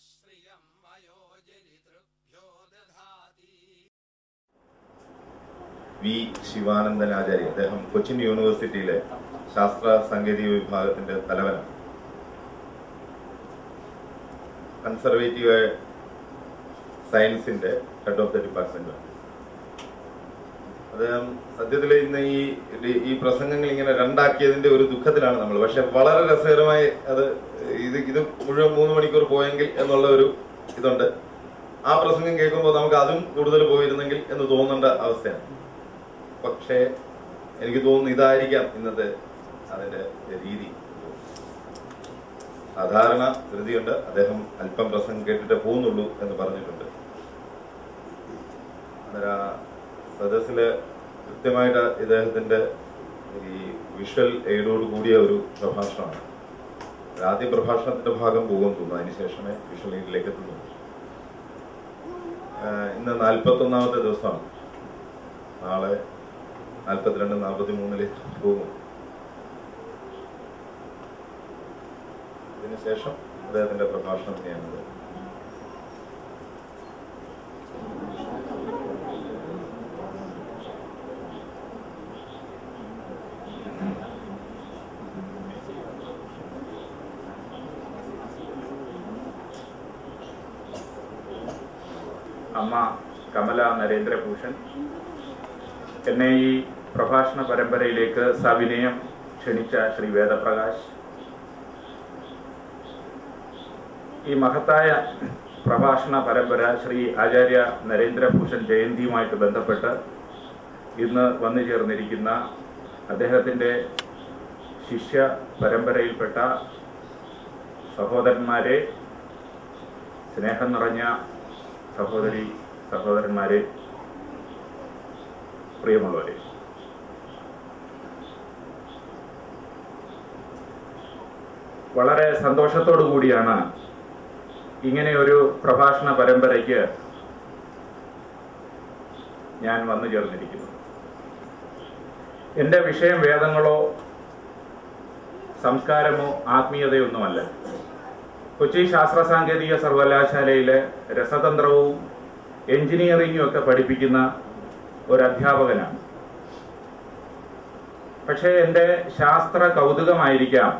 श्रियं वयोजनितृभ्यो दधाति വി ശിവാനന്ദൻ ആചാര്യ അദ്ദേഹം കൊച്ചിൻ യൂണിവേഴ്സിറ്റിയിലെ ശാസ്ത്ര സാങ്കേതിക വിഭാഗത്തിന്റെ തലവനാണ് കൺസർവേറ്റീവ് സയൻസിന്റെ ഹെഡ് ഓഫ് ദ ഡിപ്പാർട്ട്മെന്റ് അദ്ദേഹം സത്യത്തിൽ ഇന്ന് ഈ ഇത് ഈ പ്രസംഗങ്ങൾ ഇങ്ങനെ രണ്ടാക്കിയതിന്റെ ഒരു ദുഃഖത്തിലാണ് നമ്മൾ പക്ഷെ വളരെ രസകരമായി അത് ഇത് ഇത് മുഴുവൻ മൂന്ന് മണിക്കൂർ പോയെങ്കിൽ എന്നുള്ള ഒരു ഇതുണ്ട് ആ പ്രസംഗം കേൾക്കുമ്പോൾ നമുക്ക് അതും കൂടുതൽ പോയിരുന്നെങ്കിൽ എന്ന് തോന്നേണ്ട അവസ്ഥയാണ് പക്ഷേ എനിക്ക് തോന്നുന്നു ഇതായിരിക്കാം ഇന്നത്തെ അതിന്റെ രീതി സാധാരണ ധൃതിയുണ്ട് അദ്ദേഹം അല്പം പ്രസംഗം കേട്ടിട്ടേ പോകുന്നുള്ളൂ എന്ന് പറഞ്ഞിട്ടുണ്ട് അന്നേരം ആ സദസ്സില് കൃത്യമായിട്ട് ഇദ്ദേഹത്തിന്റെ ഈ വിഷ്വൽ എയ്ഡോട് കൂടിയ ഒരു പ്രഭാഷണമാണ് ആദ്യ പ്രഭാഷണത്തിന്റെ ഭാഗം പോകുമെന്ന് തോന്നുന്നു അതിനുശേഷമേ വിഷ്വൽ എയ്ഡിലേക്ക് എത്തുന്നു ആഹ് ഇന്ന് നാൽപ്പത്തി ഒന്നാമത്തെ ദിവസമാണ് നാളെ നാൽപ്പത്തിരണ്ട് നാൽപ്പത്തി മൂന്നിലേക്ക് പോകും ഇതിനുശേഷം അദ്ദേഹത്തിന്റെ പ്രഭാഷണം തന്നെയാണിത് അമ്മ കമല നരേന്ദ്രഭൂഷൺ എന്നെ ഈ പ്രഭാഷണ പരമ്പരയിലേക്ക് സവിനയം ക്ഷണിച്ച ശ്രീ വേദപ്രകാശ് ഈ മഹത്തായ പ്രഭാഷണ പരമ്പര ശ്രീ ആചാര്യ നരേന്ദ്രഭൂഷൺ ജയന്തിയുമായിട്ട് ബന്ധപ്പെട്ട് ഇന്ന് വന്നു ചേർന്നിരിക്കുന്ന അദ്ദേഹത്തിൻ്റെ ശിഷ്യ പരമ്പരയിൽപ്പെട്ട സഹോദരന്മാരെ സ്നേഹം നിറഞ്ഞ സഹോദരി സഹോദരന്മാരെ പ്രിയമുള്ളവരെ വളരെ സന്തോഷത്തോടു കൂടിയാണ് ഇങ്ങനെ ഒരു പ്രഭാഷണ പരമ്പരയ്ക്ക് ഞാൻ വന്നു ചേർന്നിരിക്കുന്നത് എൻ്റെ വിഷയം വേദങ്ങളോ സംസ്കാരമോ ആത്മീയതയൊന്നുമല്ല കൊച്ചി ശാസ്ത്ര സാങ്കേതിക സർവകലാശാലയിലെ രസതന്ത്രവും എഞ്ചിനീയറിംഗും ഒക്കെ പഠിപ്പിക്കുന്ന ഒരു അധ്യാപകനാണ് പക്ഷേ എൻ്റെ ശാസ്ത്ര കൗതുകമായിരിക്കാം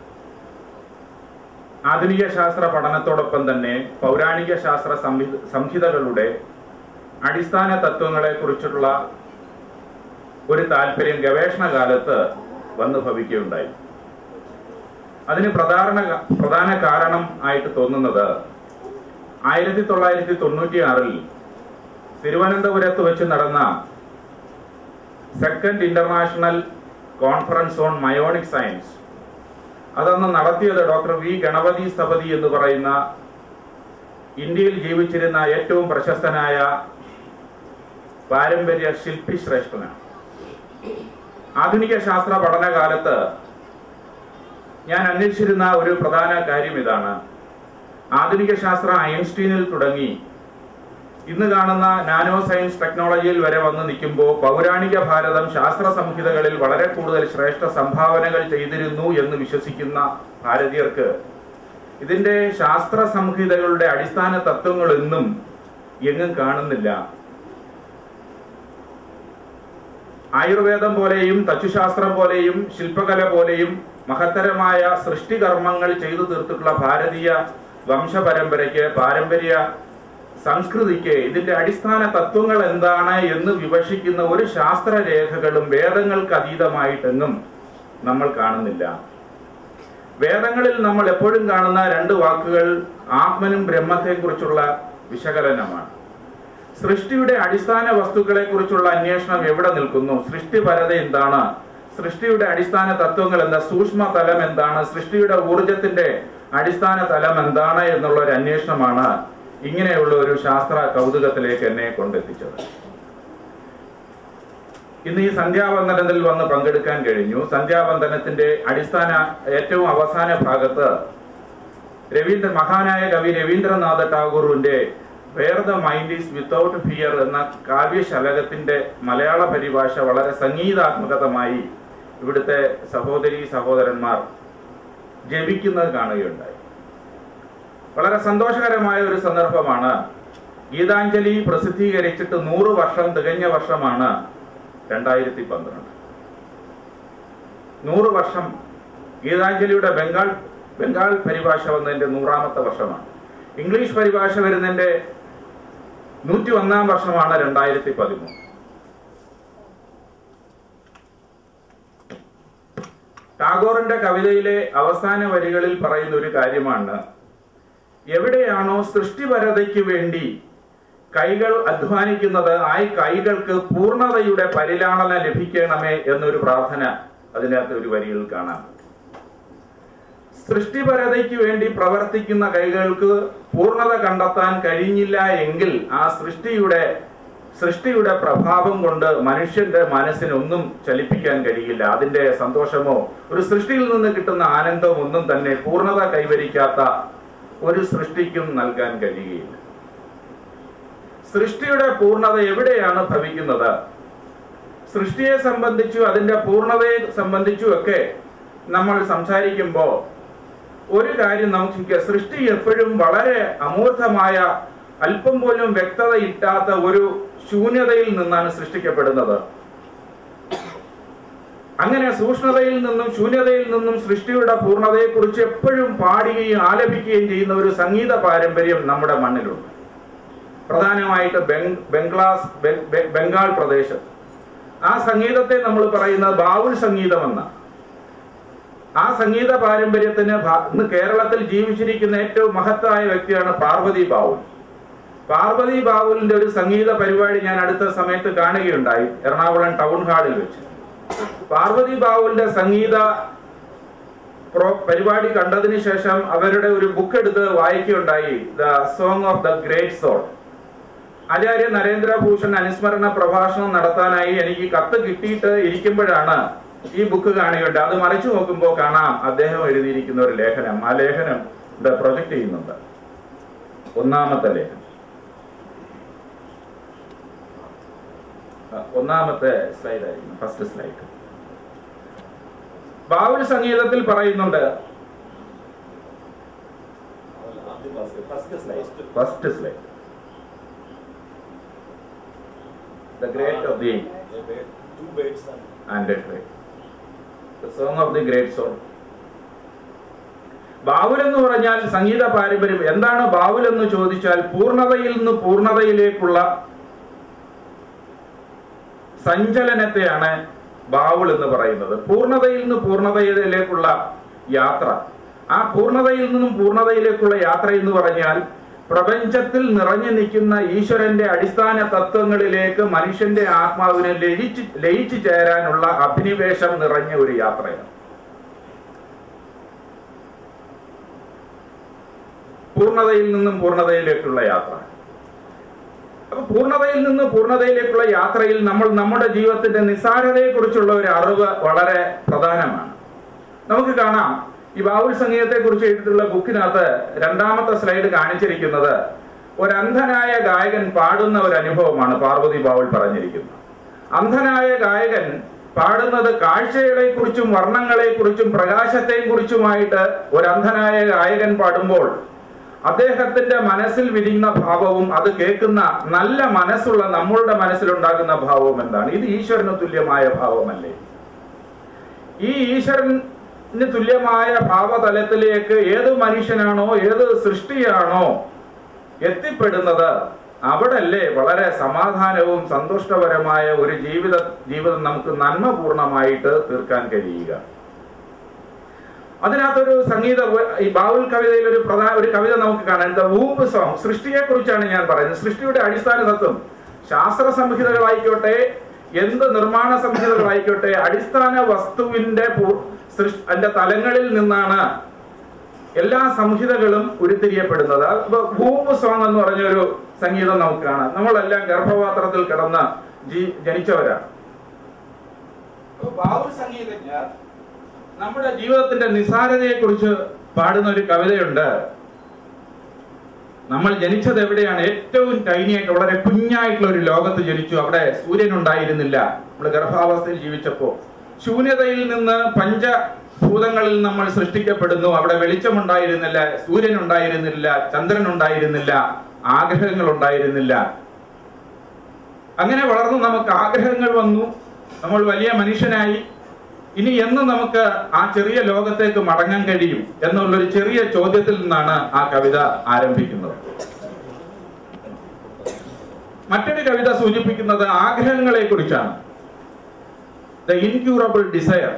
ആധുനിക ശാസ്ത്ര പഠനത്തോടൊപ്പം തന്നെ പൗരാണിക ശാസ്ത്ര സംഹി- സംഹിതകളുടെ അടിസ്ഥാന തത്വങ്ങളെ കുറിച്ചുള്ള ഒരു താല്പര്യം ഗവേഷണ കാലത്ത് വന്നു ഭവിക്കുകയുണ്ടായി അതിന് പ്രധാന പ്രധാന കാരണം ആയിട്ട് തോന്നുന്നത് ആയിരത്തി തൊള്ളായിരത്തി തൊണ്ണൂറ്റി ആറിൽ തിരുവനന്തപുരത്ത് വെച്ച് നടന്ന second international conference on Mayonic science അതന്ന് നടത്തിയത് ഡോക്ടർ വി ഗണപതി സ്ഥപതി എന്ന് പറയുന്ന ഇന്ത്യയിൽ ജീവിച്ചിരുന്ന ഏറ്റവും പ്രശസ്തനായ പാരമ്പര്യ ശില്പി ശ്രേഷ്ഠനാണ് ആധുനിക ശാസ്ത്ര പഠനകാലത്ത് ഞാൻ അന്വേഷിച്ചിരുന്ന ഒരു പ്രധാന കാര്യം ഇതാണ് ആധുനിക ശാസ്ത്ര ഐൻസ്റ്റീനിൽ തുടങ്ങി ഇന്ന് കാണുന്ന നാനോ സയൻസ് ടെക്നോളജിയിൽ വരെ വന്ന് നിൽക്കുമ്പോൾ പൗരാണിക ഭാരതം ശാസ്ത്ര സംഹിതകളിൽ വളരെ കൂടുതൽ ശ്രേഷ്ഠ സംഭാവനകൾ ചെയ്തിരുന്നു എന്ന് വിശ്വസിക്കുന്ന ഭാരതീയർക്ക് ഇതിന്റെ ശാസ്ത്ര സംഹിതകളുടെ അടിസ്ഥാന തത്വങ്ങൾ എന്നും എങ്ങും കാണുന്നില്ല ആയുർവേദം പോലെയും തച്ചുശാസ്ത്രം പോലെയും ശില്പകല പോലെയും മഹത്തരമായ സൃഷ്ടികർമ്മങ്ങൾ ചെയ്തു തീർത്തിട്ടുള്ള ഭാരതീയ വംശപരമ്പരയ്ക്ക് പാരമ്പര്യ സംസ്കൃതിക്ക് ഇതിന്റെ അടിസ്ഥാന തത്വങ്ങൾ എന്താണ് എന്ന് വിവക്ഷിക്കുന്ന ഒരു ശാസ്ത്രരേഖകളും വേദങ്ങൾക്ക് അതീതമായിട്ടെങ്ങും നമ്മൾ കാണുന്നില്ല വേദങ്ങളിൽ നമ്മൾ എപ്പോഴും കാണുന്ന രണ്ട് വാക്കുകൾ ആത്മനും ബ്രഹ്മത്തെയും കുറിച്ചുള്ള വിശകലനമാണ് സൃഷ്ടിയുടെ അടിസ്ഥാന വസ്തുക്കളെ കുറിച്ചുള്ള അന്വേഷണം എവിടെ നിൽക്കുന്നു സൃഷ്ടിപരത എന്താണ് സൃഷ്ടിയുടെ അടിസ്ഥാന തത്വങ്ങൾ എന്താ സൂക്ഷ്മ തലം എന്താണ് സൃഷ്ടിയുടെ ഊർജത്തിന്റെ അടിസ്ഥാന തലം എന്താണ് എന്നുള്ള ഒരു അന്വേഷണമാണ് ഇങ്ങനെയുള്ള ഒരു ശാസ്ത്ര കൗതുകത്തിലേക്ക് എന്നെ കൊണ്ടെത്തിച്ചത് ഇന്ന് ഈ സന്ധ്യാവന്ദനത്തിൽ വന്ന് പങ്കെടുക്കാൻ കഴിഞ്ഞു സന്ധ്യാവന്ദനത്തിന്റെ അടിസ്ഥാന ഏറ്റവും അവസാന ഭാഗത്ത് രവീന്ദ്ര മഹാനായ കവി രവീന്ദ്രനാഥ ടാഗോറിന്റെ where the mind is without fear എന്ന കാവ്യശലകത്തിന്റെ മലയാള പരിഭാഷ വളരെ സംഗീതാത്മകതമായി ഇവിടുത്തെ സഹോദരി സഹോദരന്മാർ ജപിക്കുന്നത് കാണുകയുണ്ടായി വളരെ സന്തോഷകരമായ ഒരു സന്ദർഭമാണ് ഗീതാഞ്ജലി പ്രസിദ്ധീകരിച്ചിട്ട് നൂറ് വർഷം തികഞ്ഞ വർഷമാണ് രണ്ടായിരത്തി പന്ത്രണ്ട് നൂറ് വർഷം ഗീതാഞ്ജലിയുടെ ബംഗാൾ ബംഗാൾ പരിഭാഷ വന്നതിന്റെ നൂറാമത്തെ വർഷമാണ് ഇംഗ്ലീഷ് പരിഭാഷ വരുന്നതിന്റെ നൂറ്റി ഒന്നാം വർഷമാണ് രണ്ടായിരത്തി പതിമൂന്ന് ടാഗോറിന്റെ കവിതയിലെ അവസാന വരികളിൽ പറയുന്ന ഒരു കാര്യമാണ് എവിടെയാണോ സൃഷ്ടിപരതയ്ക്ക് വേണ്ടി കൈകൾ അധ്വാനിക്കുന്നത് ആ കൈകൾക്ക് പൂർണ്ണതയുടെ പരിലാളന ലഭിക്കണമേ എന്നൊരു പ്രാർത്ഥന അതിനകത്ത് ഒരു വരിയിൽ കാണാം സൃഷ്ടിപരതയ്ക്ക് വേണ്ടി പ്രവർത്തിക്കുന്ന കൈകൾക്ക് പൂർണ്ണത കണ്ടെത്താൻ കഴിഞ്ഞില്ല എങ്കിൽ ആ സൃഷ്ടിയുടെ സൃഷ്ടിയുടെ പ്രഭാവം കൊണ്ട് മനുഷ്യന്റെ മനസ്സിനൊന്നും ചലിപ്പിക്കാൻ കഴിയില്ല അതിന്റെ സന്തോഷമോ ഒരു സൃഷ്ടിയിൽ നിന്ന് കിട്ടുന്ന ആനന്ദം ഒന്നും തന്നെ പൂർണ്ണത കൈവരിക്കാത്ത ഒരു സൃഷ്ടിക്കും നൽകാൻ കഴിയുകയില്ല സൃഷ്ടിയുടെ പൂർണ്ണത എവിടെയാണ് ഭവിക്കുന്നത് സൃഷ്ടിയെ സംബന്ധിച്ചു അതിന്റെ പൂർണ്ണതയെ സംബന്ധിച്ചും ഒക്കെ നമ്മൾ സംസാരിക്കുമ്പോൾ ഒരു കാര്യം നമുക്ക് ചിന്തിക്കുക. സൃഷ്ടി എപ്പോഴും വളരെ അമൂർത്തമായ അല്പം പോലും വ്യക്തത ഇട്ടാത്ത ഒരു ശൂന്യതയിൽ നിന്നാണ് സൃഷ്ടിക്കപ്പെടുന്നത് അങ്ങനെ സൂക്ഷ്മതയിൽ നിന്നും ശൂന്യതയിൽ നിന്നും സൃഷ്ടിയുടെ പൂർണ്ണതയെക്കുറിച്ച് എപ്പോഴും പാടുകയും ആലപിക്കുകയും ചെയ്യുന്ന ഒരു സംഗീത പാരമ്പര്യം നമ്മുടെ മണ്ണിലുണ്ട് പ്രധാനമായിട്ട് ബംഗ് ബംഗ്ലാസ് ബെ- ബെ- ബംഗാൾ പ്രദേശം ആ സംഗീതത്തെ നമ്മൾ പറയുന്നത് ബാവുൽ സംഗീതം എന്നാണ് ആ സംഗീത പാരമ്പര്യത്തിന് ഭ- ഇന്ന് കേരളത്തിൽ ജീവിച്ചിരിക്കുന്ന ഏറ്റവും മഹത്തായ വ്യക്തിയാണ് പാർവതി ബാവുൽ പാർവതി ബാവുലിന്റെ ഒരു സംഗീത പരിപാടി ഞാൻ അടുത്ത സമയത്ത് കാണുകയുണ്ടായി എറണാകുളം ടൗൺ ഹാളിൽ വെച്ച് പാർവതി ബാവുലിന്റെ സംഗീത പ്രോ- പരിപാടി കണ്ടതിന് ശേഷം അവരുടെ ഒരു ബുക്ക് എടുത്ത് വായിക്കുകയുണ്ടായി the song of the great soul Acharya Narendrabhushan അനുസ്മരണ പ്രഭാഷണം നടത്താനായി എനിക്ക് കത്ത് കിട്ടിയിട്ട് ഇരിക്കുമ്പോഴാണ് ഈ ബുക്ക് കാണുകയുണ്ട് അത് മറിച്ചു നോക്കുമ്പോൾ കാണാം അദ്ദേഹം എഴുതിയിരിക്കുന്ന ഒരു ലേഖനം ആ ലേഖനം ഇവിടെ പ്രൊജക്ട് ചെയ്യുന്നുണ്ട് ഒന്നാമത്തെ ലേഖനം ആ, ഒന്നാമത്തെ സ്ലൈഡ് ആയിരുന്നു ഫസ്റ്റ് സ്ലൈഡ് ബാവുൽ സംഗീതത്തിൽ പറയുന്നുണ്ട് first slide the great of the and a great. The song of the great soul. Baul എന്ന് പറഞ്ഞാൽ സംഗീത പാരമ്പര്യം എന്താണ് ബാവുൽ എന്ന് ചോദിച്ചാൽ പൂർണ്ണതയിൽ നിന്ന് പൂർണ്ണതയിലേക്കുള്ള സഞ്ചലനത്തെയാണ് ബാവുൾ എന്ന് പറയുന്നത് പൂർണ്ണതയിൽ നിന്ന് പൂർണ്ണതയിലേക്കുള്ള യാത്ര ആ പൂർണ്ണതയിൽ നിന്നും പൂർണ്ണതയിലേക്കുള്ള യാത്ര എന്ന് പറഞ്ഞാൽ പ്രപഞ്ചത്തിൽ നിറഞ്ഞു നിൽക്കുന്ന ഈശ്വരന്റെ അടിസ്ഥാന തത്വങ്ങളിലേക്ക് മനുഷ്യന്റെ ആത്മാവിനെ ലയിച്ച് ലയിച്ചു ചേരാനുള്ള അഭിനിവേശം നിറഞ്ഞ ഒരു യാത്രയാണ് പൂർണ്ണതയിൽ നിന്നും പൂർണ്ണതയിലേക്കുള്ള യാത്ര അപ്പൊ പൂർണ്ണതയിൽ നിന്ന് പൂർണ്ണതയിലേക്കുള്ള യാത്രയിൽ നമ്മൾ നമ്മുടെ ജീവിതത്തിന്റെ നിസ്സാരതയെ കുറിച്ചുള്ള ഒരു അറിവ് വളരെ പ്രധാനമാണ് നമുക്ക് കാണാം ഈ ബാവുൽ സംഗീതത്തെ കുറിച്ച് എഴുതിയിട്ടുള്ള ബുക്കിനകത്ത് രണ്ടാമത്തെ സ്ലൈഡ് കാണിച്ചിരിക്കുന്നത് ഒരു അന്ധനായ ഗായകൻ പാടുന്ന ഒരു അനുഭവമാണ് പാർവതി ബാവുൽ പറഞ്ഞിരിക്കുന്നത് അന്ധനായ ഗായകൻ പാടുന്നത് കാഴ്ചകളെ കുറിച്ചും വർണ്ണങ്ങളെ കുറിച്ചും പ്രകാശത്തെ കുറിച്ചുമായിട്ട് ഒരു അന്ധനായ ഗായകൻ പാടുമ്പോൾ അദ്ദേഹത്തിന്റെ മനസ്സിൽ വിരിയുന്ന ഭാവവും അത് കേൾക്കുന്ന നല്ല മനസ്സുള്ള നമ്മളുടെ മനസ്സിലുണ്ടാകുന്ന ഭാവവും എന്താണ് ഇത് ഈശ്വരന് തുല്യമായ ഭാവമല്ലേ ഈ ഈശ്വരന് തുല്യമായ ഭാവതലത്തിലേക്ക് ഏത് മനുഷ്യനാണോ ഏത് സൃഷ്ടിയാണോ എത്തിപ്പെടുന്നത് അവിടല്ലേ വളരെ സമാധാനവും സന്തുഷ്ടപരമായ ഒരു ജീവിത ജീവിതം നമുക്ക് നന്മപൂർണമായിട്ട് തീർക്കാൻ കഴിയുക അതിനകത്തൊരു സംഗീത ഈ ബാവുൽ കവിതയിൽ ഒരു പ്രധാന ഒരു കവിത നമുക്ക് കാണാം ദ വൂമ്പ് സോങ് സൃഷ്ടിയെ കുറിച്ചാണ് ഞാൻ പറയുന്നത് സൃഷ്ടിയുടെ അടിസ്ഥാന തത്വം ശാസ്ത്ര സംഹിതകളായിക്കോട്ടെ എന്ത് നിർമ്മാണ സംഹിതകളായിക്കോട്ടെ അടിസ്ഥാന വസ്തുവിന്റെ പൂ- സൃഷ്- അതിന്റെ തലങ്ങളിൽ നിന്നാണ് എല്ലാ സംഹിതകളും ഉരുത്തിരിയപ്പെടുന്നത് അപ്പൊ ഭൂമ്പ് സോങ് എന്ന് പറഞ്ഞൊരു സംഗീതം നമുക്ക് കാണാം നമ്മളെല്ലാം ഗർഭപാത്രത്തിൽ കിടന്ന് ജീ ജനിച്ചവരാണ് അപ്പൊ ബാവുൽ സംഗീതജ്ഞർ നമ്മുടെ ജീവിതത്തിന്റെ നിസാരതയെ കുറിച്ച് പാടുന്ന ഒരു കവിതയുണ്ട് നമ്മൾ ജനിച്ചത് എവിടെയാണ് ഏറ്റവും ടൈനി ആയിട്ട് വളരെ കുഞ്ഞായിട്ടുള്ള ഒരു ലോകത്ത് ജനിച്ചു അവിടെ സൂര്യൻ ഉണ്ടായിരുന്നില്ല നമ്മൾ ഗർഭാവസ്ഥയിൽ ജീവിച്ചപ്പോ ശൂന്യതയിൽ നിന്ന് പഞ്ച ഭൂതങ്ങളിൽ നമ്മൾ സൃഷ്ടിക്കപ്പെടുന്നു അവിടെ വെളിച്ചമുണ്ടായിരുന്നില്ല സൂര്യൻ ഉണ്ടായിരുന്നില്ല ചന്ദ്രൻ ഉണ്ടായിരുന്നില്ല ആഗ്രഹങ്ങൾ ഉണ്ടായിരുന്നില്ല അങ്ങനെ വളർന്നു നമുക്ക് ആഗ്രഹങ്ങൾ വന്നു നമ്മൾ വലിയ മനുഷ്യനായി ഇനി എന്ന് നമുക്ക് ആ ചെറിയ ലോകത്തേക്ക് മടങ്ങാൻ കഴിയും എന്നുള്ളൊരു ചെറിയ ചോദ്യത്തിൽ നിന്നാണ് ആ കവിത ആരംഭിക്കുന്നത് മറ്റൊരു കവിത സൂചിപ്പിക്കുന്നത് ആഗ്രഹങ്ങളെ കുറിച്ചാണ് ദ ഇൻക്യൂറബിൾ ഡിസയർ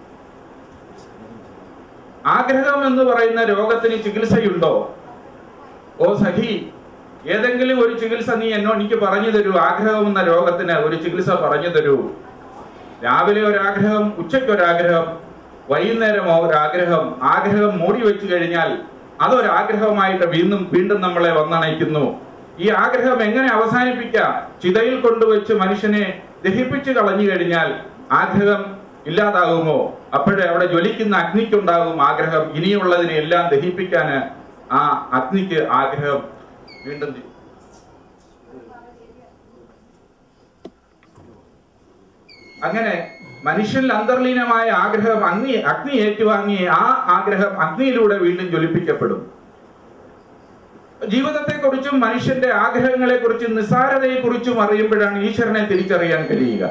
ആഗ്രഹം എന്ന് പറയുന്ന രോഗത്തിന് ചികിത്സയുണ്ടോ ഓ സഖി ഏതെങ്കിലും ഒരു ചികിത്സ നീ എന്നോ എനിക്ക് പറഞ്ഞു തരൂ ആഗ്രഹം എന്ന രോഗത്തിന് ഒരു ചികിത്സ പറഞ്ഞു തരൂ രാവിലെ ഒരാഗ്രഹം ഉച്ചയ്ക്ക് ഒരാഗ്രഹം വൈകുന്നേരമോ ഒരാഗ്രഹം ആഗ്രഹം മൂടി വെച്ചു കഴിഞ്ഞാൽ അതൊരാഗ്രഹമായിട്ട് വീണ്ടും വീണ്ടും നമ്മളെ വന്നണയ്ക്കുന്നു ഈ ആഗ്രഹം എങ്ങനെ അവസാനിപ്പിക്കാം ചിതയിൽ കൊണ്ടുവച്ച് മനുഷ്യനെ ദഹിപ്പിച്ചു കളഞ്ഞു കഴിഞ്ഞാൽ ആഗ്രഹം ഇല്ലാതാകുമോ അപ്പോഴേ അവിടെ ജ്വലിക്കുന്ന അഗ്നിക്കുണ്ടാകും ആഗ്രഹം ഇനിയുള്ളതിനെ എല്ലാം ദഹിപ്പിക്കാന് ആ അഗ്നിക്ക് ആഗ്രഹം വീണ്ടും തി- അങ്ങനെ മനുഷ്യനിൽ അന്തർലീനമായ ആഗ്രഹം അഗ്നി അഗ്നി ഏറ്റുവാങ്ങി ആ ആഗ്രഹം അഗ്നിയിലൂടെ വീണ്ടും ജ്വലിപ്പിക്കപ്പെടും ജീവിതത്തെക്കുറിച്ചും മനുഷ്യന്റെ ആഗ്രഹങ്ങളെ കുറിച്ചും നിസ്സാരതയെ കുറിച്ചും അറിയുമ്പോഴാണ് ഈശ്വരനെ തിരിച്ചറിയാൻ കഴിയുക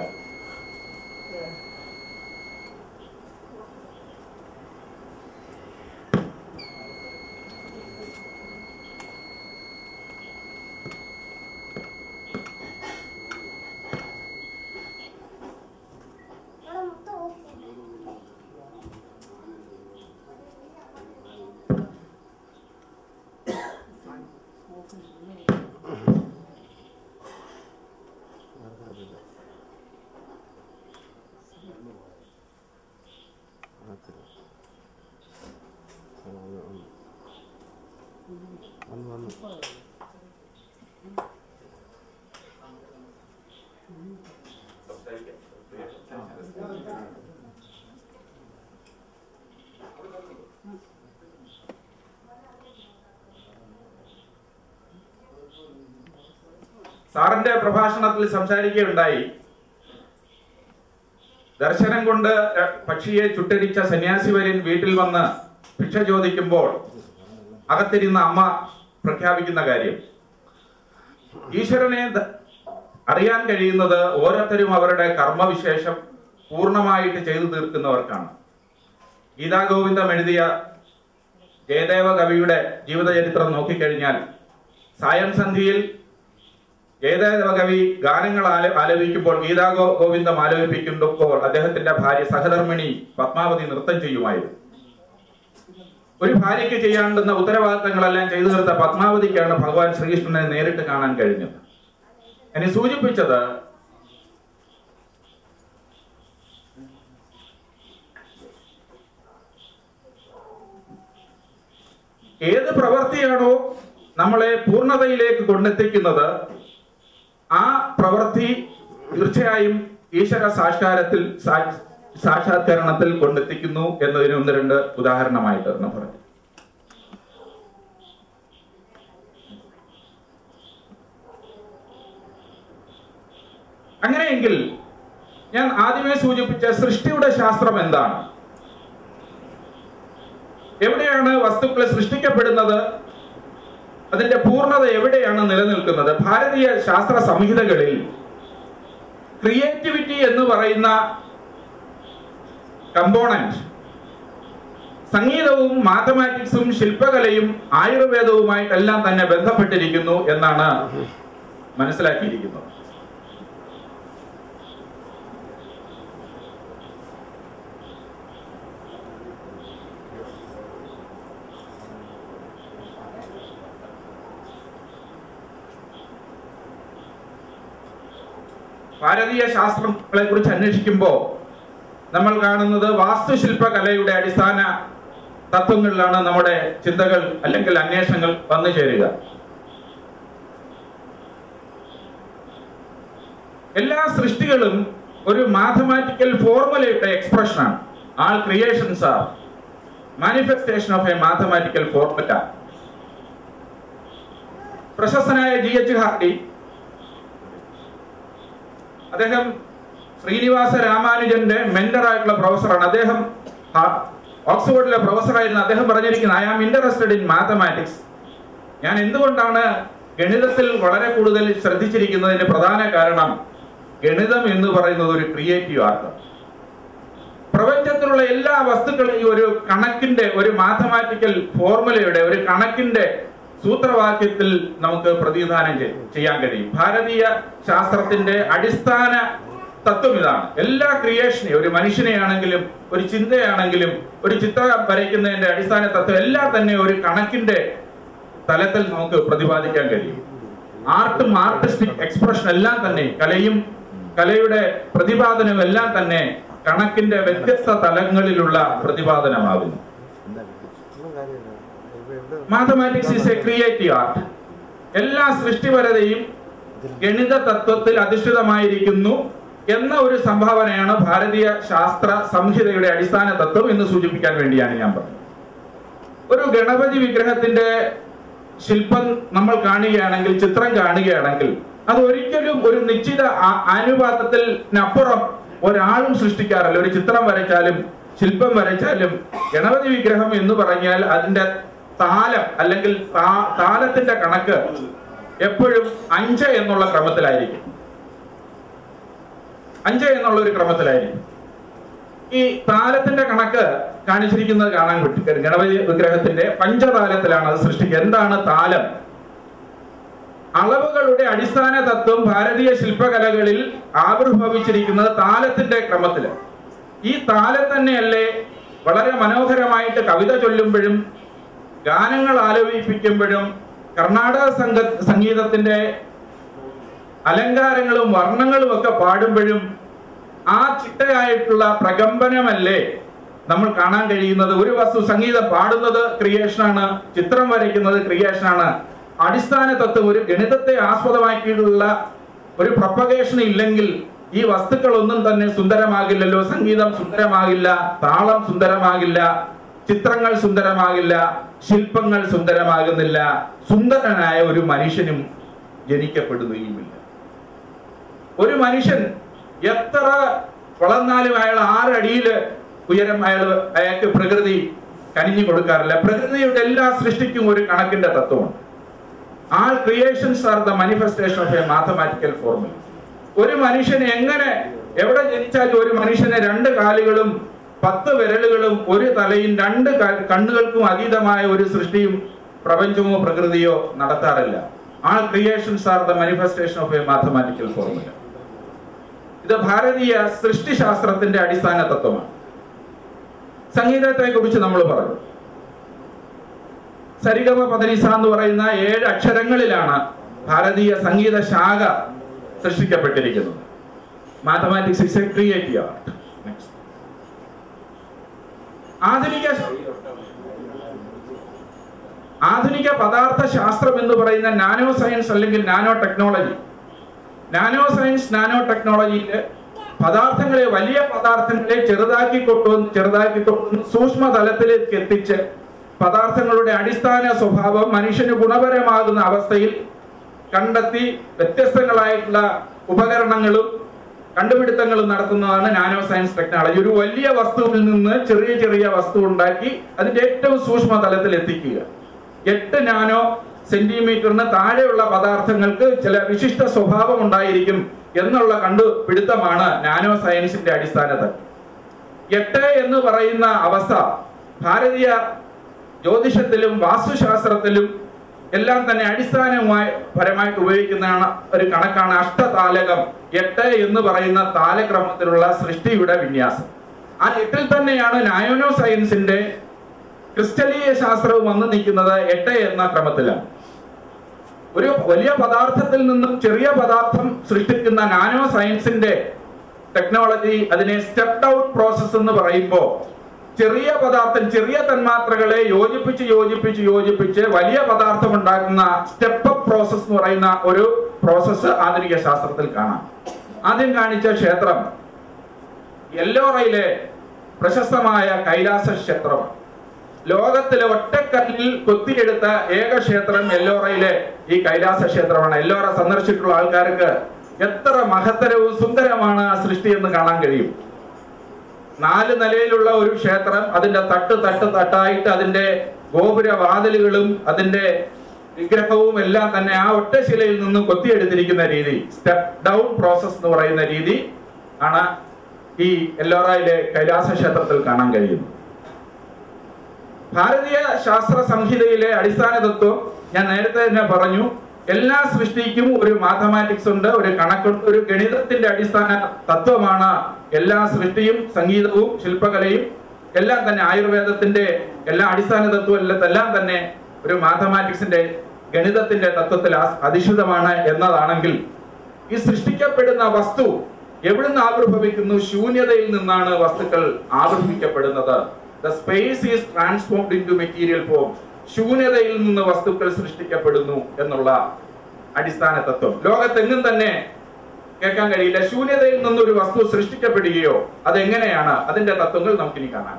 സാറിന്റെ പ്രഭാഷണത്തിൽ സംസാരിക്കുകയുണ്ടായി ദർശനം കൊണ്ട് പക്ഷിയെ ചുട്ടരിച്ച സന്യാസി വര്യൻ വീട്ടിൽ വന്ന് ഭിക്ഷ ചോദിക്കുമ്പോൾ അകത്തിരുന്ന അമ്മ പ്രഖ്യാപിക്കുന്ന കാര്യം ഈശ്വരനെ ദ- അറിയാൻ കഴിയുന്നത് ഓരോരുത്തരും അവരുടെ കർമ്മവിശേഷം പൂർണ്ണമായിട്ട് ചെയ്തു തീർക്കുന്നവർക്കാണ് ഗീതാഗോവിന്ദം എഴുതിയ ജയദേവ കവിയുടെ ജീവിതചരിത്രം നോക്കിക്കഴിഞ്ഞാൽ സായം സന്ധിയിൽ ജയദേവ കവി ഗാനങ്ങൾ ആല- ആലപിക്കുമ്പോൾ ഗീതാ ഗോ- ഗോവിന്ദം ആലപിപ്പിക്കുമ്പോൾ അദ്ദേഹത്തിന്റെ ഭാര്യ സഹധർമ്മിണി പത്മാവതി നൃത്തം ചെയ്യുമായിരുന്നു ഒരു ഭാര്യയ്ക്ക് ചെയ്യാണ്ടുന്ന ഉത്തരവാദിത്തങ്ങളെല്ലാം ചെയ്തു തീർത്ത പത്മാവതിക്കാണ് ഭഗവാൻ ശ്രീകൃഷ്ണനെ നേരിട്ട് കാണാൻ കഴിഞ്ഞത് എന്നെ സൂചിപ്പിച്ചത് ഏത് പ്രവൃത്തിയാണോ നമ്മളെ പൂർണ്ണതയിലേക്ക് കൊണ്ടെത്തിക്കുന്നത് ആ പ്രവൃത്തി തീർച്ചയായും ഈശ്വര സാക്ഷാരത്തിൽ സാ- സാക്ഷാത്കരണത്തിൽ കൊണ്ടെത്തിക്കുന്നു എന്നതിന് ഒന്ന് രണ്ട് ഉദാഹരണമായിട്ട് എന്ന് പറഞ്ഞു അങ്ങനെയെങ്കിൽ ഞാൻ ആദ്യമേ സൂചിപ്പിച്ച സൃഷ്ടിയുടെ ശാസ്ത്രം എന്താണ് എവിടെയാണ് വസ്തുക്കൾ സൃഷ്ടിക്കപ്പെടുന്നത് അതിന്റെ പൂർണ്ണത എവിടെയാണ് നിലനിൽക്കുന്നത് ഭാരതീയ ശാസ്ത്ര സംഹിതകളിൽ ക്രിയേറ്റിവിറ്റി എന്ന് പറയുന്ന കമ്പോണന്റ് സംഗീതവും മാത്തമാറ്റിക്സും ശില്പകലയും ആയുർവേദവുമായിട്ടെല്ലാം തന്നെ ബന്ധപ്പെട്ടിരിക്കുന്നു എന്നാണ് മനസ്സിലാക്കിയിരിക്കുന്നത് ഭാരതീയ ശാസ്ത്രങ്ങളെ കുറിച്ച് അന്വേഷിക്കുമ്പോൾ നമ്മൾ കാണുന്നത് വാസ്തുശില്പ കലയുടെ അടിസ്ഥാന തത്വങ്ങളിലാണ് നമ്മുടെ ചിന്തകൾ അല്ലെങ്കിൽ അന്വേഷണങ്ങൾ വന്നു ചേരുക എല്ലാ സൃഷ്ടികളും ഒരു മാത്തമാറ്റിക്കൽ ഫോർമുലയുടെ എക്സ്പ്രഷനാണ് all creations are manifestation of a mathematical formula പ്രശസ്തനായ ജി എച്ച് ഹാർഡി അദ്ദേഹം ശ്രീനിവാസ രാമാനുജന്റെ മെന്റർ ആയിട്ടുള്ള പ്രൊഫസറാണ് അദ്ദേഹം ഹാ- ഓക്സ്ഫോർഡിലെ പ്രൊഫസറായിരുന്ന അദ്ദേഹം പറഞ്ഞിരിക്കുന്നത് I am interested in mathematics ഞാൻ എന്തുകൊണ്ടാണ് ഗണിതത്തിൽ വളരെ കൂടുതൽ ശ്രദ്ധിച്ചിരിക്കുന്നതിന്റെ പ്രധാന കാരണം ഗണിതം എന്ന് പറയുന്നത് ഒരു ക്രിയേറ്റീവ് ആർട്ട് പ്രപഞ്ചത്തിലുള്ള എല്ലാ വസ്തുക്കളെയും ഒരു കണക്കിന്റെ ഒരു മാത്തമാറ്റിക്കൽ ഫോർമുലയുടെ ഒരു കണക്കിന്റെ സൂത്രവാക്യത്തിൽ നമുക്ക് പ്രതിനിധാനം ചെയ്- ചെയ്യാൻ കഴിയും ഭാരതീയ ശാസ്ത്രത്തിന്റെ അടിസ്ഥാന തത്വം ഇതാണ് എല്ലാ ക്രിയേഷനെയും ഒരു മനുഷ്യനെയാണെങ്കിലും ഒരു ചിന്തയാണെങ്കിലും ഒരു ചിത്രം വരയ്ക്കുന്നതിന്റെ അടിസ്ഥാന തത്വം എല്ലാം തന്നെ ഒരു കണക്കിന്റെ തലത്തിൽ നമുക്ക് പ്രതിപാദിക്കാൻ കഴിയും ആർട്ടും ആർട്ടിസ്റ്റിക് എക്സ്പ്രഷൻ എല്ലാം തന്നെ കലയും കലയുടെ പ്രതിപാദനവും എല്ലാം തന്നെ കണക്കിന്റെ വ്യത്യസ്ത തലങ്ങളിലുള്ള പ്രതിപാദനമാകുന്നു mathematics is a creative art എല്ലാ സൃഷ്ടിപരതയും ഗണിത തത്വത്തിൽ അധിഷ്ഠിതമായിരിക്കുന്നു എന്ന ഒരു സംഭാവനയാണ് ഭാരതീയ ശാസ്ത്ര സംഹിതയുടെ അടിസ്ഥാന തത്വം എന്ന് സൂചിപ്പിക്കാൻ വേണ്ടിയാണ് ഞാൻ പറഞ്ഞത് ഒരു ഗണപതി വിഗ്രഹത്തിന്റെ ശില്പം നമ്മൾ കാണുകയാണെങ്കിൽ ചിത്രം കാണുകയാണെങ്കിൽ അത് ഒരിക്കലും ഒരു നിശ്ചിത ആ- അനുപാതത്തിനപ്പുറം ഒരാളും സൃഷ്ടിക്കാറില്ല ഒരു ചിത്രം വരച്ചാലും ശില്പം വരച്ചാലും ഗണപതി വിഗ്രഹം എന്ന് പറഞ്ഞാൽ അതിന്റെ താലം അല്ലെങ്കിൽ താ- താലത്തിന്റെ കണക്ക് എപ്പോഴും അഞ്ച് എന്നുള്ള ക്രമത്തിലായിരിക്കും അഞ്ച് എന്നുള്ള ഒരു ക്രമത്തിലായിരിക്കും ഈ താലത്തിന്റെ കണക്ക് കാണിച്ചിരിക്കുന്നത് കാണാൻ പറ്റും ഗണപതി വിഗ്രഹത്തിന്റെ പഞ്ചതാലത്തിലാണ് അത് സൃഷ്ടിക്കുക എന്താണ് താലം അളവുകളുടെ അടിസ്ഥാന തത്വം ഭാരതീയ ശില്പകലകളിൽ ആവിർഭവിച്ചിരിക്കുന്നത് താലത്തിന്റെ ക്രമത്തില് ഈ താലം തന്നെയല്ലേ വളരെ മനോഹരമായിട്ട് കവിത ചൊല്ലുമ്പോഴും ഗാനങ്ങൾ ആലോചിപ്പിക്കുമ്പോഴും കർണാടക സംഘ സംഗീതത്തിന്റെ അലങ്കാരങ്ങളും വർണ്ണങ്ങളും ഒക്കെ പാടുമ്പോഴും ആ ചിട്ടയായിട്ടുള്ള പ്രകമ്പനമല്ലേ നമ്മൾ കാണാൻ കഴിയുന്നത് ഒരു വസ്തു സംഗീതം പാടുന്നത് ക്രിയേഷനാണ് ചിത്രം വരയ്ക്കുന്നത് ക്രിയേഷനാണ് അടിസ്ഥാന തത്വം ഒരു ഗണിതത്തെ ആസ്പദമാക്കിയിട്ടുള്ള ഒരു പ്രൊപ്പഗേഷൻ ഇല്ലെങ്കിൽ ഈ വസ്തുക്കളൊന്നും തന്നെ സുന്ദരമാകില്ലല്ലോ സംഗീതം സുന്ദരമാകില്ല താളം സുന്ദരമാകില്ല ചിത്രങ്ങൾ സുന്ദരമാകില്ല ശില്പങ്ങൾ സുന്ദരമാകുന്നില്ല സുന്ദരനായ ഒരു മനുഷ്യനും ജനിക്കപ്പെടുകയുമില്ല ഒരു മനുഷ്യൻ എത്ര വളർന്നാലും അയാൾ ആറടിയില് ഉയരം അയാൾ അയാൾക്ക് പ്രകൃതി കനിഞ്ഞു കൊടുക്കാറില്ല പ്രകൃതിയുടെ എല്ലാ സൃഷ്ടിക്കും ഒരു കണക്കിന്റെ തത്വമുണ്ട് all creations are the manifestation of a mathematical formula ഒരു മനുഷ്യനെ എങ്ങനെ എവിടെ ജനിച്ചാലും ഒരു മനുഷ്യനെ രണ്ട് കാലുകളും പത്ത് വിരലുകളും ഒരു തലയും രണ്ട് ക- കണ്ണുകൾക്കും അതീതമായ ഒരു സൃഷ്ടിയും പ്രപഞ്ചമോ പ്രകൃതിയോ നടത്താറില്ല all creations are the manifestation of a mathematical formula ഇത് ഭാരതീയ സൃഷ്ടിശാസ്ത്രത്തിന്റെ അടിസ്ഥാന തത്വമാണ് സംഗീതത്തെ കുറിച്ച് നമ്മൾ പറഞ്ഞു സരിഗമ പദനിസ എന്ന് പറയുന്ന ഏഴ് അക്ഷരങ്ങളിലാണ് ഭാരതീയ സംഗീത ശാഖ സൃഷ്ടിക്കപ്പെട്ടിരിക്കുന്നത് mathematics is a creative art ആധുനിക ആധുനിക പദാർത്ഥ ശാസ്ത്രം എന്ന് പറയുന്ന നാനോ സയൻസ് അല്ലെങ്കിൽ nano technology nano science nano ടെക്നോളജിയില് പദാർത്ഥങ്ങളെ വലിയ പദാർത്ഥങ്ങളെ ചെറുതാക്കി കൊണ്ടുവന്ന് ചെറുതാക്കി കൊണ്ടുവന്ന് സൂക്ഷ്മ തലത്തിലേക്ക് എത്തിച്ച് പദാർത്ഥങ്ങളുടെ അടിസ്ഥാന സ്വഭാവം മനുഷ്യന് ഗുണപരമാകുന്ന അവസ്ഥയിൽ കണ്ടെത്തി വ്യത്യസ്തങ്ങളായിട്ടുള്ള ഉപകരണങ്ങളും കണ്ടുപിടുത്തങ്ങളും നടത്തുന്നതാണ് നാനോ സയൻസ് ടെക്നോളജി ഒരു വലിയ വസ്തുവിൽ നിന്ന് ചെറിയ ചെറിയ വസ്തു ഉണ്ടാക്കി അതിന്റെ ഏറ്റവും സൂക്ഷ്മ തലത്തിൽ എത്തിക്കുക എട്ട് നാനോ സെന്റിമീറ്ററിന് താഴെയുള്ള പദാർത്ഥങ്ങൾക്ക് ചില വിശിഷ്ട സ്വഭാവം ഉണ്ടായിരിക്കും എന്നുള്ള കണ്ടുപിടുത്തമാണ് നാനോ സയൻസിന്റെ അടിസ്ഥാനത്തിൽ എട്ട് എന്ന് പറയുന്ന അവസ്ഥ ഭാരതീയ ജ്യോതിഷത്തിലും വാസ്തുശാസ്ത്രത്തിലും എല്ലാം തന്നെ അടിസ്ഥാനമായി പരമായിട്ട് ഉപയോഗിക്കുന്നതാണ് ഒരു കണക്കാണ് അഷ്ടതാലകം എട്ട് എന്ന് പറയുന്ന താലക്രമത്തിലുള്ള സൃഷ്ടിയുടെ വിന്യാസം ആ എട്ടിൽ തന്നെയാണ് നായോനോ സയൻസിന്റെ ക്രിസ്റ്റലീയ ശാസ്ത്രവും വന്നു നിൽക്കുന്നത് എട്ട് എന്ന ക്രമത്തിലാണ് ഒരു വലിയ പദാർത്ഥത്തിൽ നിന്നും ചെറിയ പദാർത്ഥം സൃഷ്ടിക്കുന്ന നാനോ സയൻസിന്റെ ടെക്നോളജി അതിനെ സ്റ്റെപ്പ് ഔട്ട് പ്രോസസ് എന്ന് പറയുമ്പോൾ ചെറിയ പദാർത്ഥം ചെറിയ തന്മാത്രകളെ യോജിപ്പിച്ച് യോജിപ്പിച്ച് യോജിപ്പിച്ച് വലിയ പദാർത്ഥം ഉണ്ടാക്കുന്ന സ്റ്റെപ്പ് അപ്പ് പ്രോസസ് എന്ന് പറയുന്ന ഒരു പ്രോസസ്സ് ആധുനിക ശാസ്ത്രത്തിൽ കാണാം ആദ്യം കാണിച്ച ക്ഷേത്രം എല്ലോറയിലെ പ്രശസ്തമായ കൈലാസ ക്ഷേത്രമാണ് ലോകത്തിലെ ഒറ്റക്കല്ലിൽ കൊത്തിയെടുത്ത ഏക ക്ഷേത്രം എല്ലോറയിലെ ഈ കൈലാസ ക്ഷേത്രമാണ് എല്ലോറ സന്ദർശിച്ചിട്ടുള്ള ആൾക്കാർക്ക് എത്ര മഹത്തരവും സുന്ദരമാണ് ആ സൃഷ്ടി എന്ന് കാണാൻ കഴിയും നാല് നിലയിലുള്ള ഒരു ക്ഷേത്രം അതിന്റെ തട്ട് തട്ട് തട്ടായിട്ട് അതിന്റെ ഗോപുര വാതിലുകളും അതിന്റെ വിഗ്രഹവും എല്ലാം തന്നെ ആ ഒറ്റശിലയിൽ നിന്ന് കൊത്തിയെടുത്തിരിക്കുന്ന രീതി സ്റ്റെപ്പ് ഡൗൺ പ്രോസസ് എന്ന് പറയുന്ന രീതി ആണ് ഈ എല്ലോറയിലെ കൈലാസ ക്ഷേത്രത്തിൽ കാണാൻ കഴിയുന്നത് ഭാരതീയ ശാസ്ത്ര സംഹിതയിലെ അടിസ്ഥാന തത്വം ഞാൻ നേരത്തെ തന്നെ പറഞ്ഞു എല്ലാ സൃഷ്ടിക്കും ഒരു മാത്തമാറ്റിക്സ് ഉണ്ട് ഒരു കണക്കുണ്ട് ഒരു ഗണിതത്തിന്റെ അടിസ്ഥാന തത്വമാണ് എല്ലാ സൃഷ്ടിയും സംഗീതവും ശില്പകലയും എല്ലാം തന്നെ ആയുർവേദത്തിന്റെ എല്ലാ അടിസ്ഥാന തത്വം എല്ലാം എല്ലാം തന്നെ ഒരു മാത്തമാറ്റിക്സിന്റെ ഗണിതത്തിന്റെ തത്വത്തിൽ ആസ്- അധിഷ്ഠിതമാണ് എന്നതാണെങ്കിൽ ഈ സൃഷ്ടിക്കപ്പെടുന്ന വസ്തു എവിടുന്ന് ആവിർഭവിക്കുന്നു ശൂന്യതയിൽ നിന്നാണ് വസ്തുക്കൾ ആവിർഭിക്കപ്പെടുന്നത് the space is transformed into material form ശൂന്യതയിൽ നിന്ന് വസ്തുക്കൾ സൃഷ്ടിക്കപ്പെടുന്നു എന്നുള്ള അടിസ്ഥാന തത്വം ലോകത്തെങ്ങും തന്നെ കേൾക്കാൻ കഴിയില്ല ശൂന്യതയിൽ നിന്ന് ഒരു വസ്തു സൃഷ്ടിക്കപ്പെടുകയോ അതെങ്ങനെയാണ് അതിന്റെ തത്വങ്ങൾ നമുക്കിനി കാണാം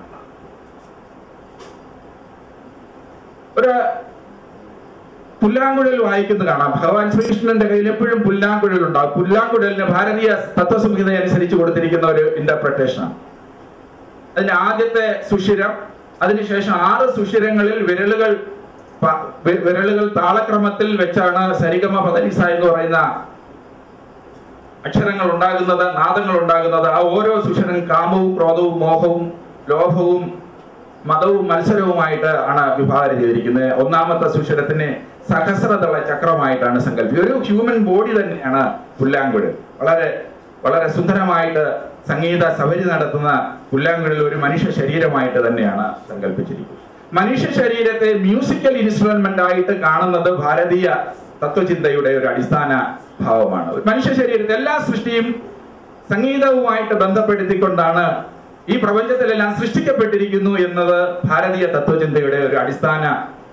ഒരു പുല്ലാങ്കുഴൽ വായിക്കുന്നത് കാണാം ഭഗവാൻ ശ്രീകൃഷ്ണന്റെ കയ്യിൽ എപ്പോഴും പുല്ലാങ്കുഴൽ ഉണ്ടാവും പുല്ലാങ്കുഴലിന് ഭാരതീയ തത്വസംഹിത അനുസരിച്ച് കൊടുത്തിരിക്കുന്ന ഒരു ഇന്റർപ്രിട്ടേഷനാണ് അതിന്റെ ആദ്യത്തെ സുഷിരം അതിനുശേഷം ആറ് സുഷിരങ്ങളിൽ വിരലുകൾ പ- വി- വിരലുകൾ താളക്രമത്തിൽ വെച്ചാണ് സരിഗമ പദനിസ എന്ന് പറയുന്ന അക്ഷരങ്ങൾ ഉണ്ടാകുന്നത് നാദങ്ങൾ ഉണ്ടാകുന്നത് ആ ഓരോ സുഷനും കാമവും ക്രോധവും മോഹവും ലോഭവും മതവും മത്സരവുമായിട്ട് ആണ് വിഭാവന ചെയ്തിരിക്കുന്നത് ഒന്നാമത്തെ സുഷിരത്തിന് സഹസ്രതള ചക്രമായിട്ടാണ് സങ്കല്പിച്ചത് ഒരു ഹ്യൂമൻ ബോഡി തന്നെയാണ് പുല്ലാങ്കുഴൽ വളരെ വളരെ സുന്ദരമായിട്ട് സംഗീത സഭരി നടത്തുന്ന പുല്ലാങ്കുഴൽ ഒരു മനുഷ്യ ശരീരമായിട്ട് തന്നെയാണ് സങ്കല്പിച്ചിരിക്കുന്നത് മനുഷ്യ ശരീരത്തെ മ്യൂസിക്കൽ ഇൻസ്ട്രുമെന്റ് ആയിട്ട് കാണുന്നത് ഭാരതീയ തത്വചിന്തയുടെ ഒരു അടിസ്ഥാന ഭാവമാണ് ഒരു മനുഷ്യ ശരീരത്തെ എല്ലാ സൃഷ്ടിയും സംഗീതവുമായിട്ട് ബന്ധപ്പെടുത്തിക്കൊണ്ടാണ് ഈ പ്രപഞ്ചത്തിലെല്ലാം സൃഷ്ടിക്കപ്പെട്ടിരിക്കുന്നു എന്നത് ഭാരതീയ തത്വചിന്തയുടെ ഒരു അടിസ്ഥാന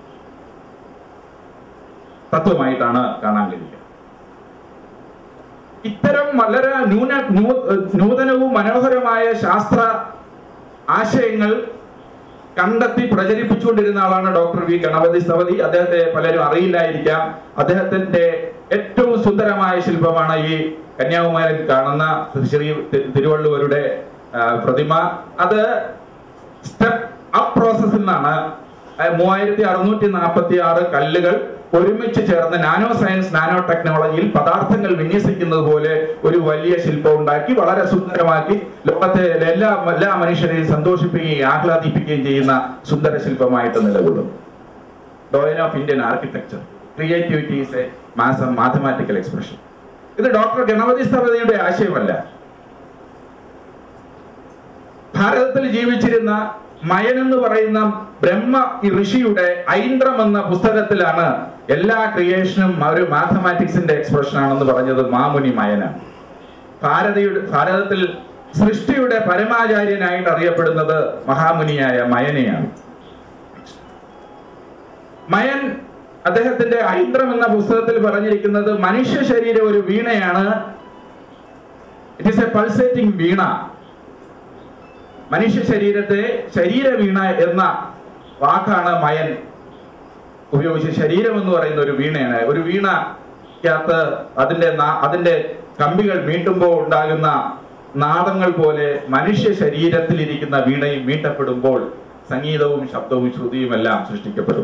തത്വമായിട്ടാണ് കാണാൻ കഴിയുക ഇത്തരം വളരെ ന്യൂന നൂ- നൂതനവും മനോഹരമായ ശാസ്ത്ര ആശയങ്ങൾ കണ്ടെത്തി പ്രചരിപ്പിച്ചുകൊണ്ടിരുന്ന ആളാണ് ഡോക്ടർ വി ഗണപതി സവതി അദ്ദേഹത്തെ പലരും അറിയില്ലായിരിക്കാം അദ്ദേഹത്തിന്റെ ഏറ്റവും സുന്ദരമായ ശില്പമാണ് ഈ കന്യാകുമാരിൽ കാണുന്ന ശ്രീ തി- തിരുവള്ളുവരുടെ ആ, പ്രതിമ അത് സ്റ്റെപ്പ് അപ്പ് പ്രോസസ്സിൽ നിന്നാണ് മൂവായിരത്തി അറുന്നൂറ്റി നാൽപ്പത്തി ആറ് കല്ലുകൾ ഒരുമിച്ച് ചേർന്ന് നാനോ സയൻസ് നാനോ ടെക്നോളജിയിൽ പദാർത്ഥങ്ങൾ വിന്യസിക്കുന്നത് പോലെ ഒരു വലിയ ശില്പം ഉണ്ടാക്കി വളരെ സുന്ദരമാക്കി ലോകത്തെ എല്ലാ എല്ലാ മനുഷ്യരെയും സന്തോഷിപ്പിക്കുകയും ആഹ്ലാദിപ്പിക്കുകയും ചെയ്യുന്ന സുന്ദര ശില്പമായിട്ട് നിലകൊള്ളുന്നു doyen of Indian architecture creativity is a മാസം മാത്തമാറ്റിക്കൽ എക്സ്പ്രഷൻ ഇത് ഡോക്ടർ ഗണപതി സ്ഥപതിയുടെ ആശയമല്ല ഭാരതത്തിൽ ജീവിച്ചിരുന്ന മയൻ എന്ന് പറയുന്ന ബ്രഹ്മ ഋഷിയുടെ ഐന്ദ്രം എന്ന പുസ്തകത്തിലാണ് എല്ലാ ക്രിയേഷനും ഒരു മാത്തമാറ്റിക്സിന്റെ എക്സ്പ്രഷൻ ആണെന്ന് പറഞ്ഞത് മാമുനി മയനാണ് ഭാരതയുടെ ഭാരതത്തിൽ സൃഷ്ടിയുടെ പരമാചാര്യനായിട്ട് അറിയപ്പെടുന്നത് മഹാമുനിയായ മയനെയാണ് മയൻ അദ്ദേഹത്തിന്റെ ഐന്ദ്രം എന്ന പുസ്തകത്തിൽ പറഞ്ഞിരിക്കുന്നത് മനുഷ്യ ശരീരം ഒരു വീണയാണ് it is a pulsating veena മനുഷ്യ ശരീരത്തെ ശരീര വീണ എന്ന വാക്കാണ് മയൻ ഉപയോഗിച്ച് ശരീരം എന്ന് പറയുന്ന ഒരു വീണയാണ് ഒരു വീണക്കകത്ത് അതിന്റെ നാ- അതിന്റെ കമ്പികൾ മീട്ടുമ്പോൾ ഉണ്ടാകുന്ന നാദങ്ങൾ പോലെ മനുഷ്യ ശരീരത്തിൽ ഇരിക്കുന്ന വീണയും മീട്ടപ്പെടുമ്പോൾ സംഗീതവും ശബ്ദവും ശ്രുതിയും എല്ലാം സൃഷ്ടിക്കപ്പെടും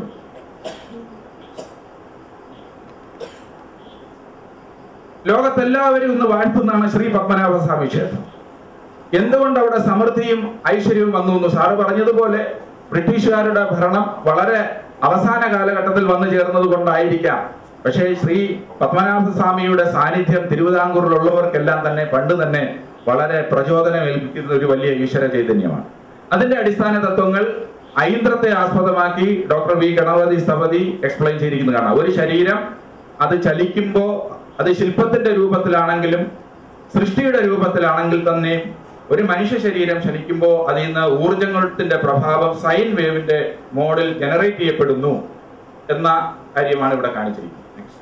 ലോകത്തെല്ലാവരും ഇന്ന് വാഴ്ത്തുന്നതാണ് ശ്രീ പത്മനാഭസ്വാമി ക്ഷേത്രം എന്തുകൊണ്ട് അവിടെ സമൃദ്ധിയും ഐശ്വര്യവും വന്നു എന്ന് സാറ് പറഞ്ഞതുപോലെ ബ്രിട്ടീഷുകാരുടെ ഭരണം വളരെ അവസാന കാലഘട്ടത്തിൽ വന്നു ചേർന്നത് കൊണ്ടായിരിക്കാം പക്ഷേ ശ്രീ പത്മനാഭസ്വാമിയുടെ സാന്നിധ്യം തിരുവിതാംകൂറിലുള്ളവർക്കെല്ലാം തന്നെ പണ്ട് തന്നെ വളരെ പ്രചോദനം ഏൽപ്പിക്കുന്ന ഒരു വലിയ ഈശ്വര ചൈതന്യമാണ് അതിന്റെ അടിസ്ഥാന തത്വങ്ങൾ ഐന്ദ്രത്തെ ആസ്പദമാക്കി doctor V Ganapati Sthapati explain ചെയ്തിരിക്കുന്നത് കാണാം ഒരു ശരീരം അത് ചലിക്കുമ്പോൾ അത് ശില്പത്തിന്റെ രൂപത്തിലാണെങ്കിലും സൃഷ്ടിയുടെ രൂപത്തിലാണെങ്കിൽ തന്നെ ഒരു മനുഷ്യ ശരീരം ചലിക്കുമ്പോൾ അതിൽ നിന്ന് ഊർജങ്ങളുടെ പ്രഭാവം സൈൻ വേവിന്റെ മോഡിൽ ജനറേറ്റ് ചെയ്യപ്പെടുന്നു എന്ന കാര്യമാണ് ഇവിടെ കാണിച്ചിരിക്കുന്നത് Next.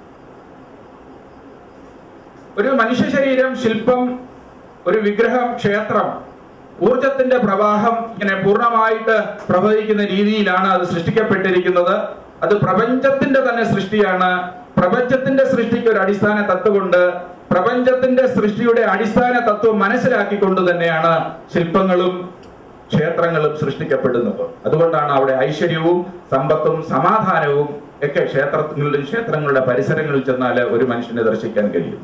ഒരു മനുഷ്യ ശരീരം ശില്പം ഒരു വിഗ്രഹം ക്ഷേത്രം ഊർജത്തിന്റെ പ്രവാഹം ഇങ്ങനെ പൂർണ്ണമായിട്ട് പ്രവഹിക്കുന്ന രീതിയിലാണ് അത് സൃഷ്ടിക്കപ്പെട്ടിരിക്കുന്നത് അത് പ്രപഞ്ചത്തിന്റെ തന്നെ സൃഷ്ടിയാണ് പ്രപഞ്ചത്തിന്റെ സൃഷ്ടിക്ക് ഒരു അടിസ്ഥാന തത്വമുണ്ട് പ്രപഞ്ചത്തിന്റെ സൃഷ്ടിയുടെ അടിസ്ഥാന തത്വം മനസ്സിലാക്കിക്കൊണ്ട് തന്നെയാണ് ശില്പങ്ങളും ക്ഷേത്രങ്ങളും സൃഷ്ടിക്കപ്പെടുന്നത് അതുകൊണ്ടാണ് അവിടെ ഐശ്വര്യവും സമ്പത്തും സമാധാനവും ഒക്കെ ക്ഷേത്രങ്ങളിലും ക്ഷേത്രങ്ങളുടെ പരിസരങ്ങളിൽ ചെന്നാൽ ഒരു മനുഷ്യനെ ദർശിക്കാൻ കഴിയും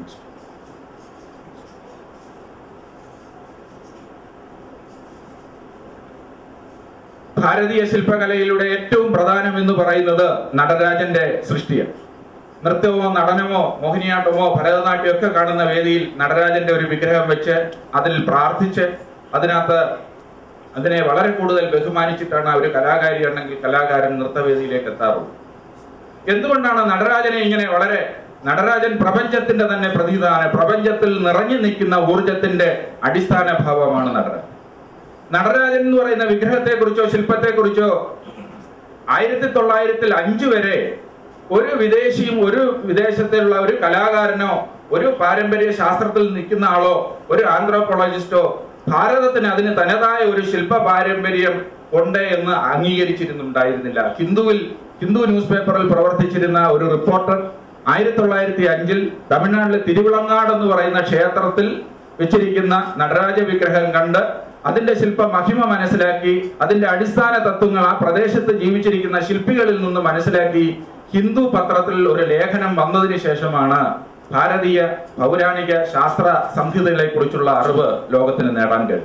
ഭാരതീയ ശില്പകലയിലൂടെ ഏറ്റവും പ്രധാനം എന്ന് പറയുന്നത് നടരാജന്റെ സൃഷ്ടിയാണ് നൃത്തമോ നടനമോ മോഹിനിയാട്ടമോ ഭരതനാട്യമോ ഒക്കെ കാണുന്ന വേദിയിൽ നടരാജന്റെ ഒരു വിഗ്രഹം വെച്ച് അതിൽ പ്രാർത്ഥിച്ച് അതിനകത്ത് അതിനെ വളരെ കൂടുതൽ ബഹുമാനിച്ചിട്ടാണ് ഒരു കലാകാരിയാണെങ്കിൽ കലാകാരൻ നൃത്തവേദിയിലേക്ക് എത്താറുള്ളത് എന്തുകൊണ്ടാണ് നടരാജനെ ഇങ്ങനെ വളരെ നടരാജൻ പ്രപഞ്ചത്തിന്റെ തന്നെ പ്രതീതാണ് പ്രപഞ്ചത്തിൽ നിറഞ്ഞു നിൽക്കുന്ന ഊർജത്തിന്റെ അടിസ്ഥാന ഭാവമാണ് നടരാജൻ നടരാജൻ എന്ന് പറയുന്ന വിഗ്രഹത്തെ കുറിച്ചോ ശില്പത്തെ കുറിച്ചോ ആയിരത്തി തൊള്ളായിരത്തിൽ അഞ്ചു വരെ ഒരു വിദേശിയും ഒരു വിദേശത്തിലുള്ള ഒരു കലാകാരനോ ഒരു പാരമ്പര്യ ശാസ്ത്രത്തിൽ നിൽക്കുന്ന ആളോ ഒരു ആന്ത്രോപോളജിസ്റ്റോ ഭാരതത്തിന് അതിന് തനതായ ഒരു ശില്പ പാരമ്പര്യം ഉണ്ട് എന്ന് അംഗീകരിച്ചിരുന്നുണ്ടായിരുന്നില്ല ഹിന്ദുവിൽ ഹിന്ദു ന്യൂസ് പേപ്പറിൽ പ്രവർത്തിച്ചിരുന്ന ഒരു റിപ്പോർട്ടർ ആയിരത്തി തൊള്ളായിരത്തി അഞ്ചിൽ തമിഴ്നാട്ടിലെ തിരുവിളങ്ങാട് എന്ന് പറയുന്ന ക്ഷേത്രത്തിൽ വെച്ചിരിക്കുന്ന നടരാജ വിഗ്രഹം കണ്ട് അതിന്റെ ശില്പ മഹിമ മനസ്സിലാക്കി അതിന്റെ അടിസ്ഥാന തത്വങ്ങൾ ആ പ്രദേശത്ത് ജീവിച്ചിരിക്കുന്ന ശില്പികളിൽ നിന്ന് മനസ്സിലാക്കി ഹിന്ദു പത്രത്തിൽ ഒരു ലേഖനം വന്നതിന് ശേഷമാണ് ഭാരതീയ പൗരാണിക ശാസ്ത്ര സംഹിതകളെ കുറിച്ചുള്ള അറിവ് ലോകത്തിന് നേടാൻ കഴിയും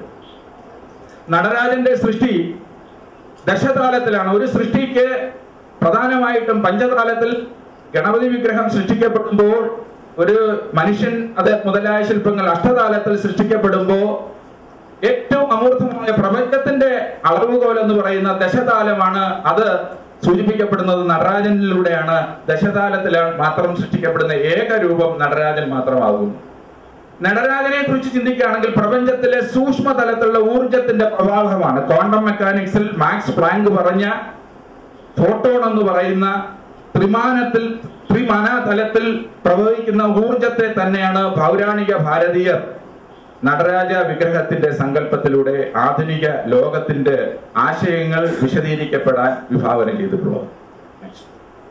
നടരാജന്റെ സൃഷ്ടി ദശതാലത്തിലാണ് ഒരു സൃഷ്ടിക്ക് പ്രധാനമായിട്ടും പഞ്ചതാലത്തിൽ ഗണപതി വിഗ്രഹം സൃഷ്ടിക്കപ്പെടുമ്പോൾ ഒരു മനുഷ്യൻ അത് മുതലായ ശില്പങ്ങൾ അഷ്ടതാലത്തിൽ സൃഷ്ടിക്കപ്പെടുമ്പോൾ ഏറ്റവും അമൂർത്തമായ പ്രപഞ്ചത്തിന്റെ അളവുകോൽ എന്ന് പറയുന്ന ദശതാലമാണ് അത് സൂചിപ്പിക്കപ്പെടുന്നത് നടരാജനിലൂടെയാണ് ദശതാലത്തിലാണ് മാത്രം സൃഷ്ടിക്കപ്പെടുന്ന ഏക രൂപം നടരാജൻ മാത്രമാകുന്നു നടരാജനെ കുറിച്ച് ചിന്തിക്കുകയാണെങ്കിൽ പ്രപഞ്ചത്തിലെ സൂക്ഷ്മ തലത്തിലുള്ള ഊർജത്തിന്റെ പ്രവാഹമാണ് ക്വാണ്ടം മെക്കാനിക്സിൽ മാക്സ് പ്ലാങ്ക് പറഞ്ഞ ഫോട്ടോൺ എന്ന് പറയുന്ന ത്രിമാനത്തിൽ ത്രിമാന തലത്തിൽ പ്രവഹിക്കുന്ന ഊർജത്തെ തന്നെയാണ് പൗരാണിക ഭാരതീയർ നടരാജ വിഗ്രഹത്തിന്റെ സങ്കല്പത്തിലൂടെ ആധുനിക ലോകത്തിന്റെ ആശയങ്ങൾ വിശദീകരിക്കപ്പെടാൻ വിഭാവന ചെയ്തിട്ടുള്ളത് Next.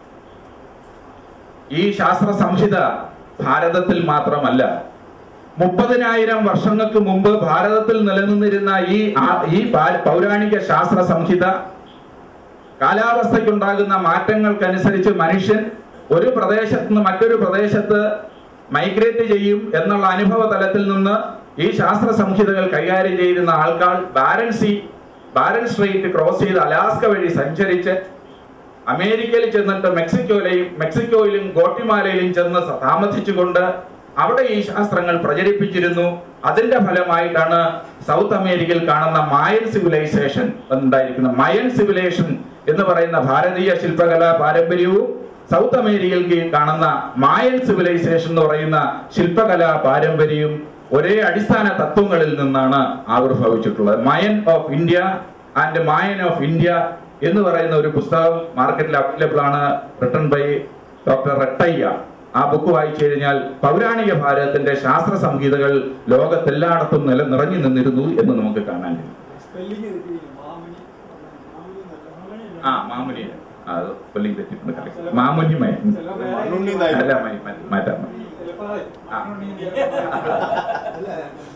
ഈ ശാസ്ത്ര സംഹിത ഭാരതത്തിൽ മാത്രമല്ല മുപ്പതിനായിരം വർഷങ്ങൾക്ക് മുമ്പ് ഭാരതത്തിൽ നിലനിന്നിരുന്ന ഈ ആ- ഈ പാ- പൗരാണിക ശാസ്ത്ര സംഹിത കാലാവസ്ഥയ്ക്കുണ്ടാകുന്ന മാറ്റങ്ങൾക്കനുസരിച്ച് മനുഷ്യൻ ഒരു പ്രദേശത്ത് നിന്ന് മറ്റൊരു പ്രദേശത്ത് മൈഗ്രേറ്റ് ചെയ്യും എന്നുള്ള അനുഭവ തലത്തിൽ നിന്ന് ഈ ശാസ്ത്ര സംഹിതകൾ കൈകാര്യം ചെയ്യുന്ന ആൾക്കാർ ബാരൻസി ബാരൻ സ്ട്രെയിറ്റ് ക്രോസ് ചെയ്ത് അലാസ്ക വഴി സഞ്ചരിച്ച് അമേരിക്കയിൽ ചെന്നിട്ട് മെക്സിക്കോയിലെയും മെക്സിക്കോയിലും ഗോട്ടിമാലയിലും ചെന്ന് സ- താമസിച്ചുകൊണ്ട് അവിടെ ഈ ശാസ്ത്രങ്ങൾ പ്രചരിപ്പിച്ചിരുന്നു അതിന്റെ ഫലമായിട്ടാണ് സൗത്ത് അമേരിക്കയിൽ കാണുന്ന മായൻ സിവിലൈസേഷൻ ഉണ്ടായിരിക്കുന്ന മയൻ സിവിലൈസേഷൻ എന്ന് പറയുന്ന ഭാരതീയ ശില്പകലാ പാരമ്പര്യവും സൗത്ത് അമേരിക്കയിൽ കാണുന്ന മായൻ സിവിലൈസേഷൻ എന്ന് പറയുന്ന ശില്പകലാ പാരമ്പര്യവും ഒരേ അടിസ്ഥാന തത്വങ്ങളിൽ നിന്നാണ് ആവിർഭവിച്ചിട്ടുള്ളത് Mayan of India and Mayan of India എന്ന് പറയുന്ന ഒരു പുസ്തകം മാർക്കറ്റിൽ അവൈലബിൾ ആണ് റിട്ടൺ ബൈ ഡോക്ടർ റെട്ടയ്യ ആ ബുക്ക് വായിച്ചു കഴിഞ്ഞാൽ പൗരാണിക ഭാരതത്തിന്റെ ശാസ്ത്ര സംഹിതകൾ ലോകത്തെല്ലായിടത്തും നില നിറഞ്ഞു നിന്നിരുന്നു എന്ന് നമുക്ക് കാണാൻ കഴിയും സ്പെല്ലിംഗ് തെറ്റിയില്ല മാമണി മാമണി എന്നല്ല. ആ മാമുനി ആ, അത് കൊല്ലിങ് തെറ്റിട്ടുണ്ട് correct. മാമുനിമയ ചില പേര് മണ്ണുണ്ണി നായർ. അല്ല മ- മ- മാറ്റാം ചിലപ്പോ ആ. മാമണി ചിലപ്പോ അല്ല.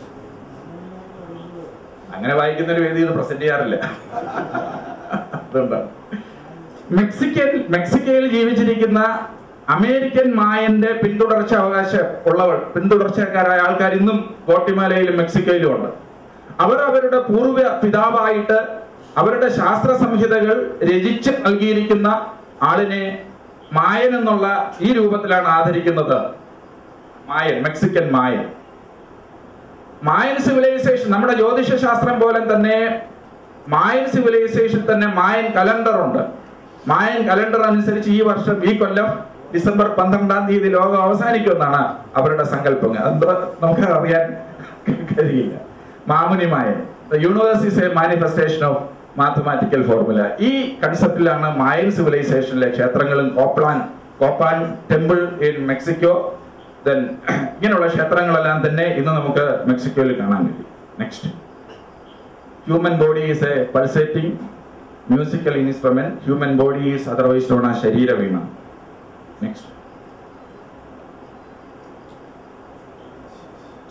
അങ്ങനെ വായിക്കുന്ന ഒരു വേദി ഇത് പ്രസന്റ് ചെയ്യാറില്ല അതുകൊണ്ടാണ് മെക്സിക്കൻ മെക്സിക്കയിൽ ജീവിച്ചിരിക്കുന്ന അമേരിക്കൻ മായന്റെ പിന്തുടർച്ച അവകാശം ഉള്ളവർ പിന്തുടർച്ചക്കാരായ ആൾക്കാർ ഇന്നും ഗോട്ടിമാലയിലും മെക്സിക്കോയിലും ഉണ്ട് അവർ അവരുടെ പൂർവ്വ പിതാവായിട്ട് അവരുടെ ശാസ്ത്ര സംഹിതകൾ രചിച്ച് നൽകിയിരിക്കുന്ന ആളിനെ മായൻ എന്നുള്ള ഈ രൂപത്തിലാണ് ആദരിക്കുന്നത് മായൻ മെക്സിക്കൻ മായൻ മായൻ സിവിലൈസേഷൻ നമ്മുടെ ജ്യോതിഷ ശാസ്ത്രം പോലെ തന്നെ മായൻ സിവിലൈസേഷൻ തന്നെ മായൻ കലണ്ടർ ഉണ്ട് മായൻ കലണ്ടർ അനുസരിച്ച് ഈ വർഷം ഈ കൊല്ലം ഡിസംബർ പന്ത്രണ്ടാം തീയതി ലോകം അവസാനിക്കുമെന്നാണ് അവരുടെ സങ്കല്പങ്ങൾ അത് നമുക്ക് അറിയാൻ കഴിയില്ല Mamuni Mayan universe is a manifestation of mathematical formula ഈ കൺസെപ്റ്റിലാണ് മായൻ സിവിലൈസേഷനിലെ ക്ഷേത്രങ്ങളും കോപ്ലാൻ Copan temple in Mexico then ഇങ്ങനെയുള്ള ക്ഷേത്രങ്ങളെല്ലാം തന്നെ ഇന്ന് നമുക്ക് മെക്സിക്കോയിൽ കാണാൻ കഴിയും next human body is a pulsating musical instrument human body is otherwise known ആ ശരീരവീണ നെക്സ്റ്റ്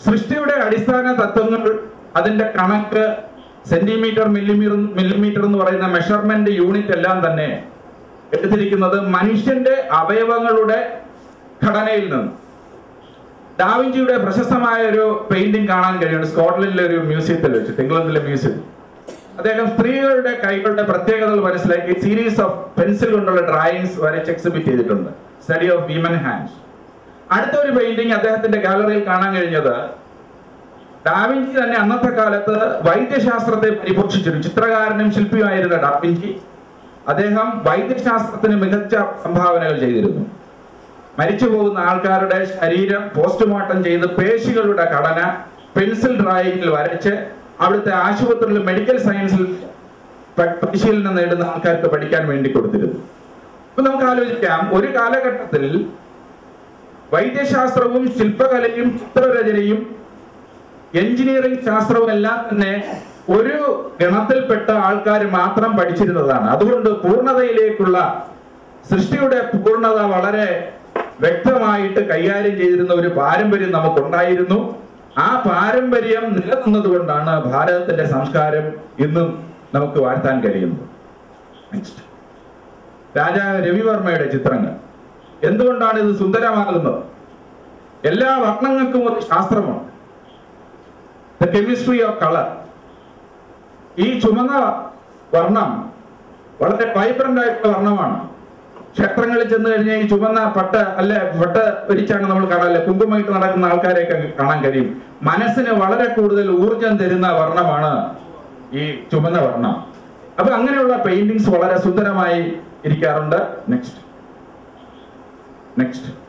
സൃഷ്ടിയുടെ അടിസ്ഥാന തത്വങ്ങൾ അതിന്റെ കണക്ക് സെന്റിമീറ്റർ മില്ലിമീറ്റർ മില്ലിമീറ്റർ എന്ന് പറയുന്ന മെഷർമെന്റ് യൂണിറ്റ് എല്ലാം തന്നെ എടുത്തിരിക്കുന്നത് മനുഷ്യന്റെ അവയവങ്ങളുടെ ഘടനയിൽ നിന്ന് ഡാവിഞ്ചിയുടെ പ്രശസ്തമായ ഒരു പെയിന്റിംഗ് കാണാൻ കഴിയുന്നുണ്ട് സ്കോട്ട്ലൻഡിലെ ഒരു മ്യൂസിയത്തിൽ വെച്ചിട്ട് ഇംഗ്ലണ്ടിലെ മ്യൂസിയം അദ്ദേഹം സ്ത്രീകളുടെ കൈകളുടെ പ്രത്യേകതകൾ മനസ്സിലാക്കി സീരീസ് ഓഫ് പെൻസിൽ കൊണ്ടുള്ള ഡ്രായിങ്സ് വരച്ച് എക്സിബിറ്റ് ചെയ്തിട്ടുണ്ട് സ്റ്റഡി ഓഫ് വിമൻ ഹാൻഡ്സ് അടുത്ത ഒരു പെയിന്റിംഗ് അദ്ദേഹത്തിന്റെ ഗാലറിയിൽ കാണാൻ കഴിഞ്ഞത് ഡാവിഞ്ചി തന്നെ അന്നത്തെ കാലത്ത് വൈദ്യശാസ്ത്രത്തെ പരിപോഷിച്ചിരുന്നു ചിത്രകാരനും ശില്പിയുമായിരുന്ന ഡാവിഞ്ചി അദ്ദേഹം വൈദ്യശാസ്ത്രത്തിന് മികച്ച സംഭാവനകൾ ചെയ്തിരുന്നു മരിച്ചു പോകുന്ന ആൾക്കാരുടെ ശരീരം പോസ്റ്റ്മോർട്ടം ചെയ്ത് പേശികളുടെ ഘടന പെൻസിൽ ഡ്രായിങ്ങിൽ വരച്ച് അവിടുത്തെ ആശുപത്രിയിൽ മെഡിക്കൽ സയൻസിൽ പ- പരിശീലനം നേടുന്ന ആൾക്കാർക്ക് പഠിക്കാൻ വേണ്ടി കൊടുത്തിരുന്നു അപ്പൊ നമുക്ക് ആലോചിക്കാം ഒരു കാലഘട്ടത്തിൽ വൈദ്യശാസ്ത്രവും ശില്പകലയും ചിത്രരചനയും എഞ്ചിനീയറിംഗ് ശാസ്ത്രവും എല്ലാം തന്നെ ഒരു ഗണത്തിൽപ്പെട്ട ആൾക്കാർ മാത്രം പഠിച്ചിരുന്നതാണ് അതുകൊണ്ട് പൂർണ്ണതയിലേക്കുള്ള സൃഷ്ടിയുടെ പൂർണ്ണത വളരെ വ്യക്തമായിട്ട് കൈകാര്യം ചെയ്തിരുന്ന ഒരു പാരമ്പര്യം നമുക്കുണ്ടായിരുന്നു ആ പാരമ്പര്യം നിലനിന്നതുകൊണ്ടാണ് ഭാരതത്തിന്റെ സംസ്കാരം ഇന്നും നമുക്ക് വാഴ്ത്താൻ കഴിയുന്നത് നെക്സ്റ്റ് രാജാ രവിവർമ്മയുടെ ചിത്രങ്ങൾ എന്തുകൊണ്ടാണ് ഇത് സുന്ദരമാകുന്നത് എല്ലാ വർണ്ണങ്ങൾക്കും ഒരു ശാസ്ത്രമുണ്ട് ദ കെമിസ്ട്രി ഓഫ് കളർ ഈ ചുമന്ന വർണ്ണം വളരെ വൈബ്രന്റ് ആയിട്ടുള്ള വർണ്ണമാണ് ക്ഷേത്രങ്ങളിൽ ചെന്ന് കഴിഞ്ഞാൽ ഈ ചുമന്ന പട്ട് അല്ല പട്ട് ഒരിച്ചാണ് നമ്മൾ കാണാല്ലേ കുങ്കുമയിട്ട് നടക്കുന്ന ആൾക്കാരെയൊക്കെ കാണാൻ കഴിയും മനസ്സിന് വളരെ കൂടുതൽ ഊർജം തരുന്ന വർണ്ണമാണ് ഈ ചുമന്ന വർണ്ണം അപ്പൊ അങ്ങനെയുള്ള പെയിന്റിങ്സ് വളരെ സുന്ദരമായി ഇരിക്കാറുണ്ട് നെക്സ്റ്റ് നെക്സ്റ്റ്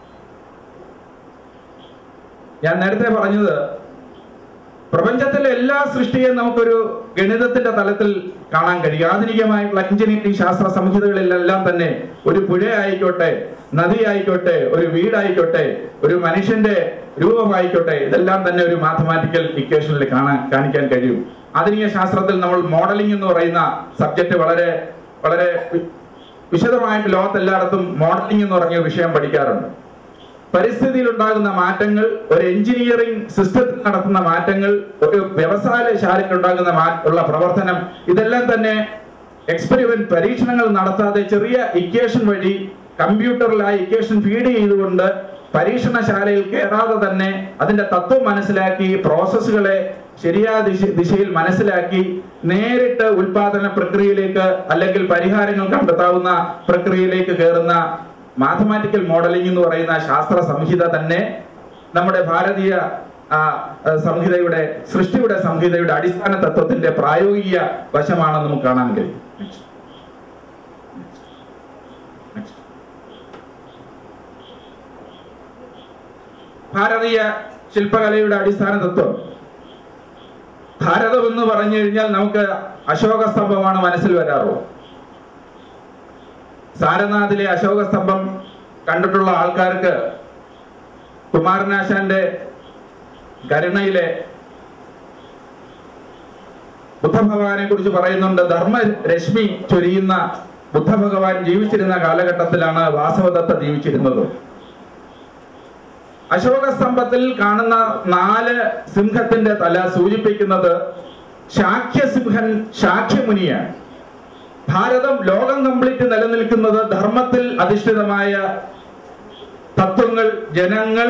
ഞാൻ നേരത്തെ പറഞ്ഞത് പ്രപഞ്ചത്തിലെ എല്ലാ സൃഷ്ടിയെ നമുക്കൊരു ഗണിതത്തിന്റെ തലത്തിൽ കാണാൻ കഴിയും ആധുനികമായിട്ടുള്ള എഞ്ചിനീയറിംഗ് ശാസ്ത്ര സംഹിതകളിലെല്ലാം തന്നെ ഒരു പുഴ ആയിക്കോട്ടെ നദി ആയിക്കോട്ടെ ഒരു വീടായിക്കോട്ടെ ഒരു മനുഷ്യന്റെ രൂപമായിക്കോട്ടെ ഇതെല്ലാം തന്നെ ഒരു മാത്തമാറ്റിക്കൽ ഇക്വേഷനിൽ കാണാൻ കാണിക്കാൻ കഴിയും ആധുനിക ശാസ്ത്രത്തിൽ നമ്മൾ മോഡലിംഗ് എന്ന് പറയുന്ന സബ്ജക്ട് വളരെ വളരെ വി- വിശദമായിട്ട് ലോകത്ത് എല്ലായിടത്തും മോഡലിംഗ് എന്ന് പറഞ്ഞ വിഷയം പഠിക്കാറുണ്ട് പരിസ്ഥിതിയിൽ ഉണ്ടാകുന്ന മാറ്റങ്ങൾ ഒരു എഞ്ചിനീയറിംഗ് സിസ്റ്റത്തിൽ നടത്തുന്ന മാറ്റങ്ങൾ ഒരു വ്യവസായശാലയിൽ ഉണ്ടാകുന്ന മാ- ഉള്ള പ്രവർത്തനം ഇതെല്ലാം തന്നെ എക്സ്പെരിമെന്റ് പരീക്ഷണങ്ങൾ നടത്താതെ ചെറിയ ഇക്വേഷൻ വഴി കമ്പ്യൂട്ടറിൽ ആ ഇക്വേഷൻ ഫീഡ് ചെയ്തുകൊണ്ട് പരീക്ഷണശാലയിൽ കയറാതെ തന്നെ അതിന്റെ തത്വം മനസ്സിലാക്കി പ്രോസസ്സുകളെ ശരിയായ ദിശ ദിശയിൽ മനസ്സിലാക്കി നേരിട്ട് ഉൽപാദന പ്രക്രിയയിലേക്ക് അല്ലെങ്കിൽ പരിഹാരങ്ങൾ കണ്ടെത്താവുന്ന പ്രക്രിയയിലേക്ക് കയറുന്ന മാത്തമാറ്റിക്കൽ മോഡലിംഗ് എന്ന് പറയുന്ന ശാസ്ത്ര സംഹിത തന്നെ നമ്മുടെ ഭാരതീയ ആ, ആ, സംഹിതയുടെ സൃഷ്ടിയുടെ സംഹിതയുടെ അടിസ്ഥാന തത്വത്തിന്റെ പ്രായോഗിക വശമാണെന്ന് നമുക്ക് കാണാൻ കഴിയും Next. Next. ഭാരതീയ ശില്പകലയുടെ അടിസ്ഥാന തത്വം ഭാരതം എന്ന് പറഞ്ഞു കഴിഞ്ഞാൽ നമുക്ക് അശോക സ്തംഭമാണ് മനസ്സിൽ വരാറുള്ളത് സാരനാഥിലെ അശോക സ്തംഭം കണ്ടിട്ടുള്ള ആൾക്കാർക്ക് കുമാരനാശാന്റെ കരുണയിലെ ബുദ്ധഭഗവാനെ കുറിച്ച് പറയുന്നുണ്ട് ധർമ്മരശ്മി ചൊരിയുന്ന ബുദ്ധഭഗവാൻ ജീവിച്ചിരുന്ന കാലഘട്ടത്തിലാണ് വാസവദത്ത ജീവിച്ചിരുന്നത് അശോക സ്തംഭത്തിൽ കാണുന്ന നാല് സിംഹത്തിന്റെ തല സൂചിപ്പിക്കുന്നത് ശാക്യസിംഹൻ ശാക്യമുനിയാണ് ഭാരതം ലോകം കംപ്ലീറ്റ് നിലനിൽക്കുന്നത് ധർമ്മത്തിൽ അധിഷ്ഠിതമായ തത്വങ്ങൾ ജനങ്ങൾ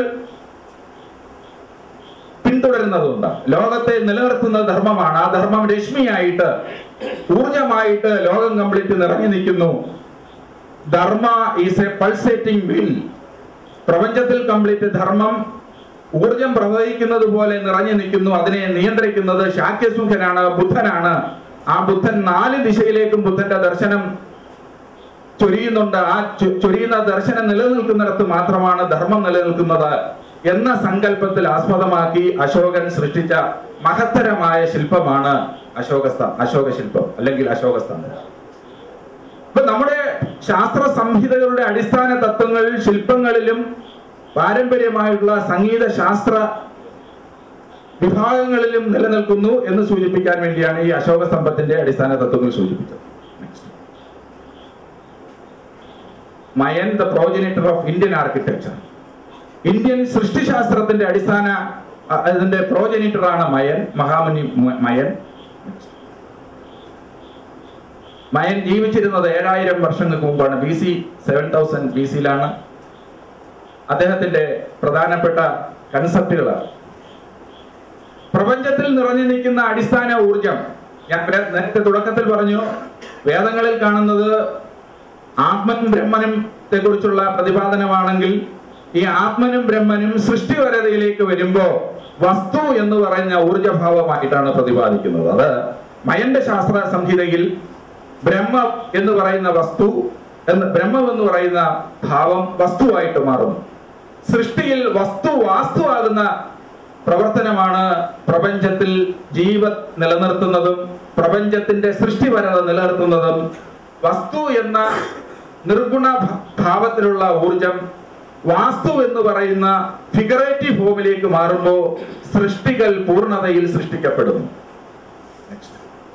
പിന്തുടരുന്നതുണ്ട് ലോകത്തെ നിലനിർത്തുന്ന ധർമ്മമാണ് ആ ധർമ്മം രശ്മിയായിട്ട് ഊർജമായിട്ട് ലോകം കംപ്ലീറ്റ് നിറഞ്ഞു നിൽക്കുന്നു dharma is a pulsating will പ്രപഞ്ചത്തിൽ കംപ്ലീറ്റ് ധർമ്മം ഊർജം പ്രവഹിക്കുന്നത് പോലെ നിറഞ്ഞു നിൽക്കുന്നു അതിനെ നിയന്ത്രിക്കുന്നത് ശാക്യസുഖനാണ് ബുദ്ധനാണ് ആ ബുദ്ധൻ നാല് ദിശയിലേക്കും ബുദ്ധന്റെ ദർശനം ചൊരിയുന്നുണ്ട് ആ ചൊ- ചൊരിയുന്ന ദർശനം നിലനിൽക്കുന്നിടത്ത് മാത്രമാണ് ധർമ്മം നിലനിൽക്കുന്നത് എന്ന സങ്കല്പത്തിൽ ആസ്പദമാക്കി അശോകൻ സൃഷ്ടിച്ച മഹത്തരമായ ശില്പമാണ് അശോകസ്ത അശോക ശില്പം അല്ലെങ്കിൽ അശോകസ്തംഭം ഇപ്പൊ നമ്മുടെ ശാസ്ത്ര സംഹിതകളുടെ അടിസ്ഥാന തത്വങ്ങൾ ശില്പങ്ങളിലും പാരമ്പര്യമായിട്ടുള്ള സംഗീത ശാസ്ത്ര വിഭാഗങ്ങളിലും നിലനിൽക്കുന്നു എന്ന് സൂചിപ്പിക്കാൻ വേണ്ടിയാണ് ഈ അശോക സ്തംഭത്തിന്റെ അടിസ്ഥാന തത്വങ്ങൾ സൂചിപ്പിച്ചത് Next. Mayan the progenitor of Indian architecture Indian സൃഷ്ടിശാസ്ത്രത്തിന്റെ അടിസ്ഥാന അ- അതിന്റെ പ്രോജനിറ്ററാണ് മയൻ മഹാമുനി മ- മയൻ മയൻ ജീവിച്ചിരുന്നത് ഏഴായിരം വർഷങ്ങൾക്ക് മുമ്പാണ് B C seven thousand B സിയിലാണ് അദ്ദേഹത്തിന്റെ പ്രധാനപ്പെട്ട കൺസെപ്റ്റുകളാണ് പ്രപഞ്ചത്തിൽ നിറഞ്ഞു നിൽക്കുന്ന അടിസ്ഥാന ഊർജം ഞാൻ പ്ര- നേരത്തെ തുടക്കത്തിൽ പറഞ്ഞു വേദങ്ങളിൽ കാണുന്നത് ആത്മനും ബ്രഹ്മനും കുറിച്ചുള്ള പ്രതിപാദനമാണെങ്കിൽ ഈ ആത്മനും ബ്രഹ്മനും സൃഷ്ടിപരതയിലേക്ക് വരുമ്പോ വസ്തു എന്ന് പറയുന്ന ഊർജഭാവമായിട്ടാണ് പ്രതിപാദിക്കുന്നത് അത് മയന്റെ ശാസ്ത്ര സംഹിതയിൽ ബ്രഹ്മ എന്ന് പറയുന്ന വസ്തു എന്ന് ബ്രഹ്മം എന്ന് പറയുന്ന ഭാവം വസ്തുവായിട്ട് മാറുന്നു സൃഷ്ടിയിൽ വസ്തു വാസ്തുവാകുന്ന പ്രവർത്തനമാണ് പ്രപഞ്ചത്തിൽ ജീവ നിലനിർത്തുന്നതും പ്രപഞ്ചത്തിന്റെ സൃഷ്ടിപരത നിലനിർത്തുന്നതും വസ്തു എന്ന നിർഗുണ ഭ- ഭാവത്തിലുള്ള ഊർജം വാസ്തു എന്ന് പറയുന്ന ഫിഗറേറ്റീവ് ഫോമിലേക്ക് മാറുമ്പോൾ സൃഷ്ടികൾ പൂർണ്ണതയിൽ സൃഷ്ടിക്കപ്പെടുന്നു Next.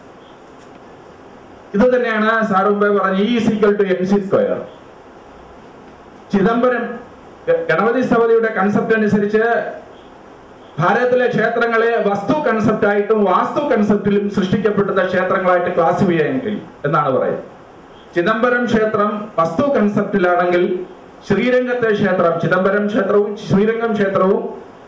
ഇത് തന്നെയാണ് സാർ മുമ്പേ പറഞ്ഞ E equal to M C square Chidambaram ഗ- ഗണപതി സമിതിയുടെ കൺസെപ്റ്റ് അനുസരിച്ച് ഭാരതത്തിലെ ക്ഷേത്രങ്ങളെ വസ്തു കൺസെപ്റ്റായിട്ടും വാസ്തു കൺസെപ്റ്റിലും സൃഷ്ടിക്കപ്പെടുന്ന ക്ഷേത്രങ്ങളായിട്ട് ക്ലാസിഫൈ ചെയ്യാൻ കഴിയും എന്നാണ് പറയുന്നത് ചിദംബരം ക്ഷേത്രം വസ്തു കൺസെപ്റ്റിലാണെങ്കിൽ ശ്രീരംഗത്തെ ക്ഷേത്രം ചിദംബരം ക്ഷേത്രവും ശ്രീരംഗം ക്ഷേത്രവും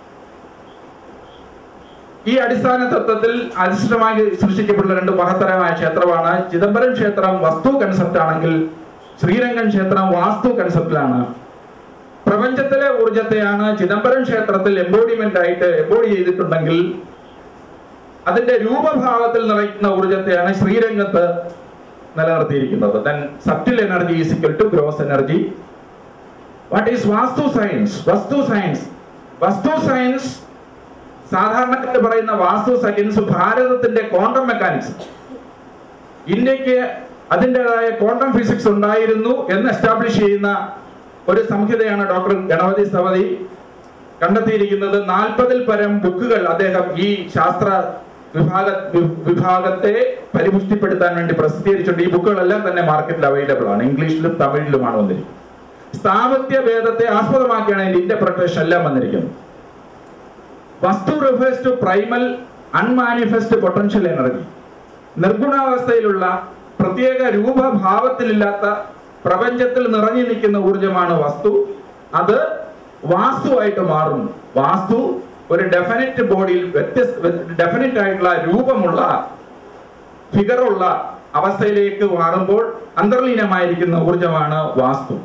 ഈ അടിസ്ഥാന തത്വത്തിൽ അധിഷ്ഠിതമായി സൃഷ്ടിക്കപ്പെടുന്ന രണ്ട് മഹത്തരമായ ക്ഷേത്രമാണ് ചിദംബരം ക്ഷേത്രം വസ്തു കൺസെപ്റ്റ് ആണെങ്കിൽ ശ്രീരംഗം ക്ഷേത്രം വാസ്തു കൺസെപ്റ്റിലാണ് പ്രപഞ്ചത്തിലെ ഊർജത്തെയാണ് ചിദംബരം ക്ഷേത്രത്തിൽ എംബോഡിമെന്റ് ആയിട്ട് എംബോഡി ചെയ്തിട്ടുണ്ടെങ്കിൽ അതിന്റെ രൂപഭാവത്തിൽ നിറയ്ക്കുന്ന ഊർജത്തെയാണ് ശ്രീരംഗത്ത് നിലനിർത്തിയിരിക്കുന്നത് then subtle energy is equal to gross energy what is vaastu science vastu science vastu science സാധാരണക്കാർ പറയുന്ന വാസ്തു സയൻസ് ഭാരതത്തിന്റെ ക്വാണ്ടം മെക്കാനിക്സ് ഇന്ത്യക്ക് അതിൻ്റെതായ ക്വാണ്ടം ഫിസിക്സ് ഉണ്ടായിരുന്നു എന്ന് എസ്റ്റാബ്ലിഷ് ചെയ്യുന്ന ഒരു സംഹിതയാണ് ഡോക്ടർ ഗണപതി സവതി കണ്ടെത്തിയിരിക്കുന്നത് നാൽപ്പതിൽ പരം ബുക്കുകൾ അദ്ദേഹം ഈ ശാസ്ത്ര വിഭാഗ വി- വിഭാഗത്തെ പരിപുഷ്ടിപ്പെടുത്താൻ വേണ്ടി പ്രസിദ്ധീകരിച്ചിട്ടുണ്ട് ഈ ബുക്കുകളെല്ലാം തന്നെ മാർക്കറ്റിൽ അവൈലബിൾ ആണ് ഇംഗ്ലീഷിലും തമിഴിലുമാണ് വന്നിരിക്കുന്നത് സ്ഥാപത്യ ഭേദത്തെ ആസ്പദമാക്കിയാണ് ഇതിന്റെ ഇന്റർപ്രിട്ടേഷൻ എല്ലാം വന്നിരിക്കുന്നത് vastu refers to primal unmanifest potential energy നിർഗുണാവസ്ഥയിലുള്ള പ്രത്യേക രൂപഭാവത്തിലില്ലാത്ത പ്രപഞ്ചത്തിൽ നിറഞ്ഞു നിൽക്കുന്ന ഊർജമാണ് വസ്തു അത് വാസ്തുവായിട്ട് മാറുന്നു വാസ്തു ഒരു ഡെഫിനറ്റ് ബോഡിയിൽ വ്യത്യസ്ത ഡെഫിനറ്റ് ആയിട്ടുള്ള രൂപമുള്ള ഫിഗറുള്ള അവസ്ഥയിലേക്ക് മാറുമ്പോൾ അന്തർലീനമായിരിക്കുന്ന ഊർജമാണ് വാസ്തു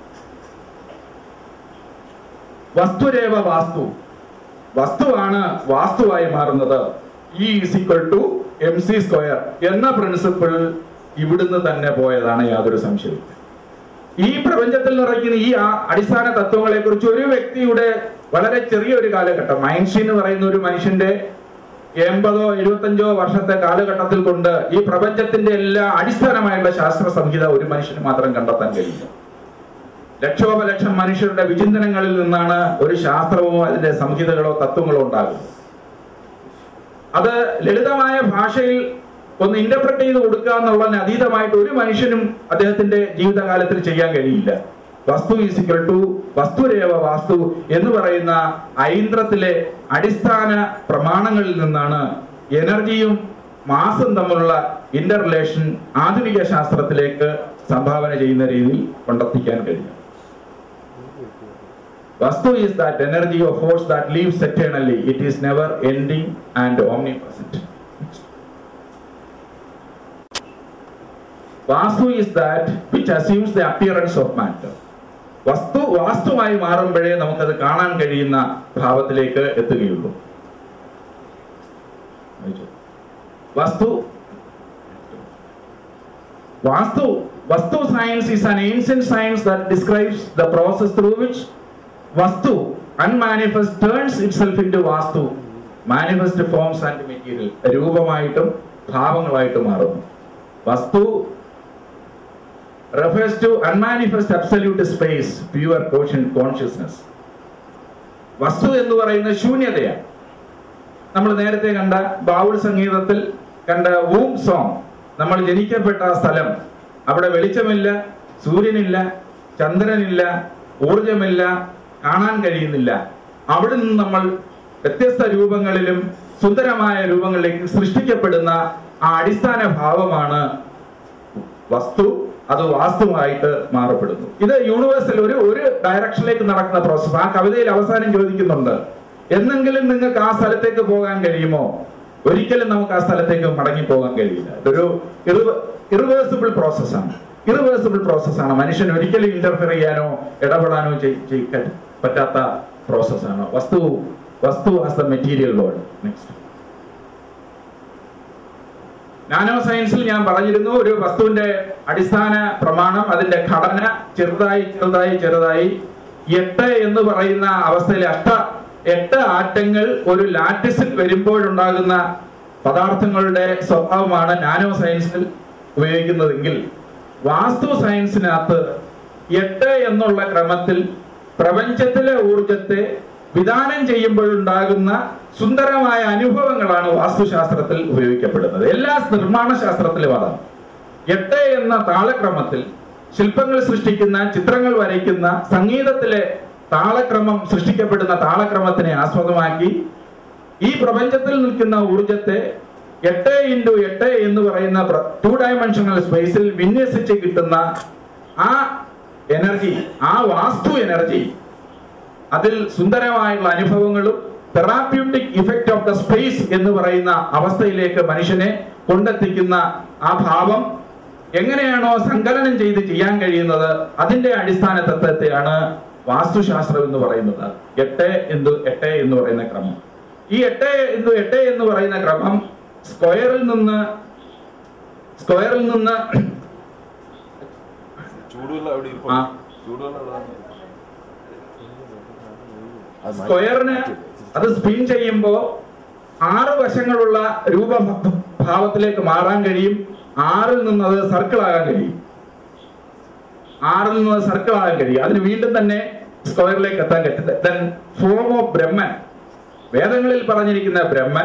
വസ്തുരേവ വാസ്തു വസ്തുവാണ് വാസ്തുവായി മാറുന്നത് E is equal to M C square എന്ന പ്രിൻസിപ്പിൾ ഇവിടുന്ന് തന്നെ പോയതാണ് യാതൊരു സംശയവും ഈ പ്രപഞ്ചത്തിൽ നിറയ്ക്കുന്ന ഈ ആ അടിസ്ഥാന തത്വങ്ങളെ കുറിച്ച് ഒരു വ്യക്തിയുടെ വളരെ ചെറിയൊരു കാലഘട്ടം ഐൻസ്റ്റീൻ എന്ന് പറയുന്ന ഒരു മനുഷ്യന്റെ എൺപതോ എഴുപത്തഞ്ചോ വർഷത്തെ കാലഘട്ടത്തിൽ കൊണ്ട് ഈ പ്രപഞ്ചത്തിന്റെ എല്ലാ അടിസ്ഥാനമായുള്ള ശാസ്ത്ര സംഹിത ഒരു മനുഷ്യന് മാത്രം കണ്ടെത്താൻ കഴിയില്ല ലക്ഷോപലക്ഷം മനുഷ്യരുടെ വിചിന്തനങ്ങളിൽ നിന്നാണ് ഒരു ശാസ്ത്രമോ അതിന്റെ സംഹിതകളോ തത്വങ്ങളോ ഉണ്ടാകുന്നത് അത് ലളിതമായ ഭാഷയിൽ ഒന്ന് ഇന്റർപ്രറ്റ് ചെയ്ത് കൊടുക്കുക എന്നുള്ളതിന് അതീതമായിട്ട് ഒരു മനുഷ്യനും അദ്ദേഹത്തിന്റെ ജീവിതകാലത്തിൽ ചെയ്യാൻ കഴിയില്ല വസ്തു ഈസിക്വൽ ടു വസ്തുരേവ വാസ്തു എന്ന് പറയുന്ന ഐന്ദ്രത്തിലെ അടിസ്ഥാന പ്രമാണങ്ങളിൽ നിന്നാണ് എനർജിയും മാസും തമ്മിലുള്ള ഇന്റർ റിലേഷൻ ആധുനിക ശാസ്ത്രത്തിലേക്ക് സംഭാവന ചെയ്യുന്ന രീതിയിൽ കണ്ടെത്തിക്കാൻ കഴിയും Vastu is that energy or force that lives eternally. It is never ending and omnipresent. Vastu is that which assumes the appearance of matter. വസ്തു വാസ്തുവായി മാറുമ്പോഴേ നമുക്കത് കാണാൻ കഴിയുന്ന ഭാവത്തിലേക്ക് എത്തുകയുള്ളൂ vastu vaastu vastu science is an ancient science that describes the process through which vastu unmanifest turns itself into vaastu manifest forms and material രൂപമായിട്ടും ഭാവങ്ങളായിട്ടും മാറുന്നു vastu refers to unmanifest absolute space pure quotient consciousness വസ്തു എന്ന് പറയുന്ന ശൂന്യതയാണ് നമ്മൾ നേരത്തെ കണ്ട ബാവുൾ സംഗീതത്തിൽ കണ്ട വൂം സോങ് നമ്മൾ ജനിക്കപ്പെട്ട ആ സ്ഥലം അവിടെ വെളിച്ചമില്ല സൂര്യനില്ല ചന്ദ്രനില്ല ഊർജമില്ല കാണാൻ കഴിയുന്നില്ല അവിടെ നിന്ന് നമ്മൾ വ്യത്യസ്ത രൂപങ്ങളിലും സുന്ദരമായ രൂപങ്ങളിലേക്ക് സൃഷ്ടിക്കപ്പെടുന്ന ആ അടിസ്ഥാന ഭാവമാണ് വസ്തു അത് വാസ്തുവായിട്ട് മാറപ്പെടുന്നു ഇത് യൂണിവേഴ്സൽ ഒരു ഒരു ഡയറക്ഷനിലേക്ക് നടക്കുന്ന പ്രോസസ് ആ കവിതയിൽ അവസാനം ചോദിക്കുന്നുണ്ട് എന്നെങ്കിലും നിങ്ങൾക്ക് ആ സ്ഥലത്തേക്ക് പോകാൻ കഴിയുമോ ഒരിക്കലും നമുക്ക് ആ സ്ഥലത്തേക്ക് മടങ്ങി പോകാൻ കഴിയില്ല ഇതൊരു ഇറിവേഴ്സിബിൾ പ്രോസസ്സാണ് ഇറിവേഴ്സിബിൾ പ്രോസസ്സാണ് മനുഷ്യൻ ഒരിക്കലും ഇന്റർഫിയർ ചെയ്യാനോ ഇടപെടാനോ ചെയ്- ചെയ്യിക്കാൻ പറ്റാത്ത പ്രോസസ്സാണ് vastu vastu as the material world next nano സയൻസിൽ ഞാൻ പറഞ്ഞിരുന്നു ഒരു വസ്തുവിന്റെ അടിസ്ഥാന പ്രമാണം അതിന്റെ ഘടന ചെറുതായി ചെറുതായി ചെറുതായി എട്ട് എന്ന് പറയുന്ന അവസ്ഥയിൽ അഷ്ട എട്ട് ആറ്റങ്ങൾ ഒരു ലാറ്റിസിൽ വരുമ്പോഴുണ്ടാകുന്ന പദാർത്ഥങ്ങളുടെ സ്വഭാവമാണ് നാനോ സയൻസിൽ ഉപയോഗിക്കുന്നതെങ്കിൽ വാസ്തു സയൻസിനകത്ത് എട്ട് എന്നുള്ള ക്രമത്തിൽ പ്രപഞ്ചത്തിലെ ഊർജത്തെ വിധാനം ചെയ്യുമ്പോഴുണ്ടാകുന്ന സുന്ദരമായ അനുഭവങ്ങളാണ് വാസ്തുശാസ്ത്രത്തിൽ ഉപയോഗിക്കപ്പെടുന്നത് എല്ലാ നിർമ്മാണ ശാസ്ത്രത്തിലും അതാണ് എട്ട് എന്ന താളക്രമത്തിൽ ശില്പങ്ങൾ സൃഷ്ടിക്കുന്ന ചിത്രങ്ങൾ വരയ്ക്കുന്ന സംഗീതത്തിലെ താളക്രമം സൃഷ്ടിക്കപ്പെടുന്ന താളക്രമത്തിനെ ആസ്പദമാക്കി ഈ പ്രപഞ്ചത്തിൽ നിൽക്കുന്ന ഊർജത്തെ എട്ട് ഇൻറ്റു എട്ട് എന്ന് പറയുന്ന ടു ഡയമെൻഷണൽ സ്പേസിൽ വിന്യസിച്ച് കിട്ടുന്ന ആ എനർജി ആ വാസ്തു എനർജി അതിൽ സുന്ദരമായുള്ള അനുഭവങ്ങളും therapeutic effect of the space എന്ന് പറയുന്ന അവസ്ഥയിലേക്ക് മനുഷ്യനെ കൊണ്ടെത്തിക്കുന്ന ആ ഭാവം എങ്ങനെയാണോ സങ്കലനം ചെയ്ത് ചെയ്യാൻ കഴിയുന്നത് അതിന്റെ അടിസ്ഥാന തത്വത്തെയാണ് വാസ്തുശാസ്ത്രം എന്ന് പറയുന്നത് എട്ട് എന്ത് എട്ട് എന്ന് പറയുന്ന ക്രമം ഈ എട്ട് എന്ത് എട്ട് എന്ന് പറയുന്ന ക്രമം സ്ക്വയറിൽ നിന്ന് സ്ക്വയറിൽ നിന്ന് ചൂടുവെള്ളം അവിടെ ആ. ചൂടുവെള്ളം അവിടെ സ്ക്വയറിന് അത് സ്പിൻ ചെയ്യുമ്പോ ആറ് വശങ്ങളുള്ള രൂപ ഭാവത്തിലേക്ക് മാറാൻ കഴിയും ആറിൽ നിന്ന് അത് സർക്കിൾ ആകാൻ കഴിയും ആറിൽ നിന്ന് സർക്കിൾ ആകാൻ കഴിയും അതിന് വീണ്ടും തന്നെ സ്ക്വയറിലേക്ക് എത്താൻ കഴിയും ഫോം ഓഫ് ബ്രഹ്മൻ വേദങ്ങളിൽ പറഞ്ഞിരിക്കുന്ന ബ്രഹ്മൻ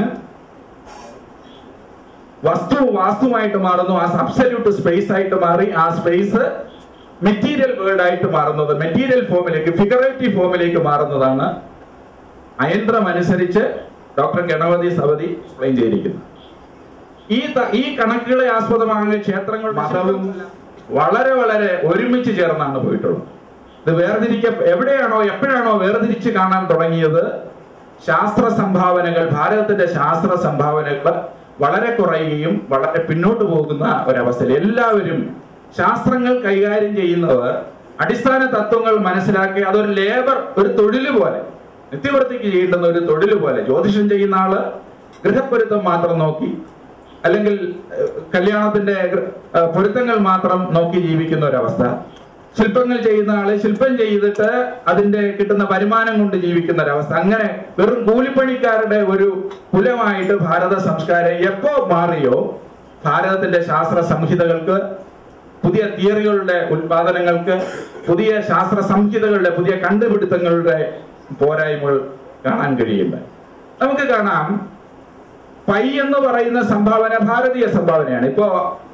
വസ്തു വാസ്തുവായിട്ട് മാറുന്നു ആ സബ്സല്യൂട്ട് സ്പേസ് ആയിട്ട് മാറി ആ സ്പേസ് മെറ്റീരിയൽ വേൾഡ് ആയിട്ട് മാറുന്നത് മെറ്റീരിയൽ ഫോമിലേക്ക് ഫിഗറേറ്റീവ് ഫോമിലേക്ക് മാറുന്നതാണ് അയന്ത്രം അനുസരിച്ച് ഡോക്ടർ ഗണപതി സവതി എക്സ്പ്ലെയിൻ ചെയ്തിരിക്കുന്നത് ഈ ത- ഈ കണക്കുകളെ ആസ്പദമായ ക്ഷേത്രങ്ങൾ മതവും വളരെ വളരെ ഒരുമിച്ച് ചേർന്നാണ് പോയിട്ടുള്ളത് ഇത് വേർതിരിക്ക എവിടെയാണോ എപ്പോഴാണോ വേർതിരിച്ച് കാണാൻ തുടങ്ങിയത് ശാസ്ത്ര സംഭാവനകൾ ഭാരതത്തിന്റെ ശാസ്ത്ര സംഭാവനകൾ വളരെ കുറയുകയും വളരെ പിന്നോട്ട് പോകുന്ന ഒരവസ്ഥയിൽ എല്ലാവരും ശാസ്ത്രങ്ങൾ കൈകാര്യം ചെയ്യുന്നവർ അടിസ്ഥാന തത്വങ്ങൾ മനസ്സിലാക്കി അതൊരു ലേബർ ഒരു തൊഴിൽ പോലെ നിത്യവൃത്തിക്ക് ചെയ്യേണ്ടുന്ന ഒരു തൊഴിൽ പോലെ ജ്യോതിഷം ചെയ്യുന്ന ആള് ഗൃഹപ്പൊരുത്തം മാത്രം നോക്കി അല്ലെങ്കിൽ ഏഹ്, കല്യാണത്തിന്റെ ഗൃ- ഏഹ്, പൊരുത്തങ്ങൾ മാത്രം നോക്കി ജീവിക്കുന്ന ഒരവസ്ഥ ശില്പങ്ങൾ ചെയ്യുന്ന ആള് ശില്പം ചെയ്തിട്ട് അതിന്റെ കിട്ടുന്ന വരുമാനം കൊണ്ട് ജീവിക്കുന്ന ഒരവസ്ഥ അങ്ങനെ വെറും കൂലിപ്പണിക്കാരുടെ ഒരു കുലമായിട്ട് ഭാരത സംസ്കാരം എപ്പോ മാറിയോ ഭാരതത്തിന്റെ ശാസ്ത്ര സംഹിതകൾക്ക് പുതിയ തിയറികളുടെ ഉത്പാദനങ്ങൾക്ക് പുതിയ ശാസ്ത്ര സംഹിതകളുടെ പുതിയ കണ്ടുപിടുത്തങ്ങളുടെ പോരായ്മകൾ കാണാൻ കഴിയുന്നത് നമുക്ക് കാണാം പൈ എന്ന് പറയുന്ന സംഭാവന ഭാരതീയ സംഭാവനയാണ് ഇപ്പോ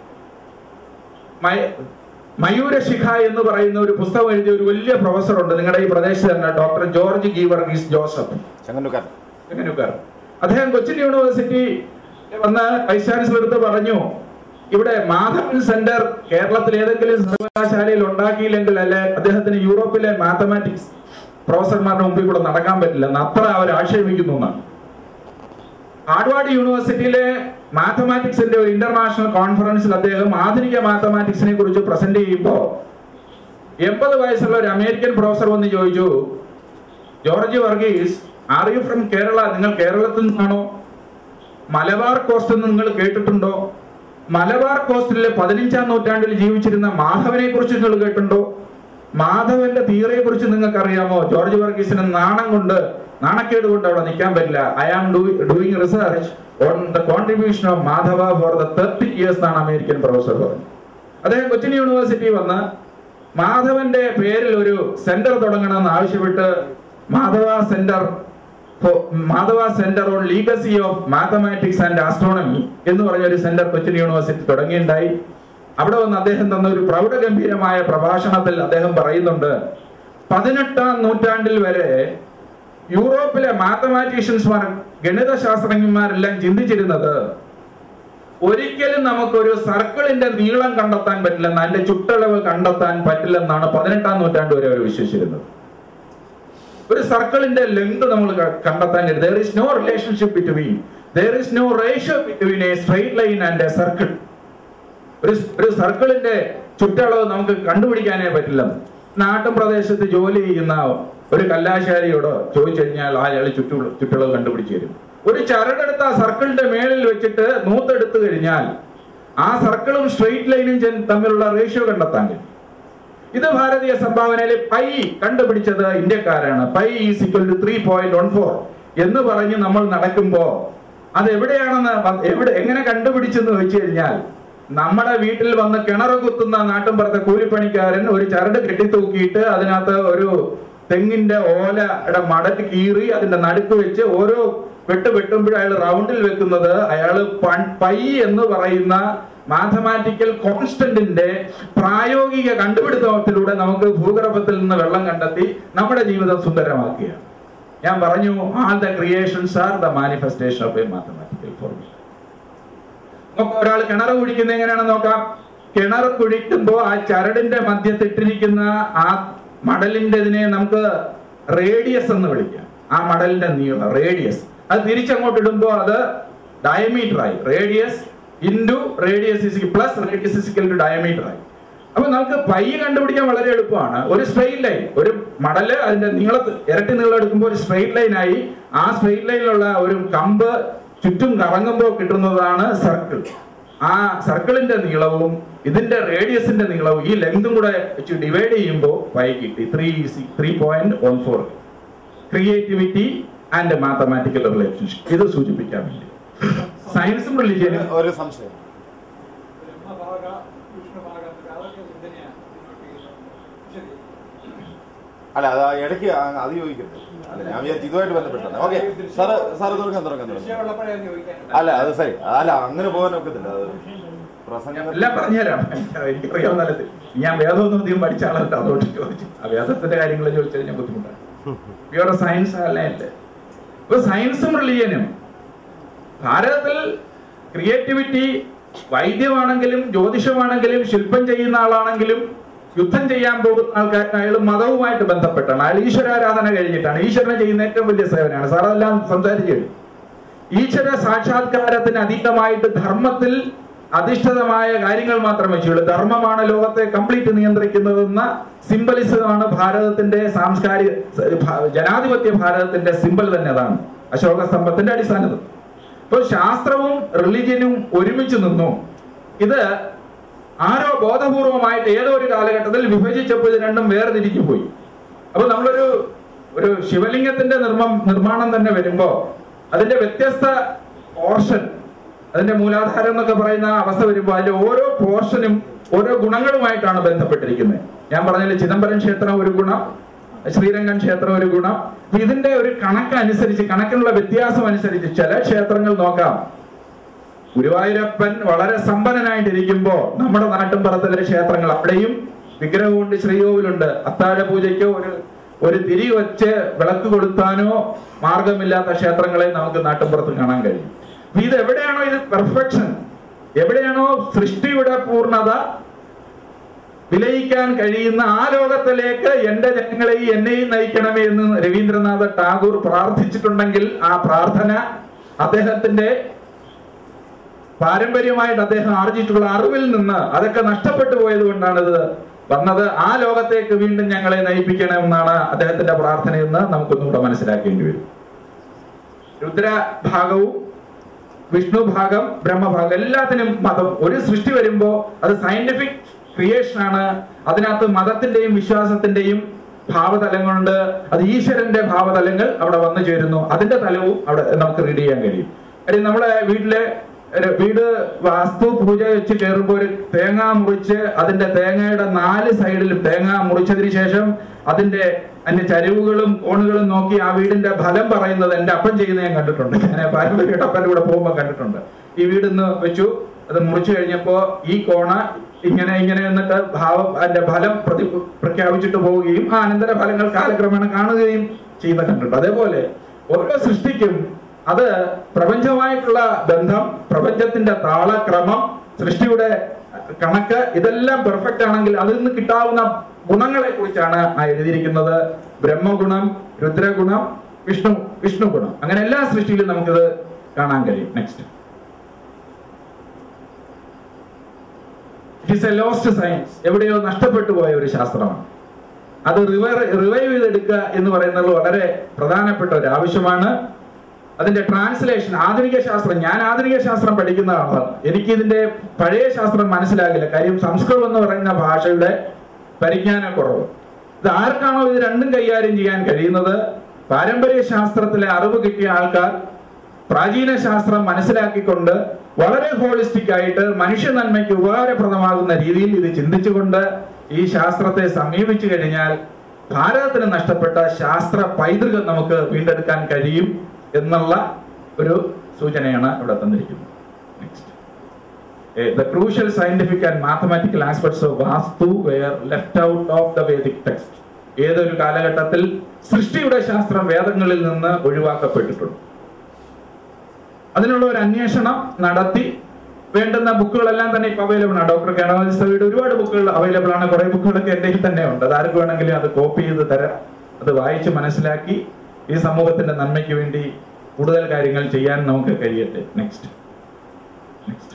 മയ- മയൂരശിഖ എന്ന് പറയുന്ന ഒരു പുസ്തകം എഴുതിയ ഒരു വലിയ പ്രൊഫസർ ഉണ്ട് നിങ്ങളുടെ ഈ പ്രദേശത്ത് തന്നെ ഡോക്ടർ ജോർജ് ഗീവർഗീസ് ജോസഫ് ചങ്ങനുകാരൻ ചെങ്ങന്നൂർക്കാരൻ അദ്ദേഹം കൊച്ചിൻ യൂണിവേഴ്സിറ്റി വന്ന് വൈസ് ചാൻസലർ എടുത്ത് പറഞ്ഞു ഇവിടെ മാധവൻ സെന്റർ കേരളത്തിൽ ഏതെങ്കിലും സർവകലാശാലയിൽ ഉണ്ടാക്കിയില്ലെങ്കിൽ അല്ലെ അദ്ദേഹത്തിന് യൂറോപ്പിലെ മാത്തമാറ്റിക്സ് പ്രൊഫസർമാരുടെ മുമ്പിൽ കൂടെ നടക്കാൻ പറ്റില്ല എന്ന് അത്ര അവർ ആക്ഷേപിക്കുന്നു എന്നാണ് ഹാർഡ്വാർഡ് യൂണിവേഴ്സിറ്റിയിലെ മാത്തമാറ്റിക്സിന്റെ ഒരു ഇന്റർനാഷണൽ കോൺഫറൻസിൽ അദ്ദേഹം ആധുനിക മാത്തമാറ്റിക്സിനെ കുറിച്ച് പ്രസന്റ് ചെയ്യുമ്പോൾ എൺപത് വയസ്സുള്ള ഒരു അമേരിക്കൻ പ്രൊഫസർ വന്ന് ചോദിച്ചു George Varghese are you from Kerala നിങ്ങൾ കേരളത്തിൽ നിന്നാണോ മലബാർ കോസ്റ്റ് എന്ന് നിങ്ങൾ കേട്ടിട്ടുണ്ടോ മലബാർ കോസ്റ്റിലെ പതിനഞ്ചാം നൂറ്റാണ്ടിൽ ജീവിച്ചിരുന്ന മാധവനെ കുറിച്ച് നിങ്ങൾ കേട്ടിട്ടുണ്ടോ മാധവന്റെ തിയറിയെ കുറിച്ച് നിങ്ങൾക്ക് അറിയാമോ ജോർജ് വർഗീസിന് നാണം കൊണ്ട് നാണക്കേട് കൊണ്ട് അവിടെ നിൽക്കാൻ പറ്റില്ല I am doing research on the contribution of Madhava for the thirty years എന്നാണ് അമേരിക്കൻ പ്രൊഫസർ പറഞ്ഞത് അദ്ദേഹം കൊച്ചിൻ യൂണിവേഴ്സിറ്റി വന്ന് മാധവന്റെ പേരിൽ ഒരു സെന്റർ തുടങ്ങണമെന്ന് ആവശ്യപ്പെട്ട് Madhava centre Madhava centre on legacy of mathematics and astronomy എന്ന് പറഞ്ഞ ഒരു സെന്റർ കൊച്ചിൻ യൂണിവേഴ്സിറ്റി തുടങ്ങിയിട്ടുണ്ടായി അവിടെ വന്ന് അദ്ദേഹം തന്ന ഒരു പ്രൗഢഗംഭീരമായ പ്രഭാഷണത്തിൽ അദ്ദേഹം പറയുന്നുണ്ട് പതിനെട്ടാം നൂറ്റാണ്ടിൽ വരെ യൂറോപ്പിലെ മാത്തമാറ്റീഷ്യൻസ്മാർ ഗണിതശാസ്ത്രജ്ഞന്മാരെല്ലാം ചിന്തിച്ചിരുന്നത് ഒരിക്കലും നമുക്കൊരു സർക്കിളിന്റെ നീളം കണ്ടെത്താൻ പറ്റില്ലെന്ന് അതിന്റെ ചുറ്റളവ് കണ്ടെത്താൻ പറ്റില്ലെന്നാണ് പതിനെട്ടാം നൂറ്റാണ്ട് വരെ അവർ വിശ്വസിച്ചിരുന്നത് ഒരു സർക്കിളിന്റെ ലെങ്ത് നമ്മൾ ക- കണ്ടെത്താൻ there is no relationship between there is no ratio between a straight line and a circle ഒരു ഒരു സർക്കിളിന്റെ ചുറ്റളവ് നമുക്ക് കണ്ടുപിടിക്കാനേ പറ്റില്ല നാട്ടും പ്രദേശത്ത് ജോലി ചെയ്യുന്ന ഒരു കല്ലാശാരിയോട് ചോദിച്ചു കഴിഞ്ഞാൽ അയാൾ ചുറ്റു ചുറ്റളവ് കണ്ടുപിടിച്ചു തരും ഒരു ചരടെടുത്ത് ആ സർക്കിളിന്റെ മേളിൽ വെച്ചിട്ട് നൂത്തെടുത്തു കഴിഞ്ഞാൽ ആ സർക്കിളും സ്ട്രെയിറ്റ് ലൈനും ചെന്ന് തമ്മിലുള്ള റേഷ്യോ കണ്ടെത്താൻ കഴിയും ഇത് ഭാരതീയ സംഭാവനയിലെ പൈ കണ്ടുപിടിച്ചത് ഇന്ത്യക്കാരാണ് pi is equal to three point one four എന്ന് പറഞ്ഞ് നമ്മൾ നടക്കുമ്പോ അത് എവിടെയാണെന്ന് വ- എവിടെ എങ്ങനെ കണ്ടുപിടിച്ചെന്ന് വെച്ച് കഴിഞ്ഞാൽ നമ്മുടെ വീട്ടിൽ വന്ന് കിണറ് കുത്തുന്ന നാട്ടിൻപുറത്തെ കൂലിപ്പണിക്കാരൻ ഒരു ചരട് കെട്ടിത്തൂക്കിയിട്ട് അതിനകത്ത് ഒരു തെങ്ങിന്റെ ഓലയുടെ മടക്ക് കീറി അതിന്റെ നടുക്ക് വെച്ച് ഓരോ വെട്ട് വെട്ടുമ്പോഴും അയാൾ റൗണ്ടിൽ വെക്കുന്നത് അയാൾ പൈ എന്ന് പറയുന്ന മാത്തമാറ്റിക്കൽ കോൺസ്റ്റന്റിന്റെ പ്രായോഗിക കണ്ടുപിടുത്തത്തിലൂടെ നമുക്ക് ഭൂഗർഭത്തിൽ നിന്ന് വെള്ളം കണ്ടെത്തി നമ്മുടെ ജീവിതം സുന്ദരമാക്കുകയാണ് ഞാൻ പറഞ്ഞു all the creations are the manifestation of a mathematical formula നമുക്ക് ഒരാൾ കിണർ കുഴിക്കുന്നത് എങ്ങനെയാണെന്ന് നോക്കാം കിണർ കുഴിക്കുമ്പോൾ ആ ചരടിന്റെ മധ്യത്തിട്ടിരിക്കുന്ന ആ മടലിന്റെ ഇതിനെ നമുക്ക് റേഡിയസ് എന്ന് വിളിക്കാം ആ മടലിന്റെ നീളം റേഡിയസ് അത് തിരിച്ചങ്ങോട്ട് ഇടുമ്പോൾ അത് ഡയമീറ്റർ ആയി radius into radius is plus radius is equal to diameter ആയി അപ്പൊ നമുക്ക് പൈ കണ്ടുപിടിക്കാൻ വളരെ എളുപ്പമാണ് ഒരു സ്ട്രെയിറ്റ് ലൈൻ ഒരു മടല് അതിന്റെ നീളത്ത് ഇരട്ടി നീളം എടുക്കുമ്പോൾ ഒരു സ്ട്രെയിറ്റ് ലൈൻ ആയി ആ സ്ട്രെയിറ്റ് ലൈനിലുള്ള ഒരു കമ്പ് ചുറ്റും കറങ്ങുമ്പോൾ കിട്ടുന്നതാണ് സർക്കിൾ ആ സർക്കിളിന്റെ നീളവും ഇതിന്റെ റേഡിയസിന്റെ നീളവും ഈ ലെങ്തും കൂടെ വെച്ച് ഡിവൈഡ് ചെയ്യുമ്പോൾ പൈ കിട്ടി three three point one four creativity and mathematical relationship ഇത് സൂചിപ്പിക്കാൻ വേണ്ടി സയൻസും റിലിജിയനും ഒരു സംശയം ബ്രഹ്മഭാഗ വിഷ്ണുഭാഗ എന്നൊക്കെ അതൊക്കെ തന്നെയാണ് മുന്നോട്ട് ചെയ്യുന്നത്. ശരി അല്ല അത് ആ ഇടയ്ക്ക് ആ- അത് ചോദിക്കരുത് അല്ല ഞാൻ വിചാരിച്ചു ഇതുമായിട്ട് ബന്ധപ്പെട്ടാണ് ഓക്കെ സാറ് സാറ് തുറക്കാൻ തുറക്കാൻ തുറക്കാം വിഷയമുള്ളപ്പോഴേ അത് ചോദിക്കാനുണ്ട്. അല്ല അത് സരി അല്ല അങ്ങനെ പോകാൻ ഒക്കത്തില്ല അത് പ്രസംഗം എല്ലാം പറഞ്ഞുതരാം എനിക്കറിയാവുന്ന തലത്തിൽ ഞാൻ വേദമൊന്നും അധികം പഠിച്ച ആളല്ല അതുകൊണ്ട് ചോദിച്ചു ആ വേദത്തിന്റെ കാര്യങ്ങൾ ചോദിച്ചാൽ ഞാൻ ബുദ്ധിമുട്ടാണ് പ്യുവർ സയൻസ് അല്ലേ ഇപ്പൊ സയൻസും റിലിയനും ഭാരതത്തിൽ ക്രിയേറ്റിവിറ്റി വൈദ്യമാണെങ്കിലും ജ്യോതിഷമാണെങ്കിലും ശില്പം ചെയ്യുന്ന ആളാണെങ്കിലും യുദ്ധം ചെയ്യാൻ പോകുന്ന ആൾക്കാർക്ക് അയാൾ മതവുമായിട്ട് ബന്ധപ്പെട്ടാണ് അയാൾ ഈശ്വരാരാധന കഴിഞ്ഞിട്ടാണ് ഈശ്വരനെ ചെയ്യുന്ന ഏറ്റവും വലിയ സേവനമാണ് സാർ അതെല്ലാം സംസാരിച്ചു കഴിഞ്ഞു. ഈശ്വര സാക്ഷാത്കാരത്തിന് അതീതമായിട്ട് ധർമ്മത്തിൽ അധിഷ്ഠിതമായ കാര്യങ്ങൾ മാത്രമേ ചെയ്യുള്ളൂ ധർമ്മമാണ് ലോകത്തെ കംപ്ലീറ്റ് നിയന്ത്രിക്കുന്നതെന്ന സിംബലിസമാണ് ഭാരതത്തിന്റെ സാംസ്കാരിക ഭ- ജനാധിപത്യ ഭാരതത്തിന്റെ സിമ്പൽ തന്നെ അതാണ് അശോക സ്തംഭത്തിന്റെ അടിസ്ഥാനത്തിൽ ഇപ്പോൾ ശാസ്ത്രവും റിലിജിയനും ഒരുമിച്ച് നിന്നു ഇത് ആരോ ബോധപൂർവമായിട്ട് ഏതോ ഒരു കാലഘട്ടത്തിൽ വിഭജിച്ചപ്പോൾ ഇത് രണ്ടും വേർതിരിഞ്ഞു പോയി അപ്പൊ നമ്മളൊരു ഒരു ശിവലിംഗത്തിന്റെ നിർമ്മം നിർമ്മാണം തന്നെ വരുമ്പോ അതിന്റെ വ്യത്യസ്ത പോർഷൻ അതിന്റെ മൂലാധാരം എന്നൊക്കെ പറയുന്ന അവസ്ഥ വരുമ്പോൾ അതിന്റെ ഓരോ പോർഷനും ഓരോ ഗുണങ്ങളുമായിട്ടാണ് ബന്ധപ്പെട്ടിരിക്കുന്നത് ഞാൻ പറഞ്ഞില്ല ചിദംബരം ക്ഷേത്രം ഒരു ഗുണം ശ്രീരംഗം ക്ഷേത്രം ഒരു ഗുണം അപ്പൊ ഇതിന്റെ ഒരു കണക്ക് അനുസരിച്ച് കണക്കിനുള്ള വ്യത്യാസം അനുസരിച്ച് ചില ക്ഷേത്രങ്ങൾ നോക്കാം ഗുരുവായൂരപ്പൻ വളരെ സമ്പന്നനായിട്ടിരിക്കുമ്പോ നമ്മുടെ നാട്ടിൻപുറത്തിലെ ക്ഷേത്രങ്ങൾ അവിടെയും വിഗ്രഹമുണ്ട് ശ്രീകോവിലുണ്ട് അത്താഴ പൂജയ്ക്കോ ഒരു ഒരു തിരി വെച്ച് വിളക്ക് കൊടുത്താനോ മാർഗമില്ലാത്ത ക്ഷേത്രങ്ങളെ നമുക്ക് നാട്ടിൻപുറത്ത് കാണാൻ കഴിയും അപ്പൊ ഇത് എവിടെയാണോ ഇത് പെർഫെക്ഷൻ എവിടെയാണോ സൃഷ്ടിയുടെ പൂർണ്ണത വിലയിക്കാൻ കഴിയുന്ന ആ ലോകത്തിലേക്ക് എന്റെ ജനങ്ങളെയും എന്നെയും നയിക്കണമേ എന്ന് രവീന്ദ്രനാഥ ടാഗോർ പ്രാർത്ഥിച്ചിട്ടുണ്ടെങ്കിൽ ആ പ്രാർത്ഥന അദ്ദേഹത്തിന്റെ പാരമ്പര്യമായിട്ട് അദ്ദേഹം ആർജിച്ചിട്ടുള്ള അറിവിൽ നിന്ന് അതൊക്കെ നഷ്ടപ്പെട്ടു പോയത് കൊണ്ടാണ് ഇത് വന്നത് ആ ലോകത്തേക്ക് വീണ്ടും ഞങ്ങളെ നയിപ്പിക്കണമെന്നാണ് അദ്ദേഹത്തിന്റെ പ്രാർത്ഥനയെന്ന് നമുക്കൊന്നുകൂടെ മനസ്സിലാക്കേണ്ടി വരും രുദ്രഭാഗവും വിഷ്ണു ഭാഗം ബ്രഹ്മഭാഗം എല്ലാത്തിനും മതം ഒരു സൃഷ്ടി വരുമ്പോ അത് സയന്റിഫിക് ക്രിയേഷൻ ആണ് അതിനകത്ത് മതത്തിന്റെയും വിശ്വാസത്തിന്റെയും ഭാവതലങ്ങളുണ്ട് അത് ഈശ്വരന്റെ ഭാവതലങ്ങൾ അവിടെ വന്നു ചേരുന്നു അതിന്റെ തലവും അവിടെ നമുക്ക് റീഡ് ചെയ്യാൻ കഴിയും കാര്യം നമ്മളെ വീട്ടിലെ ഒരു വീട് വാസ്തു പൂജ വെച്ച് കയറുമ്പോൾ ഒരു തേങ്ങ മുറിച്ച് അതിന്റെ തേങ്ങയുടെ നാല് സൈഡിലും തേങ്ങ മുറിച്ചതിന് ശേഷം അതിന്റെ അതിന്റെ ചരിവുകളും കോണുകളും നോക്കി ആ വീടിന്റെ ഫലം പറയുന്നത് എന്റെ അപ്പൻ ചെയ്യുന്നത് ഞാൻ കണ്ടിട്ടുണ്ട് ഞാൻ പാരമ്പര്യമായിട്ട് അപ്പൻ്റെ കൂടെ പോകുമ്പോൾ കണ്ടിട്ടുണ്ട് ഈ വീട് ഇന്ന് വെച്ചു അത് മുറിച്ചു കഴിഞ്ഞപ്പോ ഈ കോണ ഇങ്ങനെ ഇങ്ങനെ എന്നിട്ട് ഭാവം അതിന്റെ ഫലം പ്രതി പ്രഖ്യാപിച്ചിട്ട് പോവുകയും ആ അനന്തര ഫലങ്ങൾ കാലക്രമേണ കാണുകയും ചെയ്യുന്ന കണ്ടിട്ടുണ്ട് അതേപോലെ ഓരോ സൃഷ്ടിക്കും അത് പ്രപഞ്ചമായിട്ടുള്ള ബന്ധം പ്രപഞ്ചത്തിന്റെ താളക്രമം സൃഷ്ടിയുടെ കണക്ക് ഇതെല്ലാം പെർഫെക്റ്റ് ആണെങ്കിൽ അതിൽ നിന്ന് കിട്ടാവുന്ന ഗുണങ്ങളെ കുറിച്ചാണ് ആ എഴുതിയിരിക്കുന്നത് ബ്രഹ്മഗുണം രുദ്രഗുണം വിഷ്ണു വിഷ്ണു ഗുണം അങ്ങനെ എല്ലാ സൃഷ്ടിയിലും നമുക്കിത് കാണാൻ കഴിയും next it is a lost science എവിടെയോ നഷ്ടപ്പെട്ടു പോയ ഒരു ശാസ്ത്രമാണ് അത് റിവൈവ് റിവൈവ് ചെയ്തെടുക്കുക എന്ന് പറയുന്നത് വളരെ പ്രധാനപ്പെട്ട ഒരു ആവശ്യമാണ് അതിന്റെ ട്രാൻസ്ലേഷൻ ആധുനിക ശാസ്ത്രം ഞാൻ ആധുനിക ശാസ്ത്രം പഠിക്കുന്ന ആളാണ് എനിക്ക് ഇതിന്റെ പഴയ ശാസ്ത്രം മനസ്സിലാകില്ല കാര്യം സംസ്കൃതം എന്ന് പറയുന്ന ഭാഷയുടെ പരിജ്ഞാനക്കുറവ് ഇത് ആർക്കാണോ ഇത് രണ്ടും കൈകാര്യം ചെയ്യാൻ കഴിയുന്നത് പാരമ്പര്യ ശാസ്ത്രത്തിലെ അറിവ് കിട്ടിയ ആൾക്കാർ പ്രാചീന ശാസ്ത്രം മനസ്സിലാക്കിക്കൊണ്ട് വളരെ ഹോളിസ്റ്റിക് ആയിട്ട് മനുഷ്യ നന്മയ്ക്ക് ഉപകാരപ്രദമാകുന്ന രീതിയിൽ ഇത് ചിന്തിച്ചുകൊണ്ട് ഈ ശാസ്ത്രത്തെ സമീപിച്ചു കഴിഞ്ഞാൽ ഭാരതത്തിന് നഷ്ടപ്പെട്ട ശാസ്ത്ര പൈതൃകം നമുക്ക് വീണ്ടെടുക്കാൻ കഴിയും എന്നുള്ള ഒരു സൂചനയാണ് ഇവിടെ തന്നിരിക്കുന്നത് next the crucial scientific and mathematical aspects of Vastu were left out of the Vedic text. ഏതൊരു കാലഘട്ടത്തിൽ സൃഷ്ടിയുടെ ശാസ്ത്രം വേദങ്ങളിൽ നിന്ന് ഒഴിവാക്കപ്പെട്ടിട്ടുണ്ട് അതിനുള്ള ഒരു അന്വേഷണം നടത്തി വേണ്ടുന്ന ബുക്കുകളെല്ലാം തന്നെ ഇപ്പൊ അവൈലബിൾ ആണ് ഡോക്ടർ കേണവലിസവയുടെ ഒരുപാട് ബുക്കുകൾ അവൈലബിൾ ആണ് കുറെ ബുക്കുകളൊക്കെ എൻ്റെ കയ്യിൽ തന്നെ ഉണ്ട് അത് ആർക്ക് വേണമെങ്കിലും അത് കോപ്പി ചെയ്ത് തരാം അത് വായിച്ച് മനസ്സിലാക്കി ഈ സമൂഹത്തിന്റെ നന്മയ്ക്ക് വേണ്ടി കൂടുതൽ കാര്യങ്ങൾ ചെയ്യാൻ നമുക്ക് കഴിയട്ടെ നെക്സ്റ്റ് നെക്സ്റ്റ്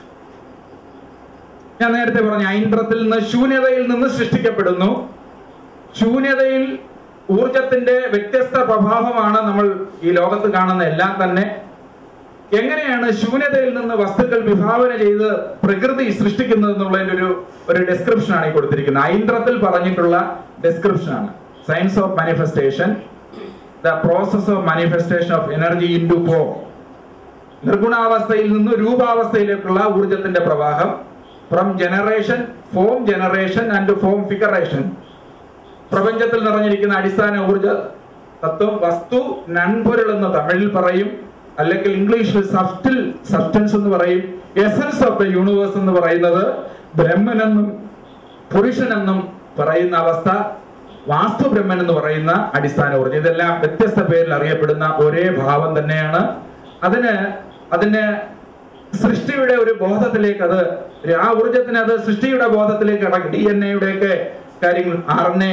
ഞാൻ നേരത്തെ പറഞ്ഞ ഐന്ദ്രത്തിൽ നിന്ന് ശൂന്യതയിൽ നിന്ന് സൃഷ്ടിക്കപ്പെടുന്നു ശൂന്യതയിൽ ഊർജത്തിന്റെ വ്യത്യസ്ത പ്രഭാവമാണ് നമ്മൾ ഈ ലോകത്ത് കാണുന്ന എല്ലാം തന്നെ എങ്ങനെയാണ് ശൂന്യതയിൽ നിന്ന് വസ്തുക്കൾ വിഭാവന ചെയ്ത് പ്രകൃതി സൃഷ്ടിക്കുന്നത് എന്നുള്ളതിന്റെ ഒരു ഒരു ഡിസ്ക്രിപ്ഷൻ ആണ് ഈ കൊടുത്തിരിക്കുന്നത് ഐന്ദ്രത്തിൽ പറഞ്ഞിട്ടുള്ള ഡിസ്ക്രിപ്ഷൻ ആണ് science of manifestation the process of manifestation of energy into form നിർഗുണാവസ്ഥയിൽ നിന്ന് രൂപാവസ്ഥയിലേക്കുള്ള ഊർജത്തിന്റെ പ്രവാഹം from generation form generation and form figuration പ്രപഞ്ചത്തിൽ നിറഞ്ഞിരിക്കുന്ന അടിസ്ഥാന ഊർജ തത്വം വസ്തു നൺപൊരുൾ എന്ന് തമിഴിൽ പറയും അല്ലെങ്കിൽ ഇംഗ്ലീഷിൽ സബ്സ്റ്റിൽ സബ്സ്റ്റൻസ് എന്ന് പറയും എസൻസ് ഓഫ് ദ യൂണിവേഴ്സ് എന്ന് പറയുന്നത് ബ്രഹ്മനെന്നും പുരുഷനെന്നും പറയുന്ന അവസ്ഥ വാസ്തു ബ്രഹ്മൻ എന്ന് പറയുന്ന അടിസ്ഥാന ഊർജ്ജം ഇതെല്ലാം വ്യത്യസ്ത പേരിൽ അറിയപ്പെടുന്ന ഒരേ ഭാവം തന്നെയാണ് അതിന് അതിന് സൃഷ്ടിയുടെ ഒരു ബോധത്തിലേക്ക് അത് ആ ഊർജത്തിന് അത് സൃഷ്ടിയുടെ ബോധത്തിലേക്ക് ഇടക്കി ഡി എൻ എയുടെ ഒക്കെ കാര്യങ്ങൾ R N A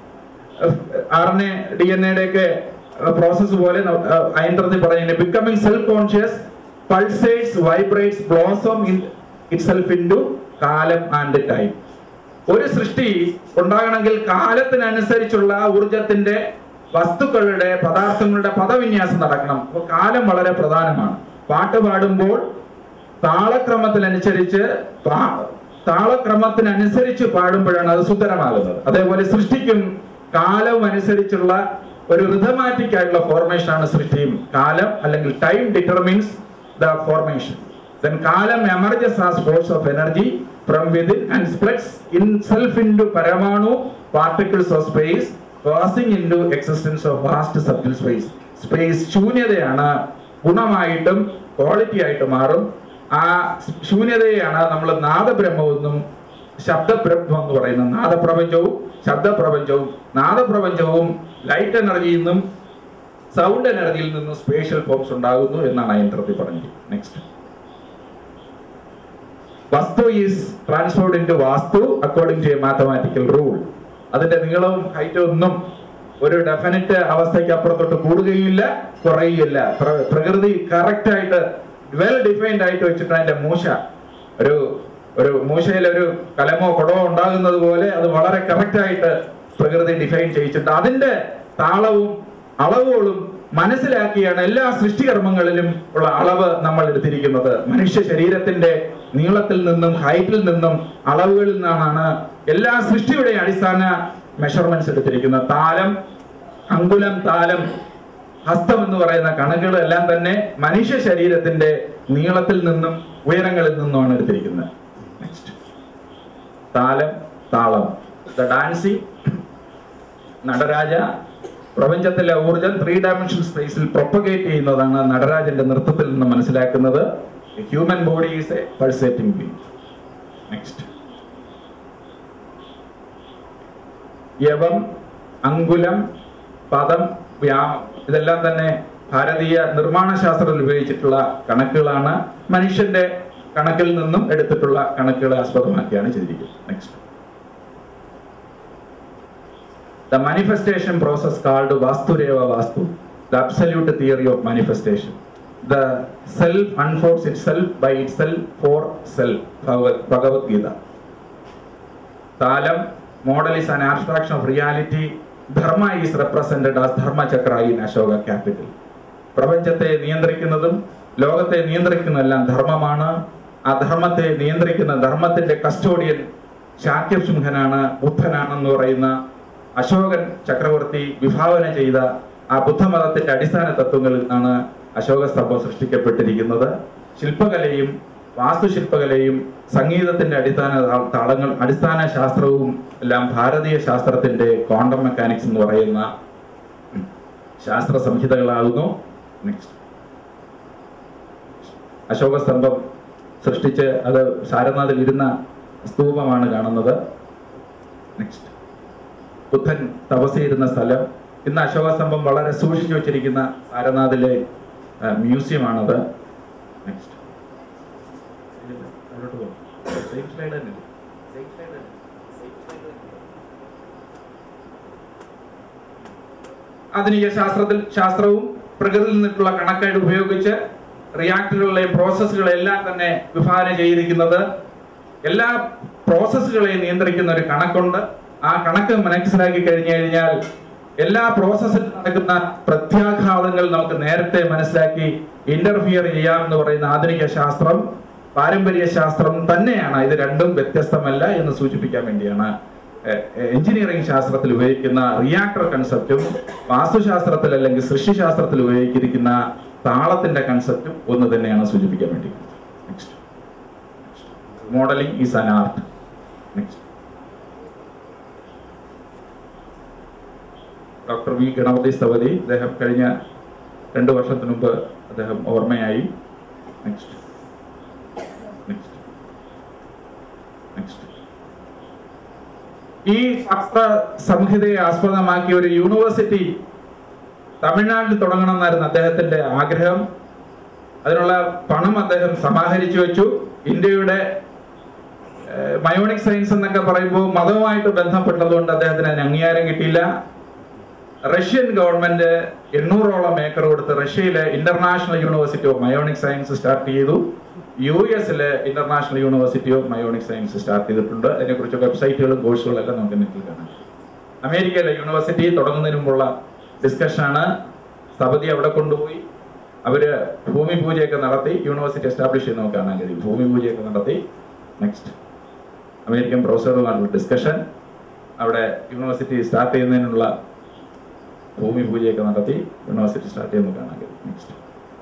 R N A D N എയുടെ ഒക്കെ പ്രോസസ് പോലെ ഐന്ദ്രത്തിൽ പറയുന്നത് becoming self conscious pulsates vibrates blossom in itself into kalam and time ഒരു സൃഷ്ടി ഉണ്ടാകണമെങ്കിൽ കാലത്തിനനുസരിച്ചുള്ള ഊർജത്തിന്റെ വസ്തുക്കളുടെ പദാർത്ഥങ്ങളുടെ പദവിന്യാസം നടക്കണം അപ്പൊ കാലം വളരെ പ്രധാനമാണ് പാട്ട് പാടുമ്പോൾ താളക്രമത്തിനനുസരിച്ച് പാ- താളക്രമത്തിനനുസരിച്ച് പാടുമ്പോഴാണ് അത് സുന്ദരമാകുന്നത് അതേപോലെ സൃഷ്ടിക്കും കാലവും അനുസരിച്ചുള്ള ഒരു റിഥമാറ്റിക് ആയിട്ടുള്ള ഫോർമേഷൻ ആണ് സൃഷ്ടിയും കാലം അല്ലെങ്കിൽ time determines the formation then kalam emerges as force of energy from within and splits itself into paramanu particles of space passing into existence of vast subtle space space ശൂന്യതയാണ് ഗുണമായിട്ടും ക്വാളിറ്റി ആയിട്ട് മാറും ആ ശൂന്യതയാണ് നമ്മൾ നാദബ്രഹ്മമെന്നും ശബ്ദബ്രഹ്മം എന്ന് പറയുന്നത് നാദപ്രപഞ്ചവും ശബ്ദപ്രപഞ്ചവും നാദപ്രപഞ്ചവും ലൈറ്റ് എനർജിയിൽ നിന്നും സൗണ്ട് എനർജിയിൽ നിന്നും സ്പേഷ്യൽ ഫോംസ് ഉണ്ടാകുന്നു എന്നാണ് ആ യന്ത്രത്തിൽ പറഞ്ഞത് next vastu is transformed into vaastu according to a mathematical rule അതിന്റെ നീളവും ഹൈറ്റും ഒന്നും ഒരു ഡെഫിനറ്റ് അവസ്ഥയ്ക്ക് അപ്പുറത്തോട്ട് കൂടുകയില്ല കുറയുകയില്ല പ്ര- പ്രകൃതി കറക്റ്റ് ആയിട്ട് വെൽ ഡിഫൈൻഡ് ആയിട്ട് വെച്ചിട്ട് അതിന്റെ മൂശ ഒരു ഒരു മൂശയിൽ ഒരു കലമോ കുടമോ ഉണ്ടാകുന്നത് പോലെ അത് വളരെ കറക്റ്റ് ആയിട്ട് പ്രകൃതി ഡിഫൈൻ ചെയ്യിച്ചിട്ട് അതിന്റെ താളവും അളവുകളും മനസ്സിലാക്കിയാണ് എല്ലാ സൃഷ്ടികർമ്മങ്ങളിലും ഉള്ള അളവ് നമ്മൾ എടുത്തിരിക്കുന്നത് മനുഷ്യ ശരീരത്തിന്റെ നീളത്തിൽ നിന്നും ഹൈറ്റിൽ നിന്നും അളവുകളിൽ നിന്നാണ് എല്ലാ സൃഷ്ടിയുടെ അടിസ്ഥാന മെഷർമെന്റ്സ് എടുത്തിരിക്കുന്നത് താലം അങ്കുലം താലം ഹസ്തം എന്ന് പറയുന്ന കണക്കുകൾ എല്ലാം തന്നെ മനുഷ്യ ശരീരത്തിന്റെ നീളത്തിൽ നിന്നും ഉയരങ്ങളിൽ നിന്നുമാണ് എടുത്തിരിക്കുന്നത് നെക്സ്റ്റ് താലം താളം ദ ഡാൻസിങ് നടരാജ പ്രപഞ്ചത്തിലെ ഊർജം ത്രീ ഡയമെൻഷൻ സ്പേസിൽ പ്രൊപ്പഗേറ്റ് ചെയ്യുന്നതാണ് നടരാജന്റെ നൃത്തത്തിൽ നിന്ന് മനസ്സിലാക്കുന്നത് A human body is a pulsating being. Next. യവം അങ്കുലം പദം വ്യാമം ഇതെല്ലാം തന്നെ ഭാരതീയ നിർമ്മാണ ശാസ്ത്രത്തിൽ ഉപയോഗിച്ചിട്ടുള്ള കണക്കുകളാണ് മനുഷ്യന്റെ കണക്കിൽ നിന്നും എടുത്തിട്ടുള്ള കണക്കുകളെ ആസ്പദമാക്കിയാണ് ചെയ്തിരിക്കുന്നത് next The manifestation process called Vastureva Vastu, the absolute theory of manifestation. The self unfolds itself by itself for self. Bhagavad Bhagavad Gita. Talam, model is an abstraction of reality. Dharma is represented as Dharma Chakra in Ashoka capital. പ്രപഞ്ചത്തെ നിയന്ത്രിക്കുന്നതും ലോകത്തെ നിയന്ത്രിക്കുന്നതെല്ലാം ധർമ്മമാണ് ആ ധർമ്മത്തെ നിയന്ത്രിക്കുന്ന ധർമ്മത്തിന്റെ custodian ശാക്യസിംഹനാണ് ബുദ്ധനാണെന്ന് പറയുന്ന അശോകൻ ചക്രവർത്തി വിഭാവന ചെയ്ത ആ ബുദ്ധമതത്തിന്റെ അടിസ്ഥാന തത്വങ്ങളിൽ നിന്നാണ് അശോക സ്തംഭം സൃഷ്ടിക്കപ്പെട്ടിരിക്കുന്നത് ശില്പകലയും വാസ്തുശില്പകലയും സംഗീതത്തിന്റെ അടിസ്ഥാന താ- താളങ്ങൾ അടിസ്ഥാന ശാസ്ത്രവും എല്ലാം ഭാരതീയ ശാസ്ത്രത്തിന്റെ ക്വാണ്ടം മെക്കാനിക്സ് എന്ന് പറയുന്ന ശാസ്ത്ര സംഹിതകളാകുന്നു നെക്സ്റ്റ് അശോക സ്തംഭം സൃഷ്ടിച്ച് അത് സാരനാഥിൽ ഇരുന്ന സ്തൂപമാണ് കാണുന്നത് നെക്സ്റ്റ് ബുദ്ധൻ തപസ്സിരുന്ന സ്ഥലം ഇന്ന് അശോക സ്തംഭം വളരെ സൂക്ഷിച്ചു വെച്ചിരിക്കുന്ന സാരനാഥിലെ ആ, മ്യൂസിയമാണത് നെക്സ്റ്റ് ആധുനിക ശാസ്ത്രത്തിൽ ശാസ്ത്രവും പ്രകൃതിയിൽ നിന്നിട്ടുള്ള കണക്കായിട്ട് ഉപയോഗിച്ച് റിയാക്ടറുകളെയും പ്രോസസ്സുകളെല്ലാം തന്നെ വിഭാവന ചെയ്തിരിക്കുന്നത് എല്ലാ പ്രോസസ്സുകളെയും നിയന്ത്രിക്കുന്ന ഒരു കണക്കുണ്ട് ആ കണക്ക് മനസ്സിലാക്കി കഴിഞ്ഞു കഴിഞ്ഞാൽ എല്ലാ പ്രോസസ്സിൽ നടക്കുന്ന പ്രത്യാഘാതങ്ങൾ നമുക്ക് നേരത്തെ മനസ്സിലാക്കി ഇന്റർഫിയർ ചെയ്യാം എന്ന് പറയുന്ന ആധുനിക ശാസ്ത്രം പാരമ്പര്യ ശാസ്ത്രം തന്നെയാണ് ഇത് രണ്ടും വ്യത്യസ്തമല്ല എന്ന് സൂചിപ്പിക്കാൻ വേണ്ടിയാണ് എഞ്ചിനീയറിംഗ് ശാസ്ത്രത്തിൽ ഉപയോഗിക്കുന്ന റിയാക്ടർ കൺസെപ്റ്റും വാസ്തുശാസ്ത്രത്തിൽ അല്ലെങ്കിൽ സൃഷ്ടിശാസ്ത്രത്തിൽ ഉപയോഗിച്ചിരിക്കുന്ന താളത്തിന്റെ കൺസെപ്റ്റും ഒന്ന് തന്നെയാണ് സൂചിപ്പിക്കാൻ വേണ്ടി next modelling is an art next doctor V Ganapati Sthapati അദ്ദേഹം കഴിഞ്ഞ രണ്ട് വർഷത്തിന് മുമ്പ് അദ്ദേഹം ഓർമ്മയായി നെക്സ്റ്റ് നെക്സ്റ്റ് നെക്സ്റ്റ് ഈ ശാസ്ത്ര സംഹിതയെ ആസ്പദമാക്കി ഒരു യൂണിവേഴ്സിറ്റി തമിഴ്നാട്ടിൽ തുടങ്ങണമെന്നായിരുന്നു അദ്ദേഹത്തിന്റെ ആഗ്രഹം അതിനുള്ള പണം അദ്ദേഹം സമാഹരിച്ചു വെച്ചു ഇന്ത്യയുടെ മയോണിക് സയൻസ് എന്നൊക്കെ പറയുമ്പോൾ മതവുമായിട്ട് ബന്ധപ്പെട്ടതുകൊണ്ട് അദ്ദേഹത്തിന് അതിന് അംഗീകാരം കിട്ടിയില്ല റഷ്യൻ ഗവൺമെന്റ് എണ്ണൂറോളം ഏക്കർ കൊടുത്ത് റഷ്യയിലെ international university of Mayonic science start ചെയ്തു യു എസിലെ international university of Mayonic science start ചെയ്തിട്ടുണ്ട് അതിനെക്കുറിച്ച് വെബ്സൈറ്റുകളും കോഴ്സുകളും എല്ലാം നമുക്ക് നെറ്റിൽ കാണാം അമേരിക്കയിലെ യൂണിവേഴ്സിറ്റി തുടങ്ങുന്നതിന് മുമ്പുള്ള ഡിസ്കഷനാണ് സ്ഥപതി അവിടെ കൊണ്ടുപോയി അവര് ഭൂമി പൂജയൊക്കെ നടത്തി യൂണിവേഴ്സിറ്റി എസ്റ്റാബ്ലിഷ് ചെയ്ത് നമുക്ക് കാണാൻ കഴിയും ഭൂമി പൂജയൊക്കെ നടത്തി നെക്സ്റ്റ് അമേരിക്കൻ പ്രൊഫസറുമായിട്ടുള്ള ഡിസ്കഷൻ അവിടെ യൂണിവേഴ്സിറ്റി സ്റ്റാർട്ട് ചെയ്യുന്നതിനുള്ള ഭൂമി പൂജയൊക്കെ നടത്തി യൂണിവേഴ്സിറ്റി സ്റ്റാർട്ട് ചെയ്യുന്നത് കാണാൻ കഴിയും നെക്സ്റ്റ്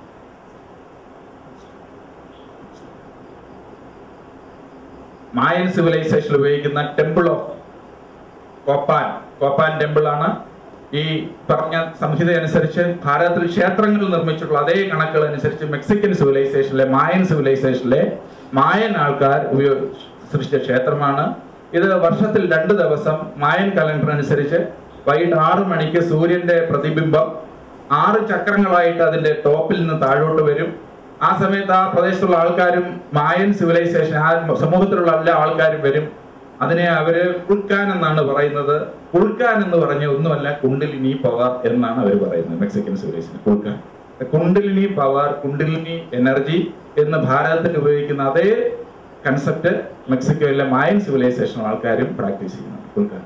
മായൻ സിവിലൈസേഷൻ ഉപയോഗിക്കുന്ന temple of Copan Copan temple ആണ് ഈ പറഞ്ഞ സംഹിത അനുസരിച്ച് ഭാരതത്തിൽ ക്ഷേത്രങ്ങൾ നിർമ്മിച്ചിട്ടുള്ള അതേ കണക്കുകൾ അനുസരിച്ച് മെക്സിക്കൻ സിവിലൈസേഷനിലെ മായൻ സിവിലൈസേഷനിലെ മായൻ ആൾക്കാർ ഉപയോഗ സൃഷ്ടിച്ച ക്ഷേത്രമാണ് ഇത് വർഷത്തിൽ രണ്ട് ദിവസം മായൻ കലണ്ടർ അനുസരിച്ച് വൈകിട്ട് ആറു മണിക്ക് സൂര്യന്റെ പ്രതിബിംബം ആറ് ചക്രങ്ങളായിട്ട് അതിന്റെ ടോപ്പിൽ നിന്ന് താഴോട്ട് വരും ആ സമയത്ത് ആ പ്രദേശത്തുള്ള ആൾക്കാരും മായൻ സിവിലൈസേഷൻ ആ സമൂഹത്തിലുള്ള എല്ലാ ആൾക്കാരും വരും അതിനെ അവര് കുൾക്കാൻ എന്നാണ് പറയുന്നത് കുൾക്കാൻ എന്ന് പറഞ്ഞ ഒന്നുമല്ല കുണ്ടിലിനി പവർ എന്നാണ് അവർ പറയുന്നത് മെക്സിക്കൻ സിവിലൈസേഷൻ കുൾക്കാൻ കുണ്ടിലിനി പവർ കുണ്ടിലിനി എനർജി എന്ന് ഭാരതത്തിൽ ഉപയോഗിക്കുന്ന അതേ കൺസെപ്റ്റ് മെക്സിക്കോയിലെ മായൻ സിവിലൈസേഷൻ ആൾക്കാരും പ്രാക്ടീസ് ചെയ്യുന്നുണ്ട് കുൾക്കാൻ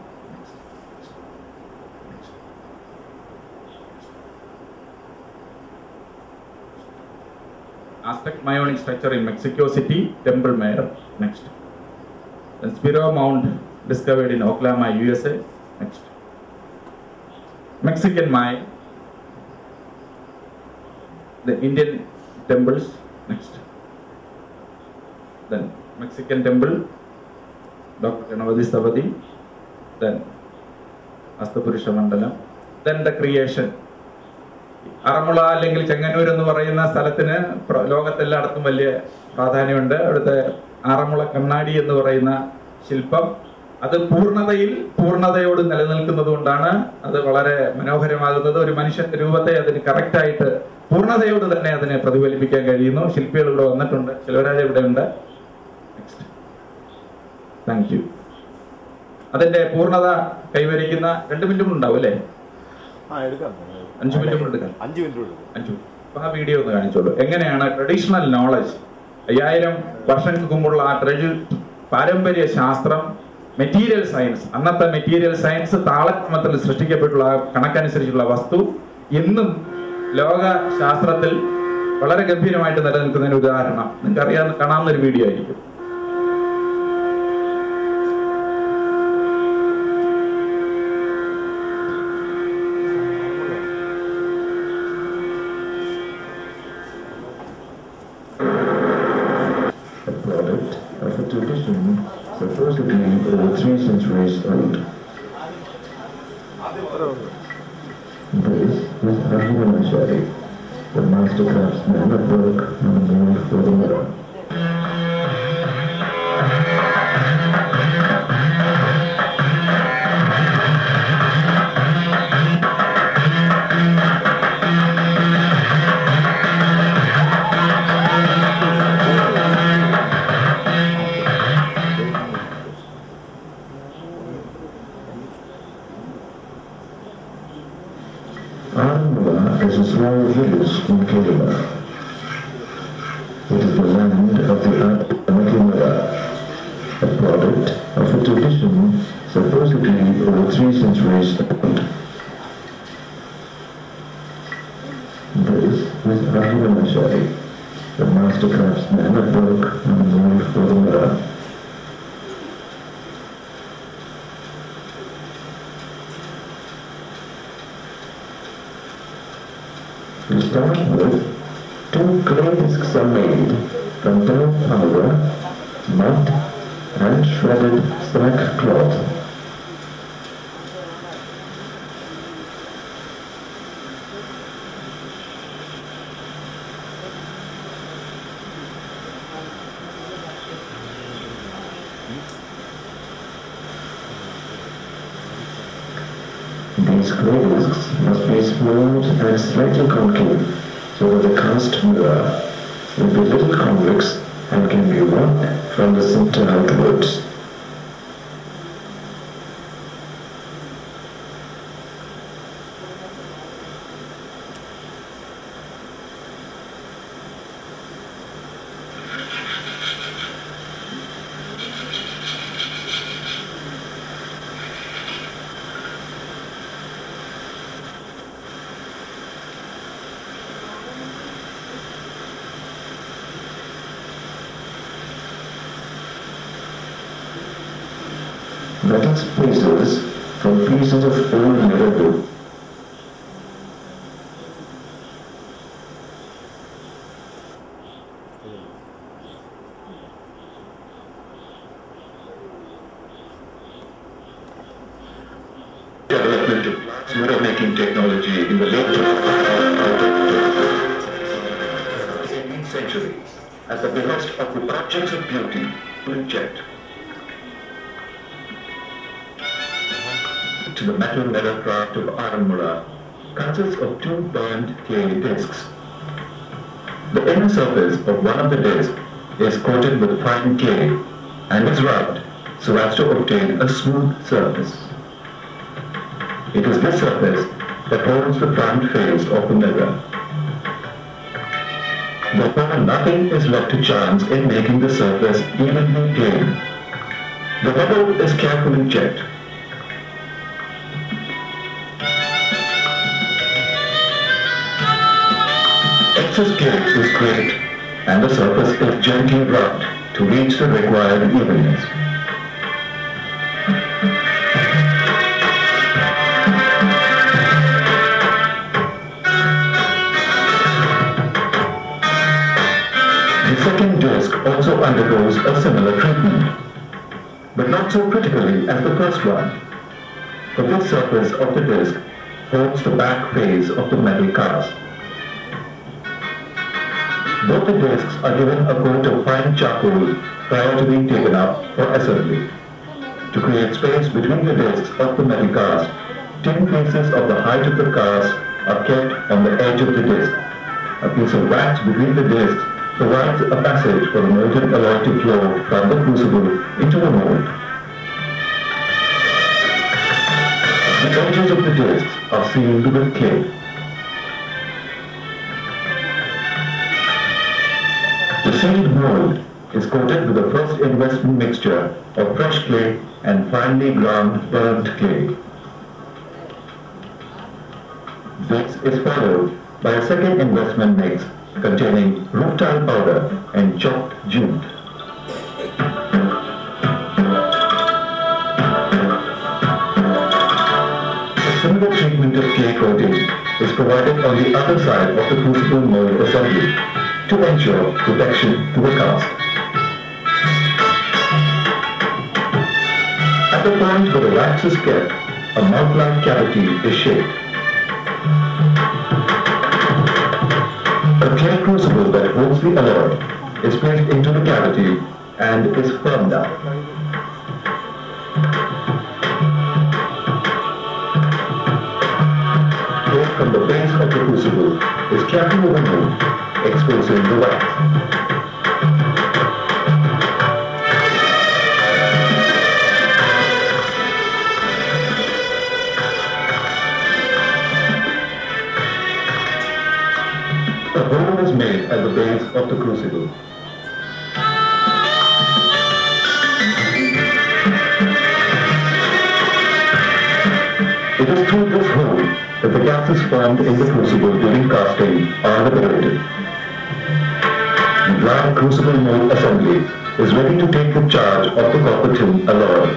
Aztec Maionic structure in Mexico City, Temple Mayor. Next. Then Spiro Mount discovered in Oklahoma, USA. Next. Mexican Mayan. The Indian temples. Next. Then Mexican temple. Dr. Ganavadi Stavadi. Then Astapurusha Mandalam. Then the creation. അറമുള അല്ലെങ്കിൽ ചെങ്ങന്നൂർ എന്ന് പറയുന്ന സ്ഥലത്തിന് പ്ര- ലോകത്തെല്ലായിടത്തും വലിയ പ്രാധാന്യമുണ്ട് അവിടുത്തെ ആറന്മുള കണ്ണാടി എന്ന് പറയുന്ന ശില്പം അത് പൂർണ്ണതയിൽ പൂർണ്ണതയോട് നിലനിൽക്കുന്നത് കൊണ്ടാണ് അത് വളരെ മനോഹരമാകുന്നത് ഒരു മനുഷ്യന്റെ രൂപത്തെ അതിന് കറക്റ്റായിട്ട് പൂർണ്ണതയോട് തന്നെ അതിനെ പ്രതിഫലിപ്പിക്കാൻ കഴിയുന്നു ശില്പികൾ ഇവിടെ വന്നിട്ടുണ്ട് ശിവരാജ ഇവിടെ ഉണ്ട് നെക്സ്റ്റ് താങ്ക് യു അതിന്റെ പൂർണ്ണത കൈവരിക്കുന്ന രണ്ട് മിനിറ്റ് ഉണ്ടാവും അല്ലേ ആ എടുക്കാം അഞ്ച് മിനിറ്റ് കൊണ്ട് എടുക്കാം അഞ്ച് മിനിറ്റ് എടുക്കും അഞ്ചു അപ്പൊ ആ വീഡിയോ ഒന്ന് കാണിച്ചോളൂ എങ്ങനെയാണ് ട്രഡീഷണൽ നോളജ് അയ്യായിരം വർഷങ്ങൾക്ക് മുമ്പുള്ള ആ ട്രഡി പാരമ്പര്യ ശാസ്ത്രം മെറ്റീരിയൽ സയൻസ് അന്നത്തെ മെറ്റീരിയൽ സയൻസ് താളക്രമത്തിൽ സൃഷ്ടിക്കപ്പെട്ടുള്ള ആ കണക്കനുസരിച്ചുള്ള വസ്തു ഇന്നും ലോക ശാസ്ത്രത്തിൽ വളരെ ഗംഭീരമായിട്ട് നിലനിൽക്കുന്നതിന് ഉദാഹരണം നിങ്ങൾക്ക് അറിയാവുന്ന കാണാവുന്ന ഒരു വീഡിയോ ആയിരിക്കും a product of a tradition supposedly over three centuries old. This is Arvimanachari, the master craftsman at work on the mold for the mirror. Armula is a small village in Kerala. It is the land of the Anakinara, a product of a tradition supposedly over three centuries old. This is Arvimanachari, the master craftsman at work on the mold for the mirror. To start with, two clay discs are made from dough powder, mud, and shredded sack cloth. These clay discs must be smooth and slightly concave so that the cast mirror will be little convex and can be worked from the center outwards. Metal spacers from pieces of old mirror wood development of glass mirror making technology in the late 18th century at the behest of the projects of beauty jet to the metal mirror craft of Aramura consists of two burned clay discs. The inner surface of one of the discs is coated with fine clay and is rubbed so as to obtain a smooth surface. It is this surface that holds the front face of the mirror. Therefore, nothing is left to chance in making the surface evenly clean. The bubble is carefully checked. Excess cake is scraped and the surface is gently rubbed to reach the required evenness. The second disc also undergoes a similar treatment, but not so critically as the first one. For this surface of the disc holds the back face of the metal cast. Both the discs are given a coat of fine charcoal prior to being taken up for assembly. To create space between the discs of the metal cast, tin pieces of the height of the cast are kept on the edge of the disc. A piece of wax between the discs provides a passage for the molten alloy to flow from the crucible into the mold. The edges of the discs are sealed with clay. The sealed mold is coated with a first investment mixture of fresh clay and finely ground burnt clay. This is followed by a second investment mix containing rutile powder and chopped jute. A similar treatment of clay coating is provided on the other side of the crucible mold assembly to ensure protection to the cast. At the point where the wax is kept, a mouth-like cavity is shaped. A clay crucible that holds the alloy is placed into the cavity and is firmed up. Clay from the base of the crucible is carefully removed, exposing the wax. A hole is made at the base of the crucible. It is through this hole that the gases formed in the crucible during casting are liberated. The dry crucible mold assembly is ready to take the charge of the copper tin alloy.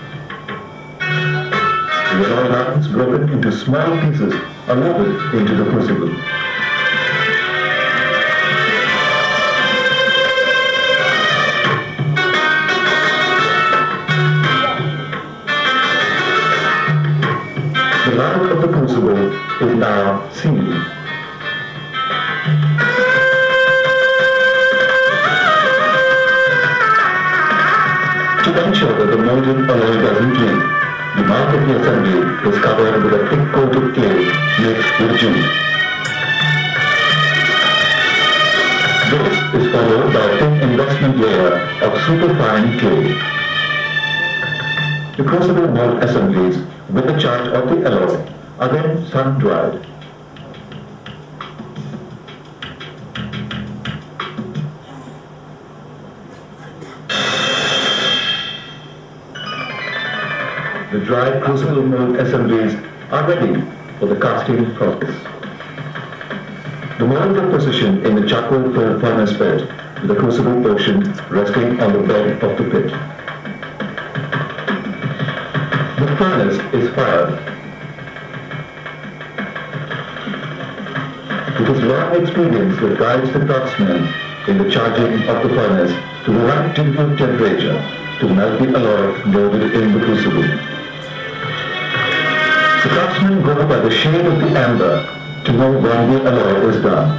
The alloy lines broken into small pieces are loaded into the crucible. The mouth of the crucible is now sealed. To ensure that the molten alloy doesn't leak, the mouth of the assembly is covered with a thick coat of clay mixed with jute. This is followed by a thin investment layer of superfine clay. The crucible mold assemblies with the charge of the alloy are then sun-dried. The dried crucible mold assemblies are ready for the casting process. The molds are positioned in the charcoal-filled furnace bed with the crucible portion resting on the bed of the pit. The furnace is fired. It is long experience that guides the craftsman in the charging of the furnace to the right typical temperature to melt the alloy loaded in the crucible. The craftsmen go by the shade of the amber to know when the alloy is done.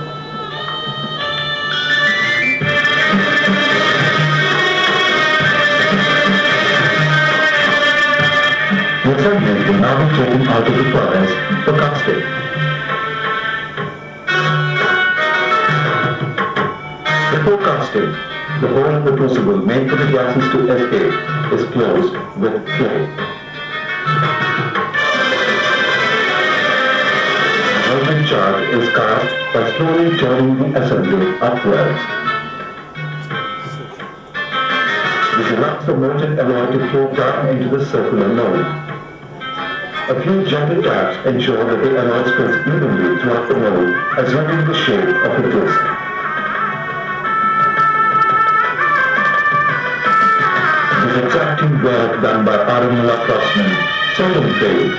The segment will now be taken out of the furnace for casting. Before casting, the hole in the crucible made for the gases to escape is closed with clay. The molten charge is cast by slowly turning the assembly upwards. This allows the molten alloy to flow down into the circular mold. A few gentle taps ensure that the alloy spreads evenly throughout the mold, assuming the shape of a disc. This exacting work done by Aranmula craftsmen seldom fails.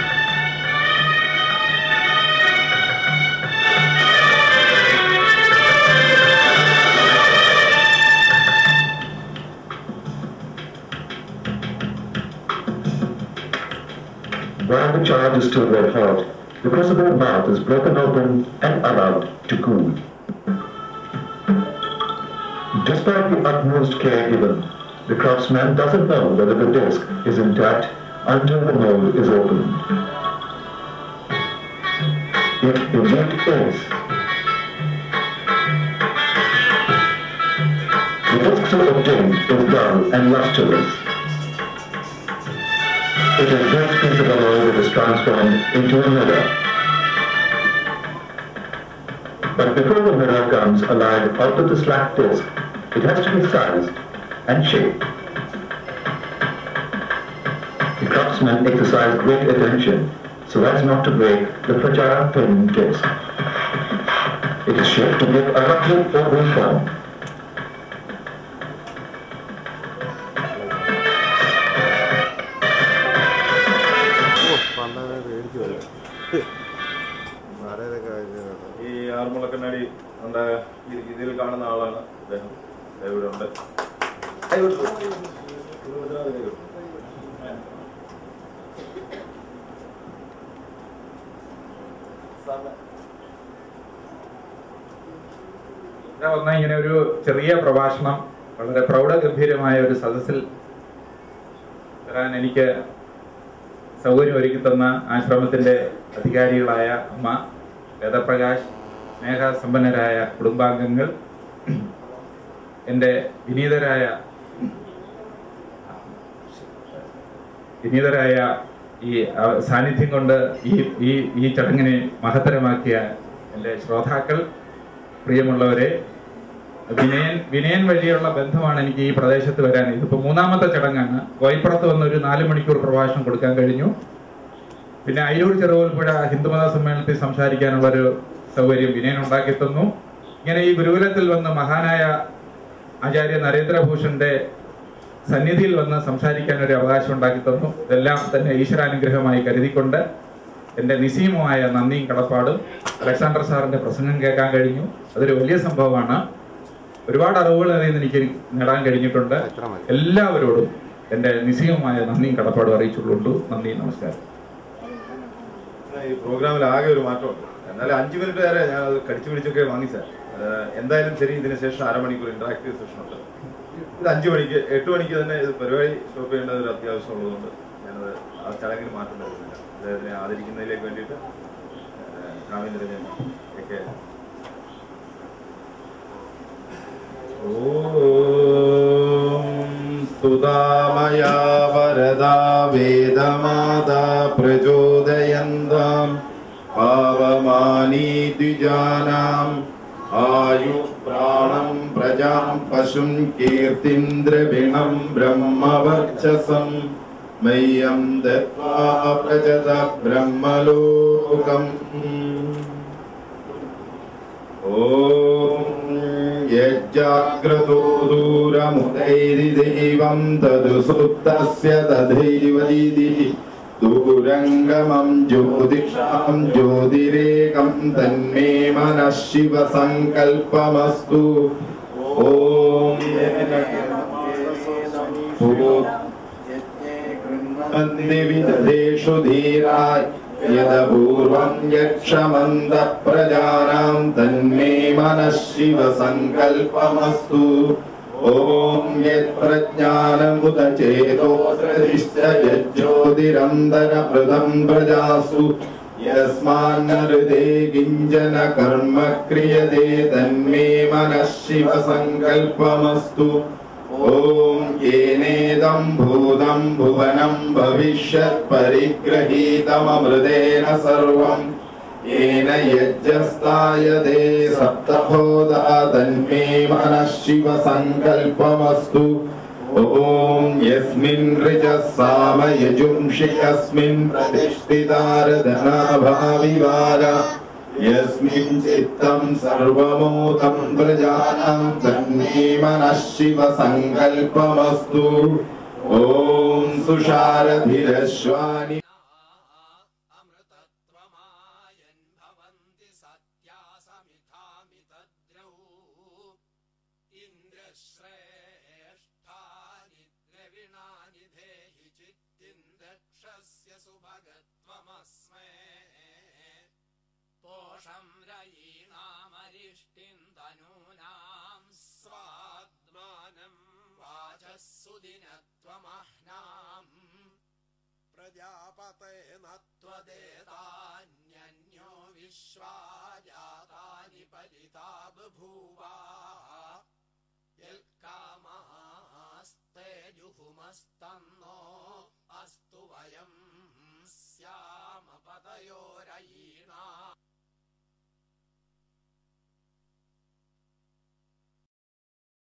While the charge is still red hot, the crucible mouth is broken open and allowed to cool. Despite the utmost care given, the craftsman doesn't know whether the disc is intact until the mold is opened. It indeed is. The disc so obtained is dull and lustreless. It is this piece of alloy that is transformed into a mirror. But before the mirror comes alive out of the slack disc, it has to be sized and shaped. The craftsman exercised great attention so as not to break the fragile thin disc. It is shaped to give a roughly oval form. പണ്ടങ്ങനെ പേടിച്ചു പോയി ആരേതൊക്കെ കഴിഞ്ഞതാണ് ഈ ആറന്മുള കണ്ണാടി ഉണ്ട് ഈ- ഇതിൽ കാണുന്ന ആളാണ് അദ്ദേഹം ദേ ഇവിടെ ഉണ്ട് കൈ കൊടുത്തു. ഇത് ഭദ്രാവതി കൈ കൊടുത്തു. സാറിന് ഇവിടെ വന്ന ഇങ്ങനെ ഒരു ചെറിയ പ്രഭാഷണം വളരെ പ്രൗഢഗംഭീരമായ ഒരു സദസ്സിൽ വരാൻ എനിക്ക് സൗകര്യം ഒരുക്കി തന്ന ആശ്രമത്തിന്റെ അധികാരികളായ അമ്മ വേദപ്രകാശ് സ്നേഹസമ്പന്നരായ കുടുംബാംഗങ്ങൾ എൻ്റെ വിനീതരായ വിനീതരായ ഈ ആ, സാന്നിധ്യം കൊണ്ട് ഈ ഈ ഈ ചടങ്ങിനെ മഹത്തരമാക്കിയ എൻ്റെ ശ്രോതാക്കൾ പ്രിയമുള്ളവരെ വിനയൻ വിനയൻ വഴിയുള്ള ബന്ധമാണ് എനിക്ക് ഈ പ്രദേശത്ത് വരാൻ ഇതിപ്പോ മൂന്നാമത്തെ ചടങ്ങാണ് കോയിപ്പുറത്ത് വന്ന് ഒരു നാല് മണിക്കൂർ പ്രഭാഷണം കൊടുക്കാൻ കഴിഞ്ഞു പിന്നെ അയ്യൂർ ചെറുകോൽപ്പുഴ ഹിന്ദുമത സമ്മേളനത്തിൽ സംസാരിക്കാനുള്ള ഒരു സൗകര്യം വിനയൻ ഉണ്ടാക്കി തന്നു ഇങ്ങനെ ഈ ഗുരുകുലത്തിൽ വന്ന് മഹാനായ ആചാര്യ നരേന്ദ്രഭൂഷന്റെ സന്നിധിയിൽ വന്ന് സംസാരിക്കാൻ ഒരു അവകാശം ഉണ്ടാക്കി തന്നു ഇതെല്ലാം തന്നെ ഈശ്വരാനുഗ്രഹമായി കരുതിക്കൊണ്ട് എന്റെ നിസീമമായ നന്ദിയും കടപ്പാടും അലക്സാണ്ടർ സാറിന്റെ പ്രസംഗം കേൾക്കാൻ കഴിഞ്ഞു അതൊരു വലിയ സംഭവമാണ് ഒരുപാട് അറിവുകൾ അതിൽ നിന്ന് എനിക്ക് നേടാൻ കഴിഞ്ഞിട്ടുണ്ട് എത്ര മതി എല്ലാവരോടും എന്റെ നിസീമമായ നന്ദിയും കടപ്പാടും അറിയിച്ചുകൊള്ളു നന്ദി നമസ്കാരം ഈ പ്രോഗ്രാമിൽ ആകെ ഒരു മാറ്റമുണ്ട് എന്നാലും അഞ്ചു മിനിറ്റ് വരെ ഞാൻ അത് കടിച്ചു പിടിച്ചൊക്കെ വാങ്ങി സാർ ഏഹ് എന്തായാലും ശരി ഇതിന് ശേഷം അരമണിക്കൂർ ഇന്ററാക്റ്റീവ് സെഷൻ ഉണ്ട് ഇത് അഞ്ചു മണിക്ക് എട്ട് മണിക്ക് തന്നെ ഇത് പരിപാടി സ്റ്റോപ്പ് ചെയ്യേണ്ടത് ഒരു അത്യാവശ്യം ഉള്ളതുകൊണ്ട് ഞാനത് ആ ചടങ്ങിന് മാറ്റം വരുന്നില്ല അദ്ദേഹത്തിനെ ആദരിക്കുന്നതിലേക്ക് വേണ്ടിയിട്ട് ഏഹ് കാവ്യനിരഞ്ജൻ ഒക്കെ ഓം സുതാമയാ വരദാ വേദമാതാ പ്രചോദയന്താം പാവമാനീ ദ്വിജാനാം ആയു പ്രാണം പ്രജാം പശും കീർത്തിം ദ്രവിണം ബ്രഹ്മവർച്ചസം മയ്യം ദത്വാ പ്രജത ബ്രഹ്മലോകം ഓം യജ്ജാഗ്രതോ ദൂരമുദൈരിദൈവം തതു സുപ്തസ്യ തഥൈവൈതി ദൂരംഗമം ജ്യോതിഷാം ജ്യോതിരേകം തന്മേ മനഃ ശിവസങ്കൽപ്പമസ്തു ഓം വിദധേഷു ധീരായ് യദപൂർവം യക്ഷമന്ത പ്രജാനാം തന്മേ മനഃ ശിവസങ്കൽപ്പമസ്തു ഓം യത്പ്രജ്ഞാനമുദചേതോ ജ്യോതിരന്തരഭൃതം പ്രജാസു യസ്മാന്നൃതേ കിഞ്ചന കർമ്മ ക്രിയതേ തന്മേ മനഃ ശിവസങ്കൽപ്പമസ്തു ഓം യേനേദം ഭൂതം ഭുവനം ഭവിഷ്യത് പരിഗ്രഹീതമൃതേന സർവം येन यज्ञस्तायते सप्तभोदा तन्मे मनः शिवसङ्कल्पमस्तु ॐ यस्मिन् ऋजः सामयजुंषि यस्मिन् प्रतिष्ठितारधनाभाविवार यस्मिन् चित्तं सर्वमोदं प्रजानां तन्मे मनः शिवसङ्कल्पमस्तु ॐ सुषारधिरश्वानि अमृतत्वमायन् भवन्ति सत्या समिधामि तद्रौ इन्द्रश्रेष्ठानि द्रविणानि धेहि चित्तिन्दक्षस्य सुभगत्वमस्मे സുദിനത്വമഹ്നാം പ്രജാപതേന त्वदेतान्यन्यो विश्वाजातानि परिता बभूवा यल्कामास्ते जुहुमस्तन्नो